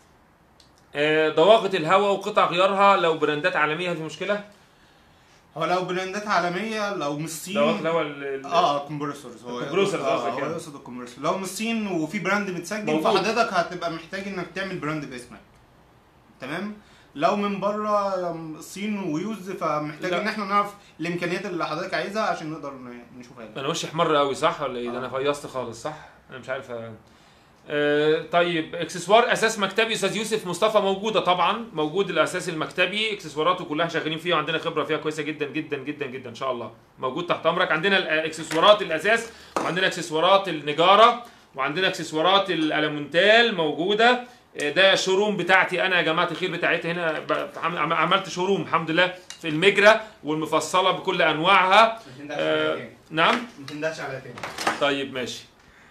آه، ضواغط الهواء وقطع غيارها لو براندات عالميه هل في مشكله؟ هو لو براندات عالميه لو من الصين ضواغط الهواء ال- ال- اه كومبرسورز هو الكمبرسورز آه، قصدك هو يعني. يقصد الكومبرسور لو من الصين وفي براند متسجل موجود. فحضرتك هتبقى محتاج انك تعمل براند باسمك تمام لو من بره الصين ويوز فمحتاج لا. ان احنا نعرف الامكانيات اللي حضرتك عايزها عشان نقدر ن- نشوفها لك. انا وشي احمر قوي صح ولا ايه؟ ده انا فيصت خالص صح؟ انا مش عارف أ- آه طيب اكسسوار اساس مكتبي استاذ يوسف مصطفى موجوده طبعا موجود الاساس المكتبي اكسسواراته كلها شغالين فيها وعندنا خبره فيها كويسه جدا جدا جدا جدا ان شاء الله موجود تحت امرك عندنا الاكسسوارات الاساس وعندنا اكسسوارات النجاره وعندنا اكسسوارات الالمونتال موجوده آه، ده شوروم بتاعتي انا يا جماعه الخير بتاعتي هنا ب- عم- عملت شوروم الحمد لله في المجرى والمفصله بكل انواعها آه نعم ما تندهش على تاني طيب ماشي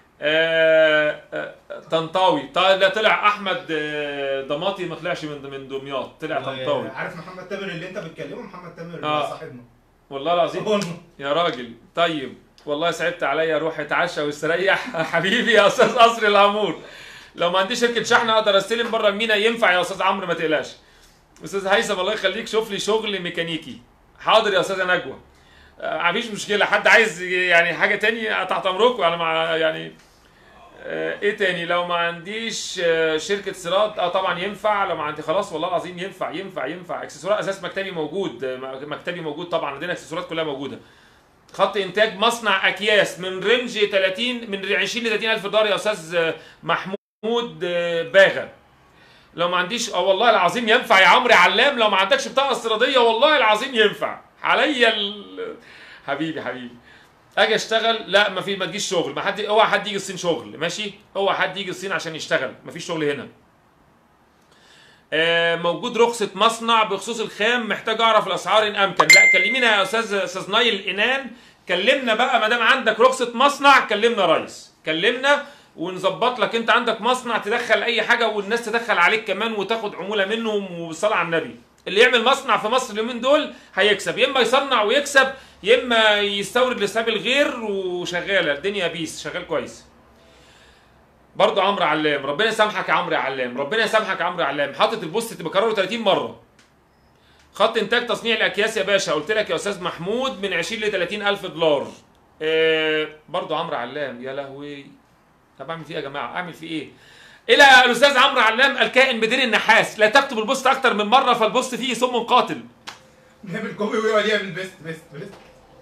آه آه طنطاوي طيب لا طلع احمد آه، ضماطي ما طلعش من من دمياط طلع طنطاوي عارف محمد تامر اللي انت بتكلمه محمد تامر آه. صاحبنا والله العظيم يا راجل طيب والله صعبت عليا اروح اتعشى واستريح حبيبي يا استاذ قصر العمور لو ما عنديش شركه شحن اقدر استلم بره المينا ينفع يا استاذ عمرو ما تقلقش استاذ هيثم الله يخليك شوف لي شغل ميكانيكي حاضر يا استاذه نجوى آه، مفيش مشكله حد عايز يعني حاجه تاني تحت امركم انا مع يعني آه، ايه تاني لو ما عنديش آه، شركه استيراد اه طبعا ينفع لو ما عندي خلاص والله العظيم ينفع ينفع ينفع اكسسوارات اساس مكتبي موجود آه، مكتبي موجود طبعا عندنا اكسسوارات كلها موجوده خط انتاج مصنع اكياس من رينج 30 من 20 ل 30 الف دولار يا استاذ آه، محمود آه، باغا لو ما عنديش اه والله العظيم ينفع يا عمرو يا علام لو ما عندكش بطاقه استيراديه والله العظيم ينفع عليا ال... حبيبي حبيبي اجي اشتغل لا ما في ما تجيش شغل ما حد اوعى حد يجي الصين شغل ماشي اوعى حد يجي الصين عشان يشتغل ما فيش شغل هنا آه، موجود رخصة مصنع بخصوص الخام محتاج اعرف الاسعار ان امكن لا كلمينا يا استاذ استاذ نايل انان كلمنا بقى ما دام عندك رخصة مصنع كلمنا ريس كلمنا ونظبط لك انت عندك مصنع تدخل اي حاجه والناس تدخل عليك كمان وتاخد عموله منهم وصلاه على النبي اللي يعمل مصنع في مصر اليومين دول هيكسب يا اما يصنع ويكسب يا اما يستورد لحساب الغير وشغاله الدنيا بيس شغال كويس برضه عمرو علام ربنا يسامحك يا عمرو يا علام ربنا يسامحك يا عمرو يا علام حاطط البوست بكرره 30 مره خط انتاج تصنيع الاكياس يا باشا قلت لك يا استاذ محمود من 20 ل 30 الف دولار آه برضه عمرو علام يا لهوي طب اعمل فيه إيه يا جماعه اعمل فيه ايه الى الاستاذ عمرو علام الكائن بدين النحاس لا تكتب البوست اكتر من مره فالبوست فيه سم قاتل بيعمل كوبي ويقعد يعمل بيست بيست بيست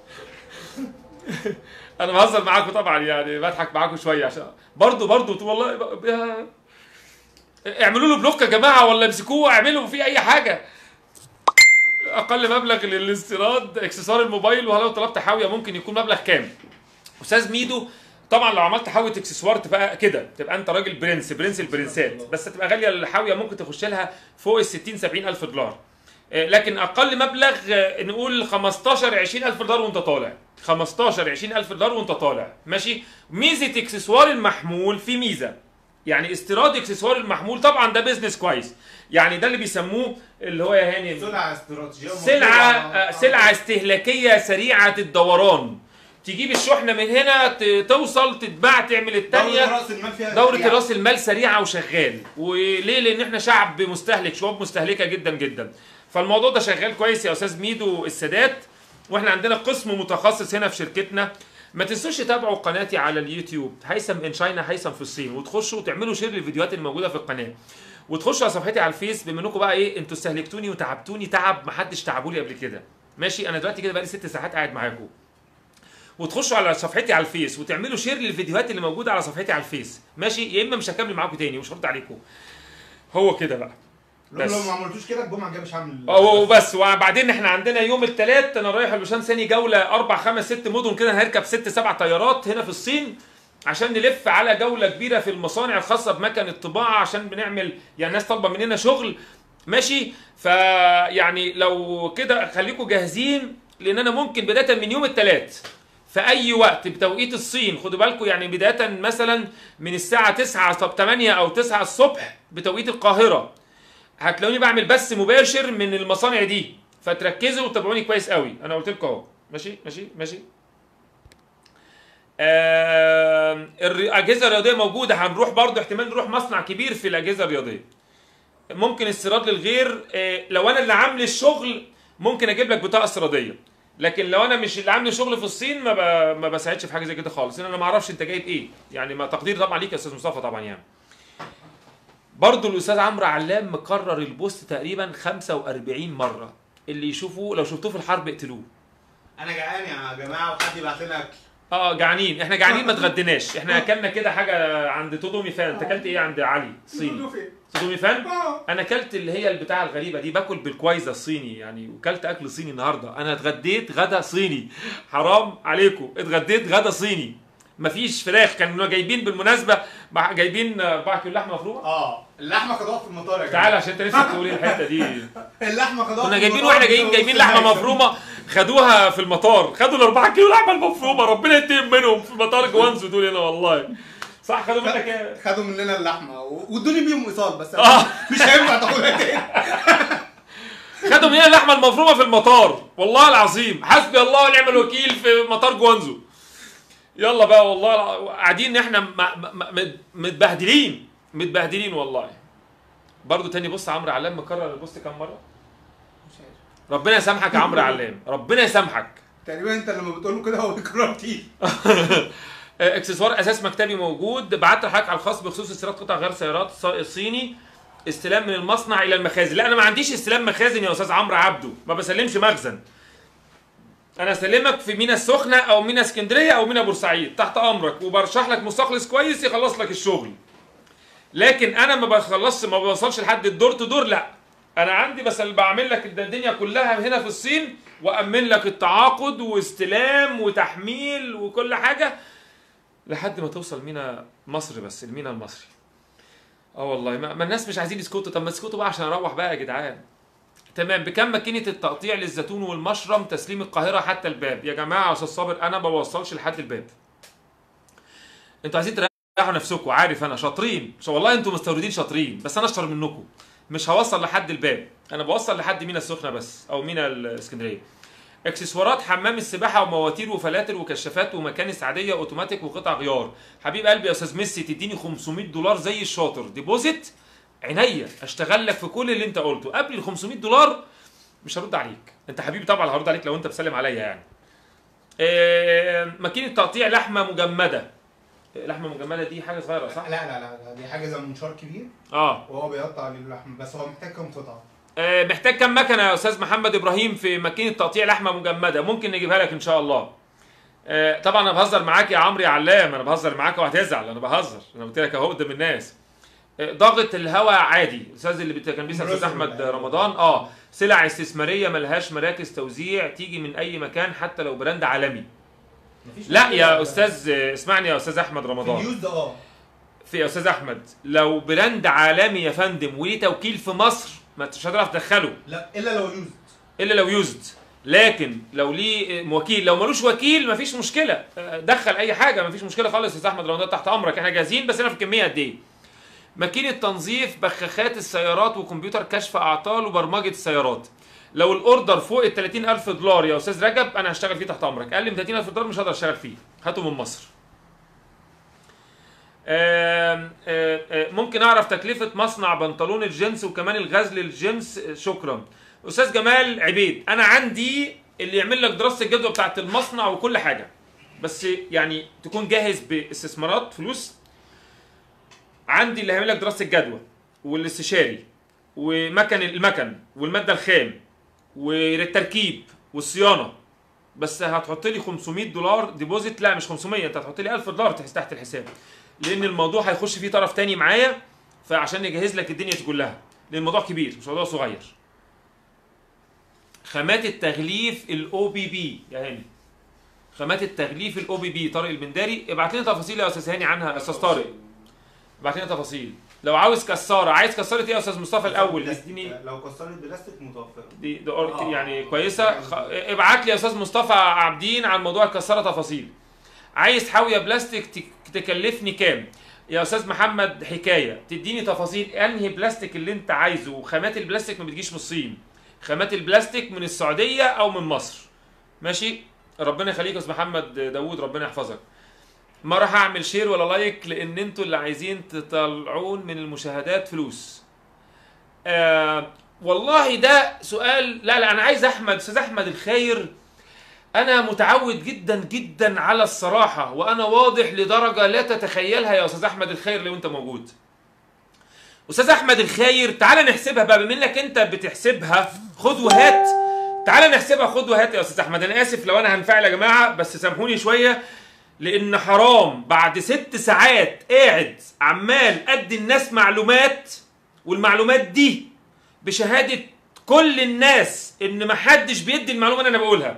انا بهزر معاكم طبعا يعني بضحك معاكم شويه عشان برضه برضه والله ب- ب- اعملوا له بلوك يا جماعه ولا امسكوه اعملوا فيه اي حاجه اقل مبلغ للاستيراد اكسسوار الموبايل ولو طلبت حاويه ممكن يكون مبلغ كام استاذ ميدو طبعا لو عملت حاويه اكسسوار تبقى كده تبقى انت راجل برنس برنس البرنسات بس تبقى غاليه الحاويه ممكن تخش لها فوق ال 60 70 الف دولار آه، لكن اقل مبلغ آه، نقول 15 20 الف دولار وانت طالع 15 20 الف دولار وانت طالع ماشي ميزه اكسسوار المحمول في ميزه يعني استيراد اكسسوار المحمول طبعا ده بيزنس كويس يعني ده اللي بيسموه اللي هو يا هاني سلعه استراتيجيه سلعة آه، سلعة استهلاكية سريعة الدوران تجيب الشحنه من هنا ت- توصل تتباع تعمل دورة الثانيه راس المال فيها دورة سريعة. راس المال سريعة وشغال وليه لان احنا شعب مستهلك شعوب مستهلكة جدا جدا فالموضوع ده شغال كويس يا استاذ ميدو السادات واحنا عندنا قسم متخصص هنا في شركتنا ما تنسوش تتابعوا قناتي على اليوتيوب هيثم ان شاينا هيثم في الصين وتخشوا وتعملوا شير للفيديوهات الموجوده في القناه وتخشوا على صفحتي على الفيس بما انكم بقى ايه انتوا استهلكتوني وتعبتوني تعب ما حدش تعبولي قبل كده ماشي انا دلوقتي كده بقالي ست ساعات قاعد معاكم وتخشوا على صفحتي على الفيس وتعملوا شير للفيديوهات اللي موجوده على صفحتي على الفيس ماشي يا اما مش هكمل معاكم تاني مش هرد عليكم هو كده بقى لو بس. لو ما عملتوش كده الجمعه الجايه مش هعمل اه وبس وبعدين احنا عندنا يوم الثلاث انا رايح البشام ثاني جوله اربع خمس ست مدن كده هنركب ست سبع طيارات هنا في الصين عشان نلف على جوله كبيره في المصانع الخاصه بمكن الطباعه عشان بنعمل يعني ناس طالبه مننا شغل ماشي فيعني لو كده خليكم جاهزين لان انا ممكن بدايه من يوم الثلاث في اي وقت بتوقيت الصين خدوا بالكم يعني بدايه مثلا من الساعه 9 طب 8 او 9 الصبح بتوقيت القاهره هتلاقوني بعمل بث مباشر من المصانع دي فتركزوا وتابعوني كويس قوي انا قلت لكم اهو ماشي ماشي ماشي آه الاجهزه الرياضيه موجوده هنروح برضه احتمال نروح مصنع كبير في الاجهزه الرياضيه ممكن استيراد للغير آه لو انا اللي عامل الشغل ممكن اجيب لك بطاقه استيراديه لكن لو انا مش اللي عامل الشغل في الصين ما ب... ما بساعدش في حاجه زي كده خالص لان انا ما اعرفش انت جايب ايه يعني ما تقدير طبعا ليك يا استاذ مصطفى طبعا يعني برضه الاستاذ عمرو علام مكرر البوست تقريبا 45 مره اللي يشوفه لو شفتوه في الحرب اقتلوه انا جعان يا جماعه وحد يبعت لنا اكل اه جعانين احنا جعانين ما اتغديناش احنا اكلنا كده حاجه عند تودومي فان انت اكلت ايه عند علي صيني فين؟ تودومي فان اه انا اكلت اللي هي البتاعه الغريبه دي باكل بالكويزه الصيني يعني وكلت اكل صيني النهارده انا اتغديت غدا صيني حرام عليكم اتغديت غدا صيني مفيش فراخ كانوا جايبين بالمناسبه مع- جايبين 4 كيلو لحمه مفرومه اه اللحمه خدوها في المطار يا جماعه تعال عشان انت نفسك تقول ايه الحته دي اللحمه خدوها كنا في جايبين المطار واحنا جايين في جايبين وسط لحمه الهيكل. مفرومه خدوها في المطار خدوا الاربعة كيلو لحمه المفرومه ربنا ينتقم منهم في مطار جوانزو دول هنا والله صح خدوا منك ايه خدوا مننا اللحمه و- وادوني بيهم ايصال بس آه. مش هينفع تاخدها تاني خدوا مننا اللحمه المفرومه في المطار والله العظيم حسبي الله ونعم الوكيل في مطار جوانزو يلا بقى والله الع- قاعدين احنا م- م- م- متبهدلين متبهدلين والله برضو تاني بص عمرو علام مكرر البوست كام مره مش عارف. ربنا يسامحك يا عمرو علام ربنا يسامحك تقريبا انت لما بتقول له كده هو بيكرر كتير اكسسوار اساس مكتبي موجود بعت لحضرتك على الخاص بخصوص استيراد قطع غير سيارات ص- صيني استلام من المصنع الى المخازن لا انا ما عنديش استلام مخازن يا استاذ عمرو عبده ما بسلمش مخزن انا اسلمك في مينا السخنه او مينا اسكندريه او مينا بورسعيد تحت امرك وبرشح لك مستخلص كويس يخلص لك الشغل لكن انا ما بخلصش ما بوصلش لحد الدور تو دور لا انا عندي بس اللي بعمل لك الدنيا كلها هنا في الصين وامن لك التعاقد واستلام وتحميل وكل حاجه لحد ما توصل مينا مصر بس المينا المصري اه والله ما, ما الناس مش عايزين يسكتوا طب ما اسكتوا بقى عشان اروح بقى يا جدعان تمام بكم ماكينه التقطيع للزيتون والمشرم تسليم القاهره حتى الباب يا جماعه يا استاذ صابر انا ما بوصلش لحد الباب انتوا عايزين تريحوا نفسكم عارف انا شاطرين ش- والله انتوا مستوردين شاطرين بس انا اشطر منكم مش هوصل لحد الباب انا بوصل لحد مينا السخنه بس او مينا الاسكندريه اكسسوارات حمام السباحه ومواتير وفلاتر وكشافات ومكانس عاديه اوتوماتيك وقطع غيار حبيب قلبي يا استاذ ميسي تديني 500 دولار زي الشاطر ديبوزيت عينيا اشتغل لك في كل اللي انت قلته قبل ال 500 دولار مش هرد عليك انت حبيبي طبعا هرد عليك لو انت بتسلم عليا يعني آه، ماكينه تقطيع لحمه مجمده لحمه مجمده دي حاجه صغيره صح لا لا لا لا، دي حاجه زي منشار كبير اه وهو بيقطع اللحم بس هو محتاج كام قطعه آه، محتاج كم مكنه يا استاذ محمد ابراهيم في ماكينه تقطيع لحمه مجمده ممكن نجيبها لك ان شاء الله آه، طبعا انا بهزر معاك يا عمرو يا علام انا بهزر معاك وهتزعل انا بهزر انا قلت لك اهو قدام الناس آه، ضغط الهواء عادي الاستاذ اللي بت- كان بيسال الاستاذ احمد رمضان اه سلع استثماريه ملهاش مراكز توزيع تيجي من اي مكان حتى لو براند عالمي مفيش لا مشكلة. يا استاذ آه، اسمعني يا استاذ احمد في رمضان اليوز ده اه في يا استاذ احمد لو براند عالمي يا فندم وليه توكيل في مصر ما انتش هتعرف تدخله لا الا لو يوز الا لو يوزد لكن لو ليه وكيل لو ملوش وكيل مفيش مشكله آه، دخل اي حاجه مفيش مشكله خالص يا استاذ احمد رمضان تحت امرك احنا جاهزين بس انا في كميه قد ايه ماكينه تنظيف بخاخات السيارات وكمبيوتر كشف اعطال وبرمجه السيارات لو الاوردر فوق ال 30000 دولار يا استاذ رجب انا هشتغل فيه تحت امرك اقل من 30000 دولار مش هقدر اشتغل فيه هاته من مصر آم، آم، آم، ممكن اعرف تكلفه مصنع بنطلون الجنس وكمان الغزل الجنس آه، شكرا استاذ جمال عبيد انا عندي اللي يعمل لك دراسه الجدوى بتاعت المصنع وكل حاجه بس يعني تكون جاهز باستثمارات فلوس عندي اللي هيعمل لك دراسه الجدوى والاستشاري ومكن المكن والماده الخام والتركيب والصيانه بس هتحط لي 500 دولار ديبوزيت لا مش 500 انت هتحط لي 1000 دولار تحت تحت الحساب لان الموضوع هيخش فيه طرف تاني معايا فعشان نجهز لك الدنيا دي كلها لان الموضوع كبير مش موضوع صغير خامات التغليف الاو بي بي يا هاني خامات التغليف الاو بي بي طارق البنداري ابعت لنا تفاصيل يا استاذ هاني عنها يا استاذ طارق ابعت لنا تفاصيل لو عاوز كساره عايز كساره ايه يا استاذ مصطفى الاول اديني لو كسرت بلاستيك متوفره دي, دي أور- آه. يعني كويسه خ... ابعت لي يا استاذ مصطفى عابدين عن موضوع الكساره تفاصيل عايز حاويه بلاستيك تك- تكلفني كام يا استاذ محمد حكايه تديني تفاصيل انهي بلاستيك اللي انت عايزه وخامات البلاستيك ما بتجيش من الصين خامات البلاستيك من السعوديه او من مصر ماشي ربنا يخليك يا استاذ محمد داوود ربنا يحفظك ما راح اعمل شير ولا لايك لان انتوا اللي عايزين تطلعون من المشاهدات فلوس آه والله ده سؤال لا لا انا عايز احمد استاذ احمد الخير انا متعود جدا جدا على الصراحه وانا واضح لدرجه لا تتخيلها يا استاذ احمد الخير لو انت موجود استاذ احمد الخير تعال نحسبها بقى بما انك انت بتحسبها خد وهات تعال نحسبها خد وهات يا استاذ احمد انا اسف لو انا هنفعل يا جماعه بس سامحوني شويه لان حرام بعد ست ساعات قاعد عمال ادي الناس معلومات والمعلومات دي بشهاده كل الناس ان محدش بيدي المعلومه اللي انا بقولها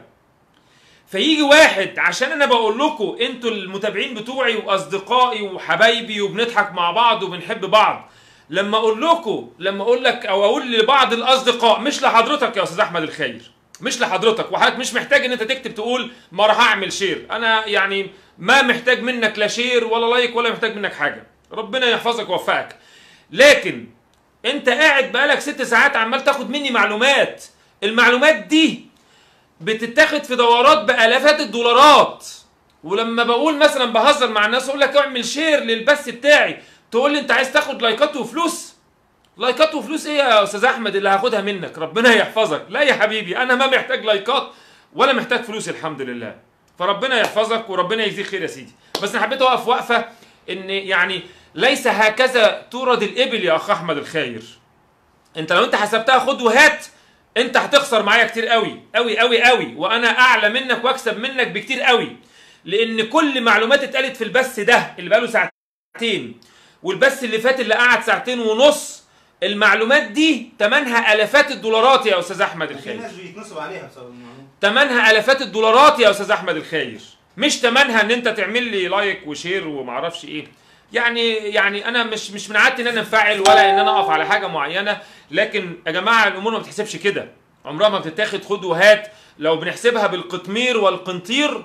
فيجي واحد عشان انا بقول لكم انتوا المتابعين بتوعي واصدقائي وحبايبي وبنضحك مع بعض وبنحب بعض لما اقول لكم لما اقول لك او اقول لبعض الاصدقاء مش لحضرتك يا استاذ احمد الخير مش لحضرتك وحضرتك مش محتاج ان انت تكتب تقول ما راح اعمل شير انا يعني ما محتاج منك لا شير ولا لايك ولا محتاج منك حاجه ربنا يحفظك ويوفقك لكن انت قاعد بقالك ست ساعات عمال تاخد مني معلومات المعلومات دي بتتاخد في دورات بالافات الدولارات ولما بقول مثلا بهزر مع الناس اقول لك اعمل شير للبث بتاعي تقول لي انت عايز تاخد لايكات وفلوس لايكات وفلوس ايه يا استاذ احمد اللي هاخدها منك ربنا يحفظك لا يا حبيبي انا ما محتاج لايكات ولا محتاج فلوس الحمد لله فربنا يحفظك وربنا يجزيك خير يا سيدي بس انا حبيت اوقف وقفه ان يعني ليس هكذا تورد الابل يا اخ احمد الخير انت لو انت حسبتها خد وهات انت هتخسر معايا كتير قوي قوي قوي قوي وانا اعلى منك واكسب منك بكتير قوي لان كل معلومات اتقالت في البث ده اللي بقاله ساعتين والبث اللي فات اللي قعد ساعتين ونص المعلومات دي تمنها الافات الدولارات يا استاذ احمد في الخير ناس بيتنصب عليها بسبب المعلومه تمنها الافات الدولارات يا استاذ احمد الخير مش تمنها ان انت تعمل لي لايك وشير ومعرفش ايه يعني يعني انا مش مش من عادتي ان انا انفعل ولا ان انا اقف على حاجه معينه لكن يا جماعه الامور ما بتحسبش كده عمرها ما بتتاخد خد وهات لو بنحسبها بالقطمير والقنطير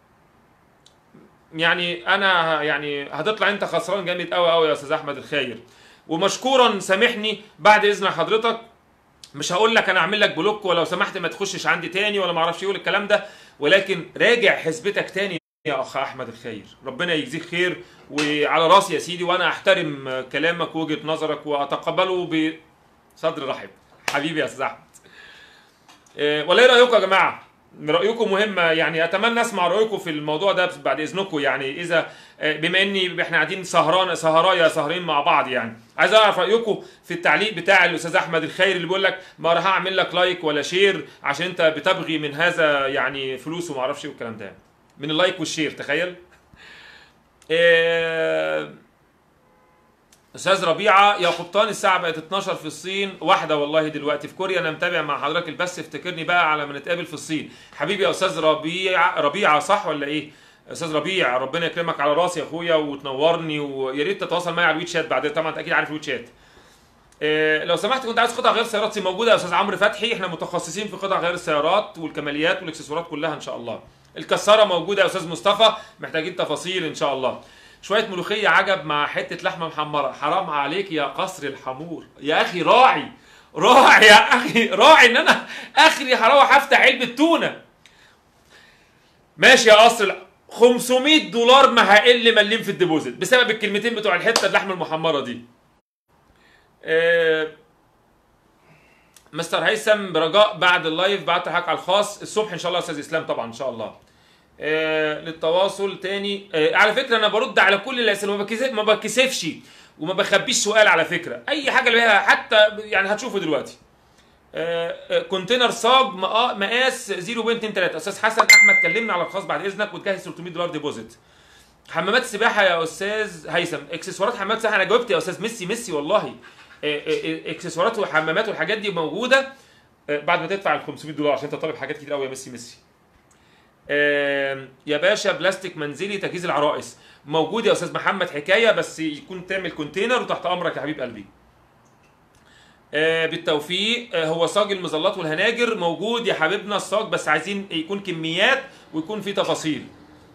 يعني انا يعني هتطلع انت خسران جامد قوي قوي يا استاذ احمد الخير ومشكورا سامحني بعد اذن حضرتك مش هقول لك انا اعمل لك بلوك ولو سمحت ما تخشش عندي تاني ولا ما اعرفش ايه الكلام ده ولكن راجع حسبتك تاني يا اخ احمد الخير ربنا يجزيك خير وعلى راسي يا سيدي وانا احترم كلامك ووجهه نظرك واتقبله بصدر رحب حبيبي يا استاذ احمد إيه، ولا ايه رايكم يا جماعه رايكم مهمه يعني اتمنى اسمع رايكم في الموضوع ده بعد اذنكم يعني اذا آه، بما اني احنا قاعدين سهران سهرايا سهرين مع بعض يعني عايز اعرف رايكم في التعليق بتاع الاستاذ احمد الخير اللي بيقول لك ما راح اعمل لك لايك ولا شير عشان انت بتبغي من هذا يعني فلوس وما اعرفش ايه والكلام ده من اللايك والشير تخيل آه، استاذ ربيعه يا قبطان الساعه بقت 12 في الصين واحده والله دلوقتي في كوريا انا متابع مع حضرتك البث افتكرني بقى على ما نتقابل في الصين حبيبي يا استاذ ربيع ربيعه صح ولا ايه استاذ ربيع ربنا يكرمك على راسي يا اخويا وتنورني ويا ريت تتواصل معايا على الويتشات بعد طبعا انت اكيد عارف الويتشات إيه لو سمحت كنت عايز قطع غيار سيارات موجوده يا استاذ عمرو فتحي احنا متخصصين في قطع غيار السيارات والكماليات والاكسسوارات كلها ان شاء الله الكساره موجوده يا استاذ مصطفى محتاجين تفاصيل ان شاء الله شويه ملوخيه عجب مع حته لحمه محمره حرام عليك يا قصر الحمور يا اخي راعي راعي يا اخي راعي ان انا اخري هروح افتح علبه تونه ماشي يا قصر 500 دولار ما هقل مليم في الديبوزيت بسبب الكلمتين بتوع الحته اللحمه المحمره دي آه، مستر هيثم برجاء بعد اللايف بعت حضرتك على الخاص الصبح ان شاء الله يا استاذ اسلام طبعا ان شاء الله آه، للتواصل تاني آه، على فكره انا برد على كل الاسئله ما بكسف ما بكسفش وما بخبيش سؤال على فكره اي حاجه اللي فيها حتى يعني هتشوفه دلوقتي آه، آه، كونتينر صاج مقا- مقاس 0.23 استاذ حسن احمد كلمنا على الخاص بعد اذنك وتجهز 300 دولار ديبوزيت حمامات السباحه يا استاذ هيثم اكسسوارات حمامات السباحه انا جاوبت يا استاذ ميسي ميسي والله آه، آه، آه، اكسسوارات وحمامات والحاجات دي موجوده آه، بعد ما تدفع ال 500 دولار عشان انت طالب حاجات كتير قوي يا ميسي ميسي آم، يا باشا بلاستيك منزلي تجهيز العرائس موجود يا استاذ محمد حكايه بس يكون تعمل كونتينر وتحت امرك يا حبيب قلبي آه، بالتوفيق آه، هو صاج المظلات والهناجر موجود يا حبيبنا الصاج بس عايزين يكون كميات ويكون في تفاصيل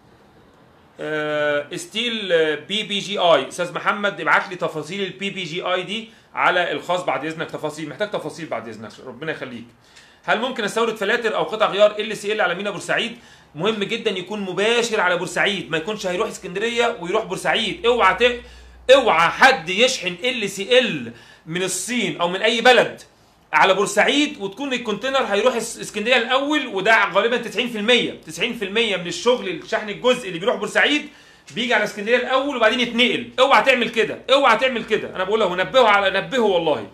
آه، ستيل آه، بي بي جي اي استاذ محمد ابعت لي تفاصيل البي بي جي اي دي على الخاص بعد اذنك تفاصيل محتاج تفاصيل بعد اذنك ربنا يخليك هل ممكن استورد فلاتر او قطع غيار ال سي ال على مينا بورسعيد مهم جدا يكون مباشر على بورسعيد ما يكونش هيروح اسكندريه ويروح بورسعيد اوعى ت... اوعى حد يشحن ال سي ال من الصين او من اي بلد على بورسعيد وتكون الكونتينر هيروح اس- اسكندريه الاول وده غالبا 90% 90% من الشغل الشحن الجزء اللي بيروح بورسعيد بيجي على اسكندريه الاول وبعدين يتنقل اوعى تعمل كده اوعى تعمل كده انا بقول له نبهه على نبهه والله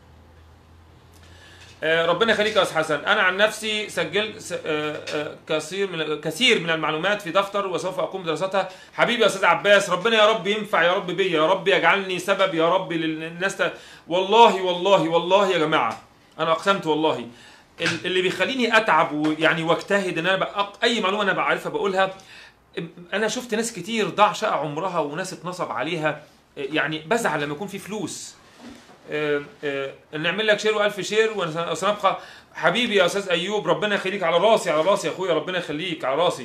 آه، ربنا يخليك يا استاذ حسن انا عن نفسي سجلت س- آه، آه، كثير من كثير من المعلومات في دفتر وسوف اقوم بدراستها حبيبي يا استاذ عباس ربنا يا رب ينفع يا رب بيا يا رب يجعلني سبب يا رب للناس ت- والله والله والله يا جماعه انا اقسمت والله ال- اللي بيخليني اتعب ويعني واجتهد ان انا بقى اي معلومه انا بعرفها بقولها انا شفت ناس كتير ضاع شقى عمرها وناس اتنصب عليها يعني بزعل لما يكون في فلوس آه، آه، نعمل لك شير والف شير ون- وسنبقى حبيبي يا استاذ ايوب ربنا يخليك على راسي على راسي يا اخويا ربنا يخليك على راسي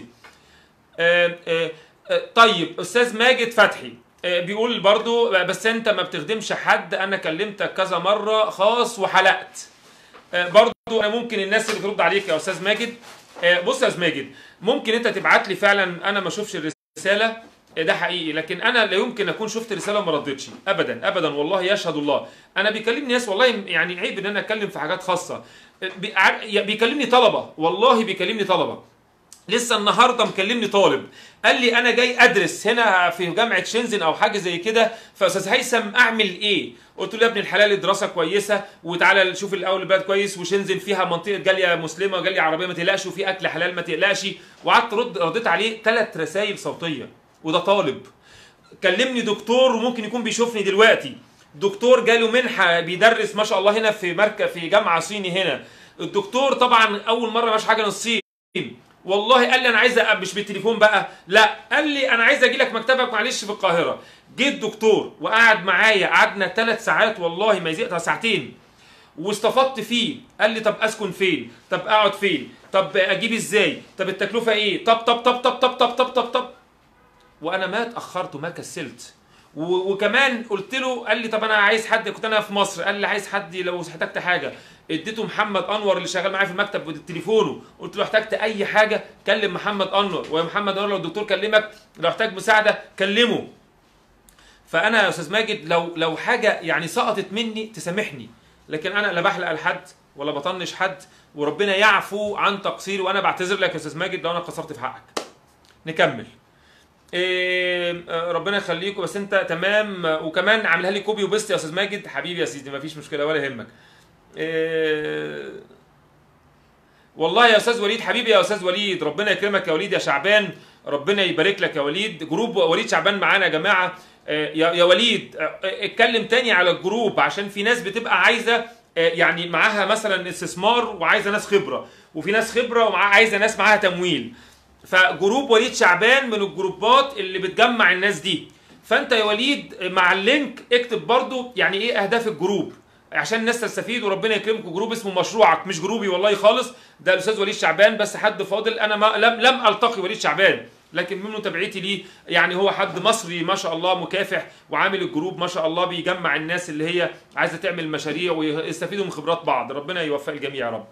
آه، آه، آه، طيب استاذ ماجد فتحي آه، بيقول برضو آه، بس انت ما بتخدمش حد انا كلمتك كذا مره خاص وحلقت آه، برضو انا ممكن الناس اللي ترد عليك يا استاذ ماجد آه، بص يا استاذ ماجد ممكن انت تبعت لي فعلا انا ما اشوفش الرساله آه، ده حقيقي لكن انا لا يمكن اكون شفت رساله وما ردتش ابدا ابدا والله يشهد الله انا بيكلمني ناس والله يعني عيب ان انا اتكلم في حاجات خاصه آه، بي- ع- بيكلمني طلبه والله بيكلمني طلبه لسه النهارده مكلمني طالب قال لي انا جاي ادرس هنا في جامعه شنزن او حاجه زي كده فاستاذ هيثم اعمل ايه؟ قلت له يا ابن الحلال الدراسه كويسه وتعالى شوف الاول البلد كويس وشنزن فيها منطقه جاليه مسلمه وجاليه عربيه ما تقلقش وفي اكل حلال ما تقلقش وقعدت رد رديت عليه ثلاث رسائل صوتيه وده طالب كلمني دكتور وممكن يكون بيشوفني دلوقتي دكتور جاله منحه بيدرس ما شاء الله هنا في مركز في جامعه صيني هنا الدكتور طبعا اول مره مش حاجه من الصين والله قال لي انا عايز أ- مش بالتليفون بقى لا قال لي انا عايز اجي لك مكتبك معلش في القاهره جه الدكتور وقعد معايا قعدنا ثلاث ساعات والله ما يزيد ساعتين واستفدت فيه قال لي طب اسكن فين طب اقعد فين طب اجيب ازاي طب التكلفه ايه طب طب طب طب طب طب طب طب, طب. وانا ما اتاخرت وما كسلت و- وكمان قلت له قال لي طب انا عايز حد كنت انا في مصر قال لي عايز حد لو احتجت حاجه اديته محمد انور اللي شغال معايا في المكتب بتليفونه قلت له احتجت اي حاجه كلم محمد انور ويا محمد انور لو الدكتور كلمك لو احتاج مساعده كلمه فانا يا استاذ ماجد لو لو حاجه يعني سقطت مني تسامحني لكن انا لا بحلق لحد ولا بطنش حد وربنا يعفو عن تقصيري وانا بعتذر لك يا استاذ ماجد لو انا قصرت في حقك نكمل إيه آه، ربنا يخليكم بس انت تمام آه، وكمان عاملها لي كوبي وبيست يا استاذ ماجد حبيبي يا سيدي مفيش مشكله ولا يهمك إيه والله يا استاذ وليد حبيبي يا استاذ وليد ربنا يكرمك يا وليد يا شعبان ربنا يبارك لك يا وليد جروب وليد شعبان معانا يا جماعه آه، يا يا وليد آه، اتكلم تاني على الجروب عشان في ناس بتبقى عايزه آه، يعني معاها مثلا استثمار وعايزه ناس خبره وفي ناس خبره وعايزه ناس معاها تمويل فجروب وليد شعبان من الجروبات اللي بتجمع الناس دي فانت يا وليد مع اللينك اكتب برضو يعني ايه اهداف الجروب عشان الناس تستفيد وربنا يكرمكم جروب اسمه مشروعك مش جروبي والله خالص ده الاستاذ وليد شعبان بس حد فاضل انا ما لم لم التقي وليد شعبان لكن من متابعتي ليه يعني هو حد مصري ما شاء الله مكافح وعامل الجروب ما شاء الله بيجمع الناس اللي هي عايزه تعمل مشاريع ويستفيدوا من خبرات بعض ربنا يوفق الجميع يا رب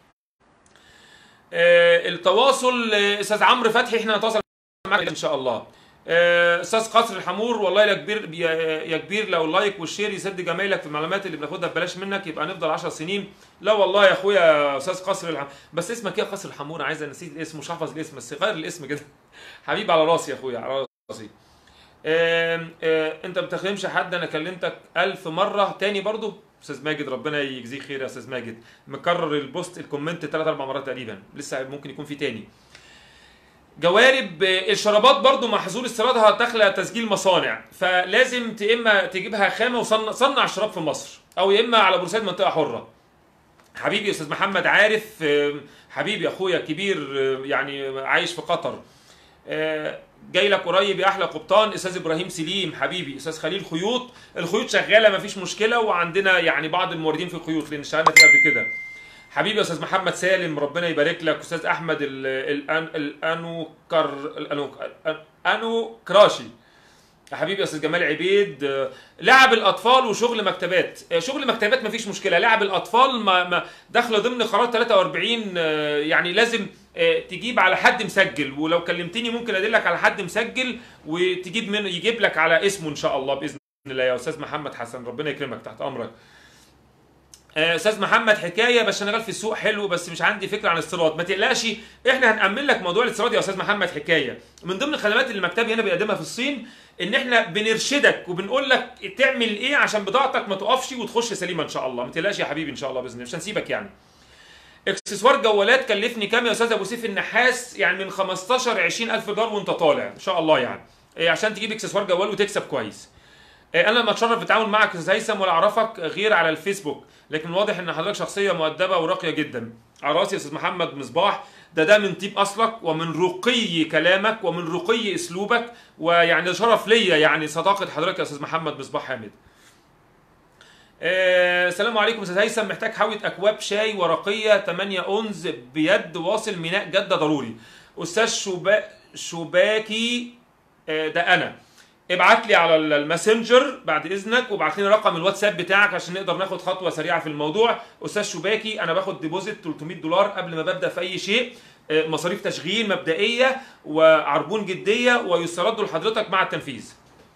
آه، التواصل آه، استاذ عمرو فتحي احنا هنتواصل معاك ان شاء الله آه، استاذ قصر الحمور والله يا كبير يا يا كبير لو اللايك والشير يسد جمايلك في المعلومات اللي بناخدها ببلاش منك يبقى نفضل 10 سنين لا والله يا اخويا يا استاذ قصر الحمور بس اسمك ايه يا قصر الحمور عايز نسيت الاسم مش حافظ الاسم بس غير الاسم كده حبيبي على راسي يا اخويا على راسي آم، آه، انت ما بتخدمش حد انا كلمتك ألف مره تاني برضو استاذ ماجد ربنا يجزيه خير يا استاذ ماجد مكرر البوست الكومنت ثلاث اربع مرات تقريبا لسه ممكن يكون في تاني جوارب آه، الشرابات برضو مع حضور استيرادها داخله تسجيل مصانع فلازم ت- اما تجيبها خامه وصنع صنع الشراب في مصر او يا اما على بورسعيد منطقه حره حبيبي يا استاذ محمد عارف آه، حبيبي اخويا كبير آه، يعني عايش في قطر آه، جاي لك قريب يا احلى قبطان استاذ ابراهيم سليم حبيبي استاذ خليل خيوط الخيوط شغاله مفيش مشكله وعندنا يعني بعض الموردين في الخيوط لان اشتغلنا فيها قبل كده حبيبي يا استاذ محمد سالم ربنا يبارك لك استاذ احمد ال- الان الانو كر الانو انو كراشي يا حبيبي يا استاذ جمال عبيد آه، لعب الاطفال وشغل مكتبات آه، شغل مكتبات مفيش مشكله لعب الاطفال ما ما داخله ضمن قرار 43 آه، يعني لازم آه، تجيب على حد مسجل ولو كلمتني ممكن ادلك على حد مسجل وتجيب منه يجيب لك على اسمه ان شاء الله باذن الله يا استاذ محمد حسن ربنا يكرمك تحت امرك آه، استاذ محمد حكايه بس شغال في السوق حلو بس مش عندي فكره عن الاستيراد ما تقلقش احنا هنأمن لك موضوع الاستيراد يا استاذ محمد حكايه من ضمن الخدمات اللي مكتبي هنا بيقدمها في الصين ان احنا بنرشدك وبنقول لك تعمل ايه عشان بضاعتك ما تقفش وتخش سليمه ان شاء الله ما تقلقش يا حبيبي ان شاء الله باذن الله مش هنسيبك يعني اكسسوار جوالات كلفني كام يا استاذ ابو سيف النحاس يعني من 15 20 الف دولار وانت طالع ان شاء الله يعني إيه، عشان تجيب اكسسوار جوال وتكسب كويس إيه، انا لما اتشرف بالتعامل معك يا استاذ هيثم ولا اعرفك غير على الفيسبوك لكن واضح ان حضرتك شخصيه مؤدبه وراقيه جدا على راسي يا استاذ محمد مصباح ده ده من طيب اصلك ومن رقي كلامك ومن رقي اسلوبك ويعني ده شرف ليا يعني صداقه حضرتك يا استاذ محمد مصباح حامد آه، السلام عليكم استاذ هيثم محتاج حاويه اكواب شاي ورقيه 8 اونز بيد واصل ميناء جده ضروري استاذ شوبا شوباكي آه، ده انا ابعت لي على ال- الماسنجر بعد اذنك وابعت لنا رقم الواتساب بتاعك عشان نقدر ناخد خطوه سريعه في الموضوع استاذ شوباكي انا باخد ديبوزيت 300 دولار قبل ما ببدا في اي شيء آه، مصاريف تشغيل مبدئيه وعربون جديه ويسترد لحضرتك مع التنفيذ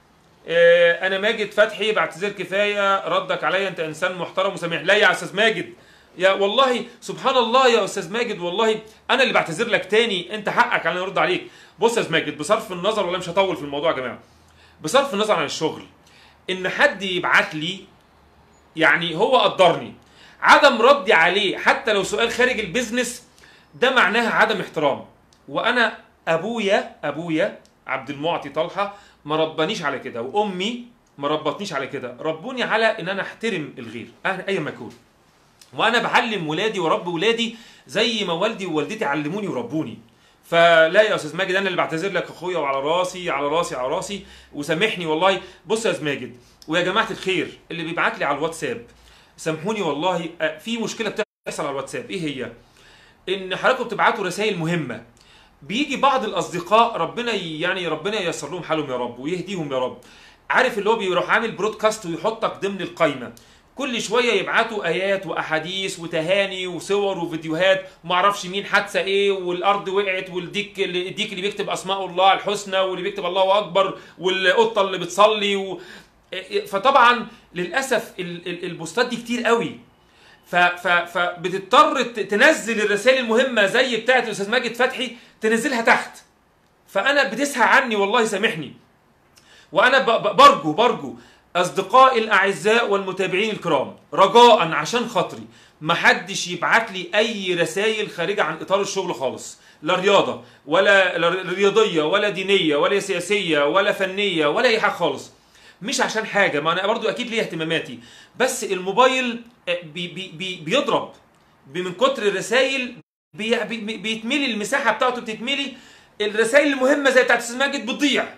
آه، انا ماجد فتحي بعتذر كفايه ردك عليا انت انسان محترم وسميح لا يا استاذ ماجد يا والله سبحان الله يا استاذ ماجد والله انا اللي بعتذر لك تاني انت حقك على ارد عليك بص يا استاذ ماجد بصرف النظر والله مش هطول في الموضوع يا جماعه بصرف النظر عن الشغل ان حد يبعت لي يعني هو قدرني عدم ردي عليه حتى لو سؤال خارج البيزنس ده معناها عدم احترام وانا ابويا ابويا عبد المعطي طلحه ما ربانيش على كده وامي ما ربتنيش على كده ربوني على ان انا احترم الغير أنا ايا ما يكون وانا بعلم ولادي ورب ولادي زي ما والدي ووالدتي علموني وربوني فلا يا استاذ ماجد انا اللي بعتذر لك اخويا وعلى راسي على راسي على راسي وسامحني والله بص يا استاذ ماجد ويا جماعه الخير اللي بيبعت لي على الواتساب سامحوني والله آه، في مشكله بتحصل على الواتساب ايه هي ان حضراتكم بتبعتوا رسائل مهمه بيجي بعض الاصدقاء ربنا ي- يعني ربنا ييسر لهم حالهم يا رب ويهديهم يا رب عارف اللي هو بيروح عامل برودكاست ويحطك ضمن القايمه كل شويه يبعتوا ايات واحاديث وتهاني وصور وفيديوهات وما اعرفش مين حادثه ايه والارض وقعت والديك اللي الديك اللي بيكتب اسماء الله الحسنى واللي بيكتب الله اكبر والقطه اللي بتصلي و... فطبعا للاسف ال- ال- البوستات دي كتير قوي ف ف فبتضطر ت- تنزل الرسائل المهمه زي بتاعه الاستاذ ماجد فتحي تنزلها تحت فانا بتسهى عني والله سامحني وانا ب- ب- برجو برجو اصدقائي الاعزاء والمتابعين الكرام رجاء عشان خاطري ما حدش يبعت لي اي رسائل خارجه عن اطار الشغل خالص لا رياضه ولا لا رياضيه ولا دينيه ولا سياسيه ولا فنيه ولا اي حاجه خالص مش عشان حاجه ما انا برضو اكيد ليا اهتماماتي بس الموبايل آه، بي بي بي بيضرب بي- من كتر الرسائل بي بي بيتملي المساحه بتاعته بتتملي الرسائل المهمه زي بتاعت استاذ ماجد بتضيع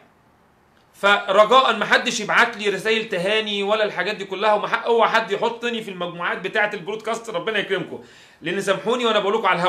فرجاء ما حدش يبعت لي رسائل تهاني ولا الحاجات دي كلها وما حق- اوعى حد يحطني في المجموعات بتاعه البرودكاست ربنا يكرمكم لان سامحوني وانا بقول لكم على الهوا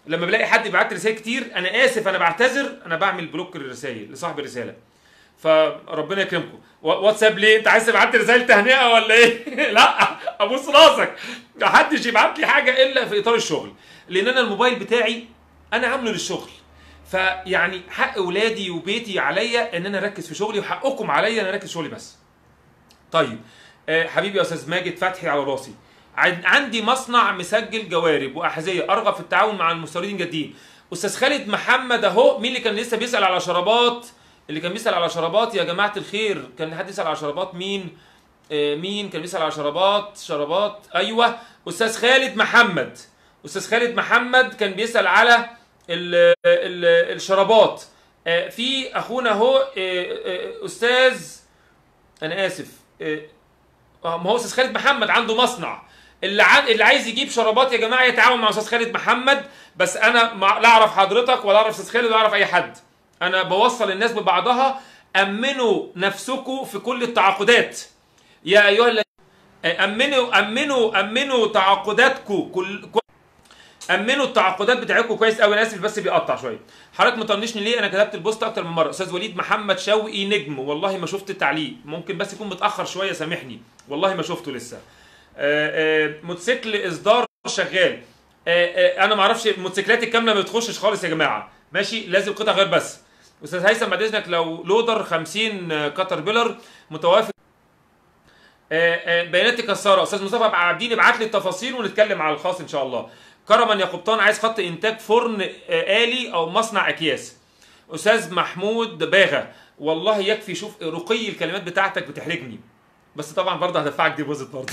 لما بلاقي حد يبعت لي رسائل كتير انا اسف انا بعتذر انا بعمل بلوك للرسائل لصاحب الرساله فربنا يكرمكم و- واتساب ليه انت عايز تبعت لي رسائل تهنئه ولا ايه لا ابوس راسك محدش يبعت لي حاجه الا في اطار الشغل لان انا الموبايل بتاعي انا عامله للشغل فيعني حق اولادي وبيتي عليا ان انا اركز في شغلي وحقكم عليا ان انا اركز في شغلي بس طيب آه، حبيبي يا استاذ ماجد فتحي على راسي عن- عندي مصنع مسجل جوارب واحذيه ارغب في التعاون مع المستوردين الجادين استاذ خالد محمد اهو مين اللي كان لسه بيسال على شرابات اللي كان بيسال على شرابات يا جماعه الخير كان حد يسال على شرابات مين آه، مين كان بيسال على شرابات شرابات ايوه استاذ خالد محمد استاذ خالد محمد كان بيسال على ال ال الشرابات آه، في اخونا اهو آه، آه، استاذ انا اسف آه، آه، ما هو استاذ خالد محمد عنده مصنع اللي ع... اللي عايز يجيب شرابات يا جماعه يتعاون مع استاذ خالد محمد بس انا مع... لا اعرف حضرتك ولا اعرف استاذ خالد ولا اعرف اي حد انا بوصل الناس ببعضها امنوا نفسكم في كل التعاقدات يا ايها الذين امنوا امنوا امنوا تعاقداتكم كل كل- امنوا التعاقدات بتاعتكم كويس قوي انا اسف بس بيقطع شويه حضرتك مطنشني ليه انا كتبت البوست اكتر من مره استاذ وليد محمد شوقي نجم والله ما شفت التعليق ممكن بس يكون متاخر شويه سامحني والله ما شفته لسه آه، آه، موتوسيكل اصدار شغال آه، آه، انا ما اعرفش الموتوسيكلات الكامله ما بتخشش خالص يا جماعه ماشي لازم قطع غير بس استاذ هيثم بعد اذنك لو لودر 50 كاتر بيلر متوافق آه، آه، بيانات تكسره استاذ مصطفى عبد العابدين ابعت لي التفاصيل ونتكلم على الخاص ان شاء الله كرما يا قبطان عايز خط انتاج فرن آه، آلي او مصنع اكياس استاذ محمود باغا والله يكفي شوف رقي الكلمات بتاعتك بتحرجني بس طبعا برضه هدفعك ديبوزيت برضه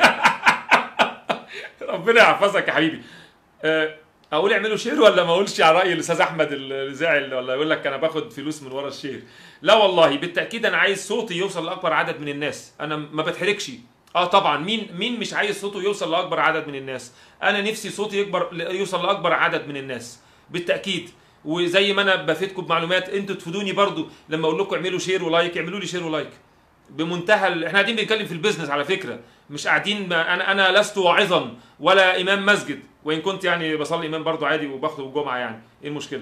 ربنا يحفظك يا حبيبي آه، اقول اعملوا شير ولا ما اقولش على راي الاستاذ احمد اللي زعل ولا يقول لك انا باخد فلوس من ورا الشير لا والله بالتاكيد انا عايز صوتي يوصل لاكبر عدد من الناس انا ما بتحركش اه طبعا مين مين مش عايز صوته يوصل لاكبر عدد من الناس انا نفسي صوتي يكبر يوصل لاكبر عدد من الناس بالتاكيد وزي ما انا بفيدكم بمعلومات انتوا تفيدوني برضو لما اقول لكم اعملوا شير ولايك اعملوا لي شير ولايك بمنتهى ال... احنا قاعدين بنتكلم في البيزنس على فكره مش قاعدين ب... انا انا لست واعظا ولا امام مسجد وان كنت يعني بصلي امام برضو عادي وبخطب الجمعه يعني ايه المشكله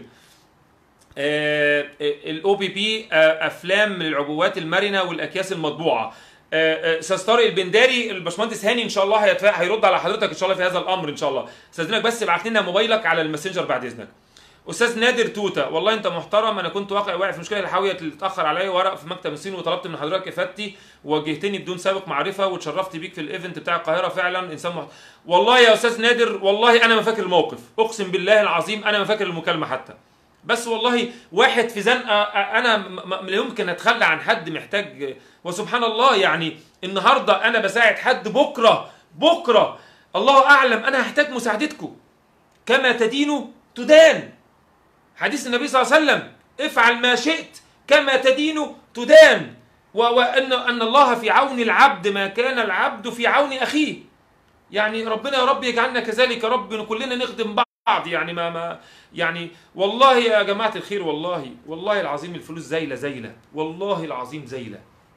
الاو بي بي افلام العبوات المرنه والاكياس المطبوعه آه، آه، استاذ طارق البنداري الباشمهندس هاني ان شاء الله هيتفا- هيرد على حضرتك ان شاء الله في هذا الامر ان شاء الله استاذنك بس ابعت لنا موبايلك على الماسنجر بعد اذنك استاذ نادر توته والله انت محترم انا كنت واقع واقع في مشكله الحاويه اللي اتاخر عليا ورق في مكتب الصين وطلبت من حضرتك افادتي وواجهتني بدون سابق معرفه واتشرفت بيك في الايفنت بتاع القاهره فعلا انسان محترم والله يا استاذ نادر والله انا ما فاكر الموقف اقسم بالله العظيم انا ما فاكر المكالمه حتى بس والله واحد في زنقه انا م- م- لا يمكن اتخلى عن حد محتاج وسبحان الله يعني النهارده انا بساعد حد بكره بكره الله اعلم انا هحتاج مساعدتكم كما تدين تدان حديث النبي صلى الله عليه وسلم افعل ما شئت كما تدين تدان و- وان ان الله في عون العبد ما كان العبد في عون اخيه يعني ربنا يا رب يجعلنا كذلك يا رب كلنا نخدم بعض يعني ما ما يعني والله يا جماعه الخير والله والله العظيم الفلوس زايله زايله والله العظيم زايله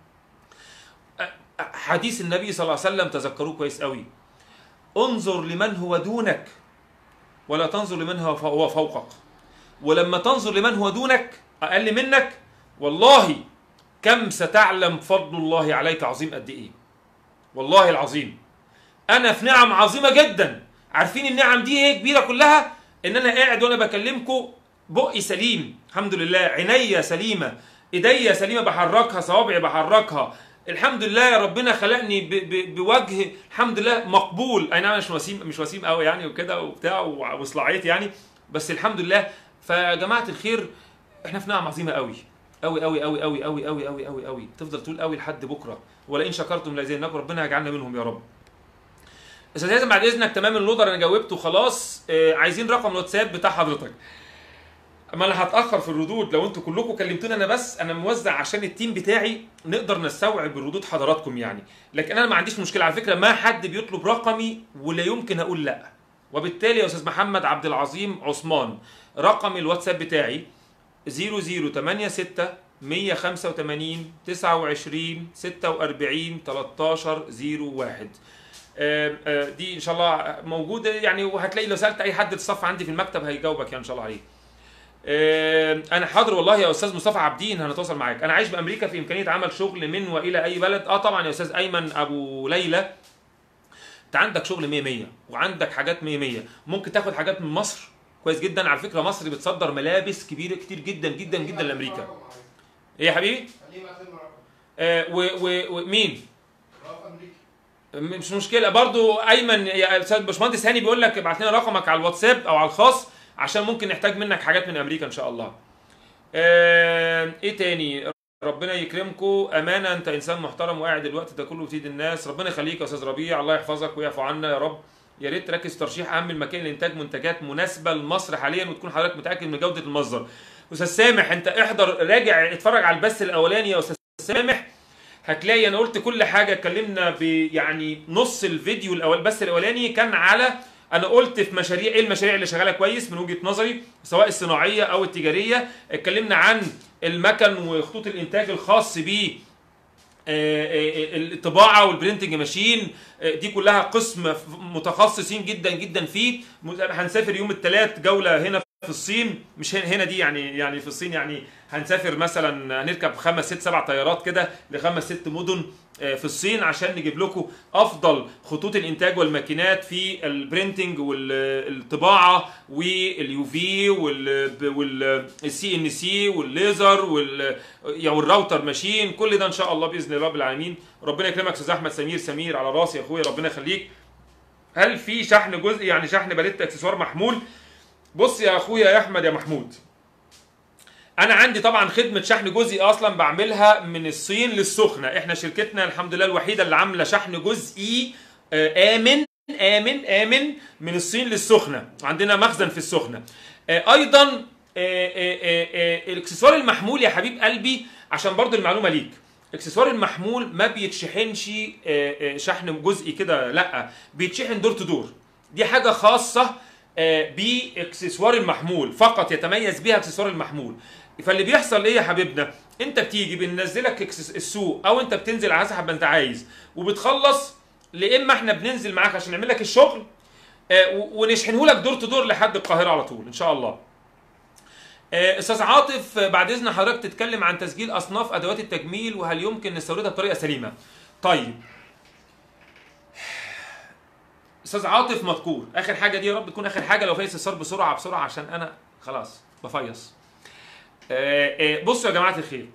أ- أ- حديث النبي صلى الله عليه وسلم تذكروه كويس قوي انظر لمن هو دونك ولا تنظر لمن هو هو فوقك ولما تنظر لمن هو دونك اقل منك والله كم ستعلم فضل الله عليك عظيم قد ايه والله العظيم انا في نعم عظيمه جدا عارفين النعم دي ايه كبيره كلها ان انا قاعد وانا بكلمكم بقي سليم الحمد لله عينيا سليمه ايديا سليمه بحركها صوابعي بحركها الحمد لله يا ربنا خلقني ب ب بوجه الحمد لله مقبول اي نعم مش وسيم مش وسيم قوي يعني وكده وبتاع وصلاعيت يعني بس الحمد لله فيا جماعه الخير احنا في نعم عظيمه قوي قوي قوي قوي قوي قوي قوي قوي قوي قوي تفضل تقول قوي لحد بكره ولئن شكرتم لازيدنكم ربنا يجعلنا منهم يا رب استاذ هازم بعد اذنك تمام اللودر انا جاوبته خلاص آه عايزين رقم الواتساب بتاع حضرتك اما انا هتاخر في الردود لو انتوا كلكم كلمتوني انا بس انا موزع عشان التيم بتاعي نقدر نستوعب ردود حضراتكم يعني لكن انا ما عنديش مشكله على فكره ما حد بيطلب رقمي ولا يمكن اقول لا وبالتالي يا استاذ محمد عبد العظيم عثمان رقم الواتساب بتاعي 0086 185 29 46 13 01 آه، آه، دي ان شاء الله موجوده يعني وهتلاقي لو سالت اي حد الصف عندي في المكتب هيجاوبك يعني ان شاء الله عليه آه، انا حاضر والله يا استاذ مصطفى عابدين هنتواصل معاك انا عايش بامريكا في امكانيه عمل شغل من والى اي بلد اه طبعا يا استاذ ايمن ابو ليلى انت عندك شغل 100 100 وعندك حاجات 100 100 ممكن تاخد حاجات من مصر كويس جدا على فكره مصر بتصدر ملابس كبيره كتير جدا جدا جدا لامريكا ايه يا حبيبي آه و- و- ومين مش مشكله برضو ايمن يا استاذ باشمهندس هاني بيقول لك ابعت لنا رقمك على الواتساب او على الخاص عشان ممكن نحتاج منك حاجات من امريكا ان شاء الله آه ايه تاني ربنا يكرمكم امانه انت انسان محترم وقاعد الوقت ده كله بتيد الناس ربنا يخليك يا استاذ ربيع الله يحفظك ويعفو عنا يا رب يا ريت تركز في ترشيح اهم المكان لانتاج منتجات مناسبه لمصر حاليا وتكون حضرتك متاكد من جوده المصدر استاذ سامح انت احضر راجع اتفرج على البث الاولاني يا استاذ سامح هتلاقي انا قلت كل حاجه اتكلمنا ب يعني نص الفيديو الاول بس الاولاني كان على انا قلت في مشاريع ايه المشاريع اللي شغاله كويس من وجهه نظري سواء الصناعيه او التجاريه اتكلمنا عن المكن وخطوط الانتاج الخاص بيه آه، آه، الطباعه والبرينتنج ماشين آه، دي كلها قسم ف- متخصصين جدا جدا فيه م- هنسافر يوم الثلاث جوله هنا في الصين مش هنا هنا دي يعني يعني في الصين يعني هنسافر مثلا هنركب خمس ست سبع طيارات كده لخمس ست مدن آه، في الصين عشان نجيب لكم افضل خطوط الانتاج والماكينات في البرينتنج والطباعه واليو في والسي ان سي والليزر وال يا والراوتر ماشين كل ده ان شاء الله باذن الله رب العالمين ربنا يكرمك استاذ احمد سمير سمير على راسي يا اخويا ربنا يخليك هل في شحن جزئي يعني شحن باليت اكسسوار محمول بص يا اخويا يا احمد يا محمود انا عندي طبعا خدمه شحن جزئي اصلا بعملها من الصين للسخنه احنا شركتنا الحمد لله الوحيده اللي عامله شحن جزئي آه، امن امن امن من الصين للسخنه عندنا مخزن في السخنه آه، ايضا آه، آه، آه، آه، الاكسسوار المحمول يا حبيب قلبي عشان برضو المعلومه ليك الاكسسوار المحمول ما بيتشحنش آه، آه، شحن جزئي كده لا بيتشحن دور تو دور دي حاجه خاصه آه، باكسسوار المحمول فقط يتميز بها اكسسوار المحمول فاللي بيحصل ايه يا حبيبنا انت بتيجي بننزلك إكسس- السوق او انت بتنزل على حسب ما انت عايز وبتخلص لا اما احنا بننزل معاك عشان نعمل لك الشغل آه، و- ونشحنه لك دور تو دور لحد القاهره على طول ان شاء الله آه، استاذ عاطف آه، بعد اذن حضرتك تتكلم عن تسجيل اصناف ادوات التجميل وهل يمكن نستوردها بطريقه سليمه طيب استاذ عاطف مذكور اخر حاجه دي يا رب تكون اخر حاجه لو في استفسار بسرعه بسرعه عشان انا خلاص بفيص آه، آه، بصوا يا جماعه الخير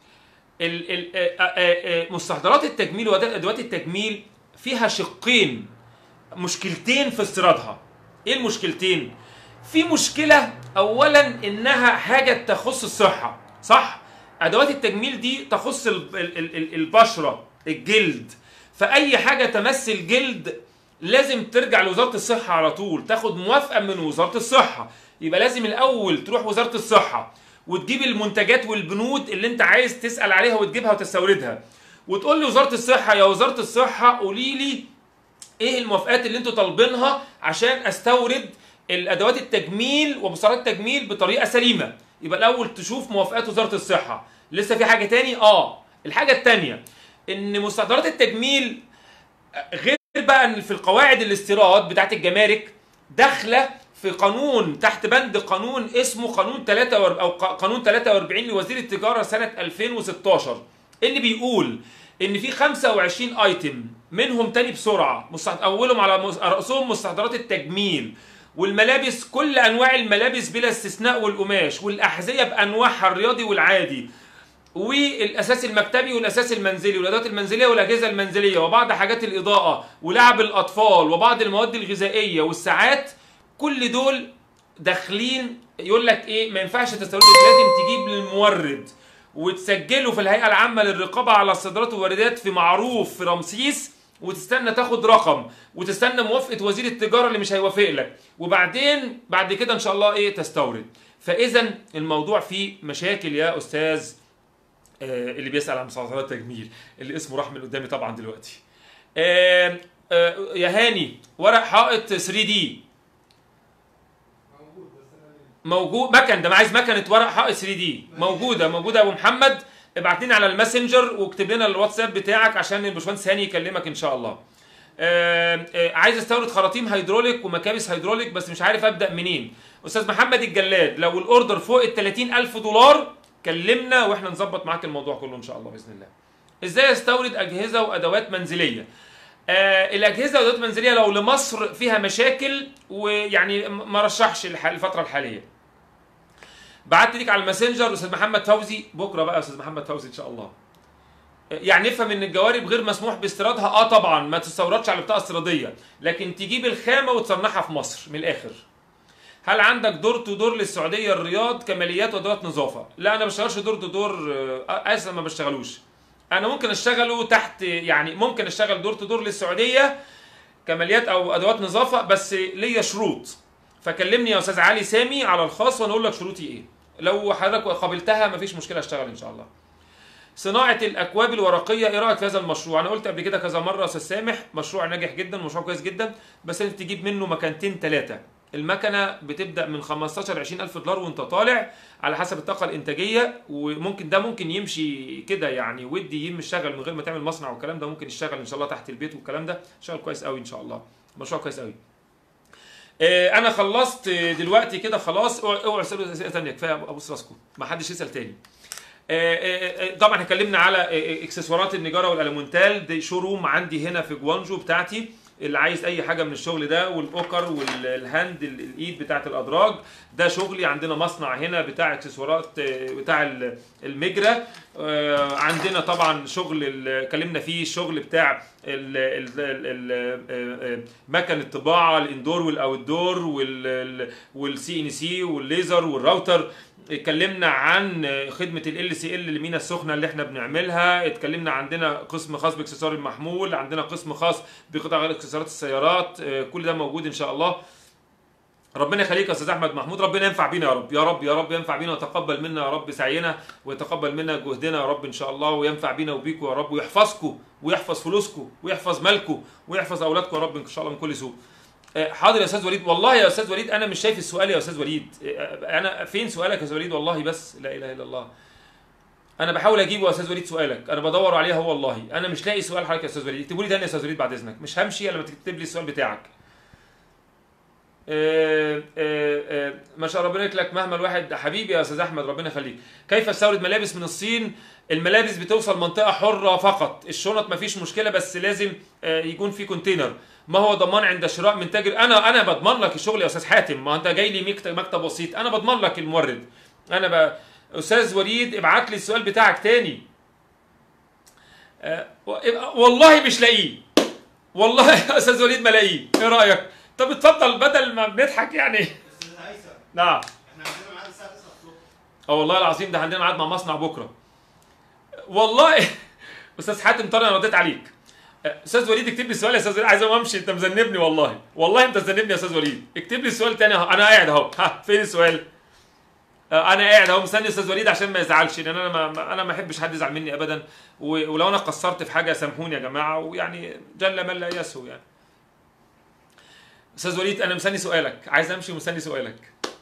ال- ال- آه، آه، آه، مستحضرات التجميل وادوات التجميل فيها شقين مشكلتين في استيرادها ايه المشكلتين في مشكله اولا انها حاجه تخص الصحه صح ادوات التجميل دي تخص ال- ال- ال- ال- البشره الجلد فاي حاجه تمس الجلد لازم ترجع لوزاره الصحه على طول تاخد موافقه من وزاره الصحه يبقى لازم الاول تروح وزاره الصحه وتجيب المنتجات والبنود اللي انت عايز تسال عليها وتجيبها وتستوردها وتقول لوزاره الصحه يا وزاره الصحه قولي لي ايه الموافقات اللي انتوا طالبينها عشان استورد الادوات التجميل ومستحضرات التجميل بطريقه سليمه يبقى الاول تشوف موافقات وزاره الصحه لسه في حاجه تاني اه الحاجه التانيه ان مستحضرات التجميل غير بقى ان في القواعد الاستيراد بتاعت الجمارك داخله في قانون تحت بند قانون اسمه قانون 43 او ق- قانون 43 لوزير التجاره سنه 2016 اللي بيقول ان في 25 ايتم منهم تاني بسرعه مستحض... اولهم على مس- راسهم مستحضرات التجميل والملابس كل انواع الملابس بلا استثناء والقماش والاحذيه بانواعها الرياضي والعادي والاساس المكتبي والاساس المنزلي والادوات المنزليه والاجهزه المنزليه وبعض حاجات الاضاءه ولعب الاطفال وبعض المواد الغذائيه والساعات كل دول داخلين يقول لك ايه ما ينفعش تستورد لازم تجيب للمورد وتسجله في الهيئه العامه للرقابه على الصادرات والواردات في معروف في رمسيس وتستنى تاخد رقم وتستنى موافقه وزير التجاره اللي مش هيوافق لك وبعدين بعد كده ان شاء الله ايه تستورد فاذا الموضوع فيه مشاكل يا استاذ آه، اللي بيسال عن مستحضرات التجميل اللي اسمه راح من قدامي طبعا دلوقتي آه، آه، يا هاني ورق حائط 3 دي موجود مكن ده انا عايز مكنه ورق حائط 3 دي موجوده موجوده يا ابو محمد ابعت لنا على الماسنجر واكتب لنا الواتساب بتاعك عشان الباشمهندس هاني يكلمك ان شاء الله آه، آه، عايز استورد خراطيم هيدروليك ومكابس هيدروليك بس مش عارف ابدا منين استاذ محمد الجلاد لو الاوردر فوق ال 30000 دولار كلمنا واحنا نظبط معاك الموضوع كله ان شاء الله باذن الله ازاي استورد اجهزه وادوات منزليه آه الاجهزه والادوات المنزليه لو لمصر فيها مشاكل ويعني م- ما رشحش الح- الفتره الحاليه بعت ليك على الماسنجر استاذ محمد فوزي بكره بقى يا استاذ محمد فوزي ان شاء الله يعني نفهم ان الجوارب غير مسموح باستيرادها اه طبعا ما تستوردش على بطاقه استيراديه لكن تجيب الخامه وتصنعها في مصر من الاخر هل عندك دور تو دور للسعوديه الرياض كماليات وادوات نظافه لا انا ما بشتغلش دور تو دور آه، اسف ما بشتغلوش انا ممكن اشتغله تحت يعني ممكن اشتغل دور تو دور للسعوديه كماليات او ادوات نظافه بس ليا شروط فكلمني يا استاذ علي سامي على الخاص وانا اقول لك شروطي ايه لو حضرتك قابلتها مفيش مشكله اشتغل ان شاء الله صناعه الاكواب الورقيه ايه رايك في هذا المشروع انا قلت قبل كده كذا مره يا استاذ سامح مشروع ناجح جدا ومشروع كويس جدا بس انت تجيب منه مكانتين ثلاثه المكنه بتبدا من 15 20 الف دولار وانت طالع على حسب الطاقه الانتاجيه وممكن ده ممكن يمشي كده يعني ودي يم يشتغل من غير ما تعمل مصنع والكلام ده ممكن يشتغل ان شاء الله تحت البيت والكلام ده شغال كويس قوي ان شاء الله مشروع كويس قوي آه، انا خلصت آه، دلوقتي كده خلاص اوعوا اوعوا تسالوا اسئله ثانيه كفايه ابوس راسكم ما حدش يسال تاني آه، آه، آه، طبعا اتكلمنا على آه، آه، اكسسوارات النجاره والالومنتال دي شوروم عندي هنا في جوانجو بتاعتي اللي عايز اي حاجه من الشغل ده والاوكر والهاند ال- الايد بتاعت الادراج ده شغلي عندنا مصنع هنا بتاع اكسسوارات آه، بتاع ال- المجرى آه، عندنا طبعا شغل ال- اتكلمنا فيه الشغل بتاع ال- ال- ال- ال- آه، آه، مكن الطباعه الاندور والاوتدور والسي ان سي والليزر والراوتر اتكلمنا عن خدمه ال سي ال المينا السخنه اللي احنا بنعملها اتكلمنا عندنا قسم خاص باكسسوار المحمول عندنا قسم خاص بقطع غير اكسسوارات السيارات اه، كل ده موجود ان شاء الله ربنا يخليك يا استاذ احمد محمود ربنا ينفع بينا يا رب يا رب يا رب ينفع بينا ويتقبل منا يا رب سعينا ويتقبل منا جهدنا يا رب ان شاء الله وينفع بينا وبيكم يا رب ويحفظكم ويحفظ فلوسكم ويحفظ مالكم ويحفظ اولادكم يا رب ان شاء الله من كل سوء آه، حاضر يا استاذ وليد والله يا استاذ وليد انا مش شايف السؤال يا استاذ وليد آه، انا فين سؤالك يا استاذ وليد والله بس لا اله الا الله انا بحاول اجيبه يا استاذ وليد سؤالك انا بدور عليه هو والله انا مش لاقي سؤال حضرتك يا استاذ وليد اكتبوا لي تاني يا استاذ وليد بعد اذنك مش همشي الا لما تكتب لي السؤال بتاعك آه، آه، آه، ما شاء الله ربنا يكلك مهما الواحد حبيبي يا استاذ احمد ربنا يخليك كيف استورد ملابس من الصين الملابس بتوصل منطقه حره فقط الشنط ما فيش مشكله بس لازم آه، يكون في كونتينر ما هو ضمان عند شراء من تاجر انا انا بضمن لك الشغل يا استاذ حاتم ما انت جاي لي مكتب مكتب بسيط انا بضمن لك المورد انا ب... استاذ وليد ابعت لي السؤال بتاعك تاني آه، و- والله مش لاقيه والله يا استاذ وليد ما لاقيه ايه رايك طب اتفضل بدل ما بنضحك يعني استاذ هيثم نعم احنا عندنا ميعاد الساعه 9 الصبح اه والله العظيم ده عندنا ميعاد مع مصنع بكره والله استاذ حاتم طارق انا رديت عليك استاذ وليد اكتب لي السؤال يا استاذ وليد عايز أقوم امشي انت مذنبني والله والله انت مذنبني يا استاذ وليد اكتب لي السؤال تاني اهو انا قاعد اهو ها فين السؤال آه، انا قاعد اهو مستني استاذ وليد عشان ما يزعلش لان انا ما ما- انا ما احبش حد يزعل مني ابدا و- ولو انا قصرت في حاجه سامحوني يا جماعه ويعني جل من لا يسهو يعني استاذ وليد انا مستني سؤالك عايز امشي ومستني سؤالك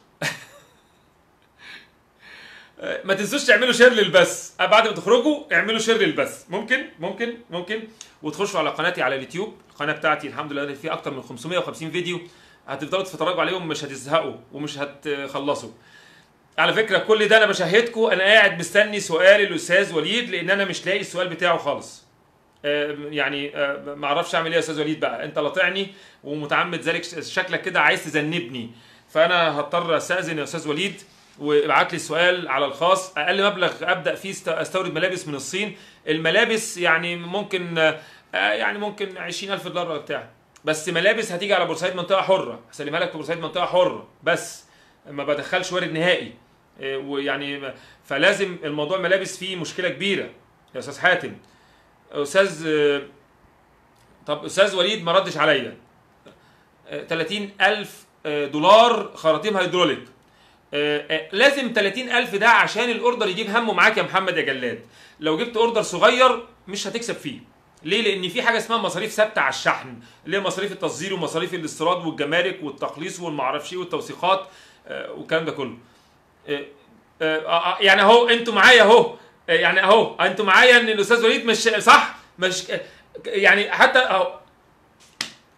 ما تنسوش تعملوا شير للبث بعد ما تخرجوا اعملوا شير للبث ممكن ممكن ممكن وتخشوا على قناتي على اليوتيوب القناه بتاعتي الحمد لله فيها اكتر من 550 فيديو هتفضلوا تتفرجوا عليهم مش هتزهقوا ومش هتخلصوا على فكره كل ده انا بشاهدكم انا قاعد مستني سؤال الاستاذ وليد لان انا مش لاقي السؤال بتاعه خالص آه، يعني آه، ما اعرفش اعمل ايه يا استاذ وليد بقى انت لاطعني ومتعمد ذلك شكلك كده عايز تذنبني فانا هضطر استاذن يا استاذ وليد وابعت لي السؤال على الخاص اقل مبلغ ابدا فيه است- استورد ملابس من الصين الملابس يعني ممكن آه، يعني ممكن 20000 دولار ولا بتاع بس ملابس هتيجي على بورسعيد منطقه حره هسلمها لك في بورسعيد منطقه حره بس ما بدخلش وارد نهائي آه، ويعني فلازم الموضوع ملابس فيه مشكله كبيره يا استاذ حاتم استاذ آه، طب استاذ وليد ما ردش عليا آه، 30000 آه، دولار خراطيم هيدروليك آه، آه، لازم 30000 ده عشان الاوردر يجيب همه معاك يا محمد يا جلاد لو جبت اوردر صغير مش هتكسب فيه ليه لان في حاجه اسمها مصاريف ثابته على الشحن اللي هي مصاريف التصدير ومصاريف الاستيراد والجمارك والتخليص والمعرفش ايه والتوثيقات آه، والكلام ده كله آه، آه، آه، يعني اهو انتوا معايا اهو آه، يعني اهو انتوا معايا ان الاستاذ وليد مش صح مش يعني حتى اهو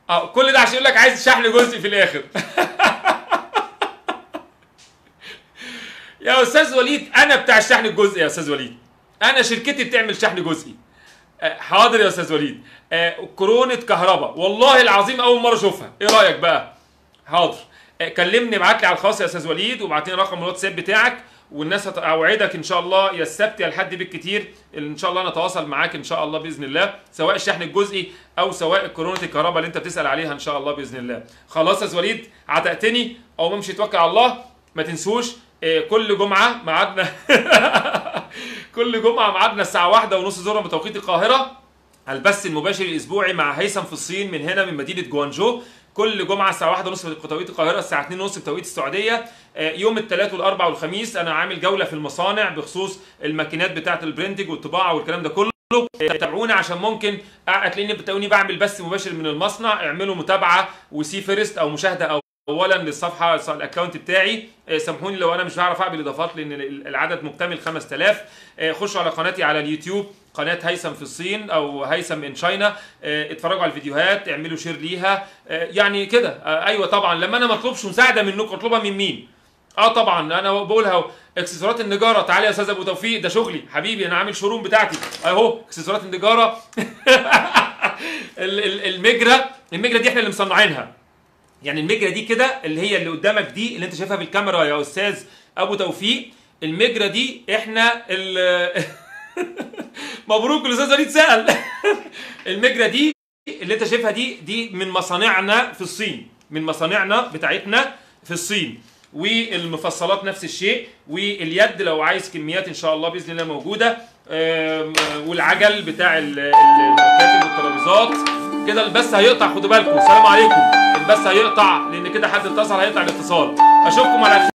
اه كل ده عشان يقول لك عايز شحن جزئي في الاخر يا استاذ وليد انا بتاع الشحن الجزئي يا استاذ وليد انا شركتي بتعمل شحن جزئي آه، حاضر يا استاذ وليد آه، كرونة كهرباء والله العظيم اول مره اشوفها ايه رايك بقى حاضر آه، كلمني ابعت لي على الخاص يا استاذ وليد وابعت لي رقم الواتساب بتاعك والناس هت- اوعدك ان شاء الله يا السبت يا الحد بالكتير ان شاء الله نتواصل معاك ان شاء الله باذن الله سواء الشحن الجزئي او سواء كرونة الكهرباء اللي انت بتسال عليها ان شاء الله باذن الله خلاص يا استاذ وليد عتقتني او ممشي توكل على الله ما تنسوش آه، كل جمعه ميعادنا كل جمعه ميعادنا الساعه واحدة ونص ظهرا بتوقيت القاهره البث المباشر الاسبوعي مع هيثم في الصين من هنا من مدينه جوانجو كل جمعه الساعه 1 ونص بتوقيت القاهره الساعه 2 ونص بتوقيت السعوديه آه، يوم الثلاث والاربع والخميس انا عامل جوله في المصانع بخصوص الماكينات بتاعه البرينتنج والطباعه والكلام ده كله آه، تابعونا عشان ممكن آه، هتلاقيني بتلاقوني بعمل بث مباشر من المصنع اعملوا متابعه وسي فيرست او مشاهده او اولا للصفحه الاكونت بتاعي آه، سامحوني لو انا مش بعرف اعمل اضافات لان ال- العدد مكتمل 5000 آه، خشوا على قناتي على اليوتيوب قناه هيثم في الصين او هيثم ان تشاينا آه، اتفرجوا على الفيديوهات اعملوا شير ليها آه، يعني كده آه، ايوه طبعا لما انا ما اطلبش مساعده منكم اطلبها من مين اه طبعا انا بقولها اهو اكسسوارات النجاره تعالى يا استاذ ابو توفيق ده شغلي حبيبي انا عامل شوروم بتاعتي اهو اكسسوارات النجاره ال- ال- المجرة المجرة دي احنا اللي مصنعينها يعني المجرة دي كده اللي هي اللي قدامك دي اللي انت شايفها بالكاميرا يا استاذ ابو توفيق المجرة دي احنا ال مبروك الاستاذ وليد سأل المجرة دي اللي انت شايفها دي دي من مصانعنا في الصين من مصانعنا بتاعتنا في الصين والمفصلات نفس الشيء واليد لو عايز كميات ان شاء الله باذن الله موجوده آم، والعجل بتاع ال- ال- المكاتب والترابيزات كده البث هيقطع خدوا بالكم السلام عليكم البث هيقطع لان كده حد اتصل هيقطع الاتصال اشوفكم على خير